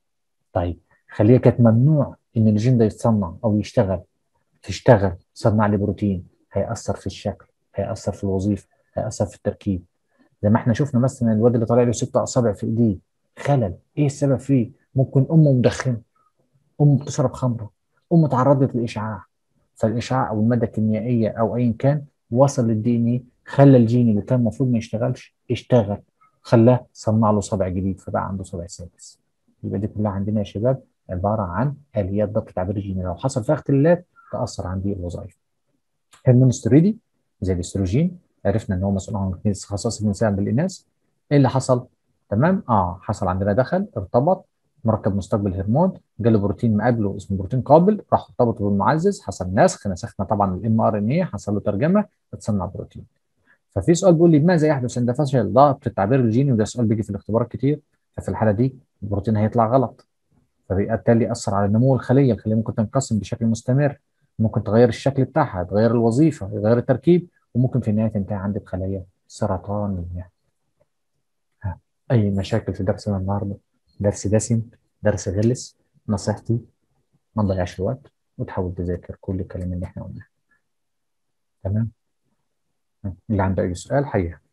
Speaker 1: طيب خليه كانت ممنوع ان الجين ده يتصنع او يشتغل تشتغل تصنع لي بروتين هيأثر في الشكل هيأثر في الوظيفه هيأثر في التركيب زي ما احنا شفنا مثلا الواد اللي طالع له ست اصابع في ايديه خلل ايه السبب فيه ممكن امه مدخنه امه بتشرب خمره امه تعرضت للاشعاع فالاشعاع او الماده الكيميائيه او ايا كان وصل للدي ان ايه خلى الجين اللي كان المفروض ما يشتغلش اشتغل خلاه صنع له صبع جديد فبقى عنده صبع سادس يبقى دي كلها عندنا يا شباب عباره عن اليات ضبط تعبير الجيني لو حصل فيها اختلالات تاثر عندي الوظائف هرمون ستيرويدي زي الاستروجين عرفنا ان هو مسؤول عن خصائص الانسان بالاناث ايه اللي حصل تمام اه حصل عندنا دخل ارتبط مركب مستقبل هرمون جاله بروتين مقابله اسمه بروتين قابل راح ارتبطوا بالمعزز حصل نسخ نسخنا طبعا الام ار ان اي حصل له ترجمه اتصنع بروتين ففي سؤال بيقول لي ماذا يحدث عند فشل ضبط التعبير الجيني وده سؤال بيجي في الاختبارات كتير ففي الحاله دي البروتين هيطلع غلط فبالتالي ياثر على نمو الخليه الخليه ممكن تنقسم بشكل مستمر ممكن تغير الشكل بتاعها تغير الوظيفه يغير التركيب وممكن في النهايه تنتهي عندي بخلايا سرطانيه اي مشاكل في درسنا النهارده درس دسم درس غلس نصيحتي ما تضيعش الوقت وتحاول تذاكر كل الكلام اللي احنا قلناه تمام اللي عنده أي سؤال حقيقة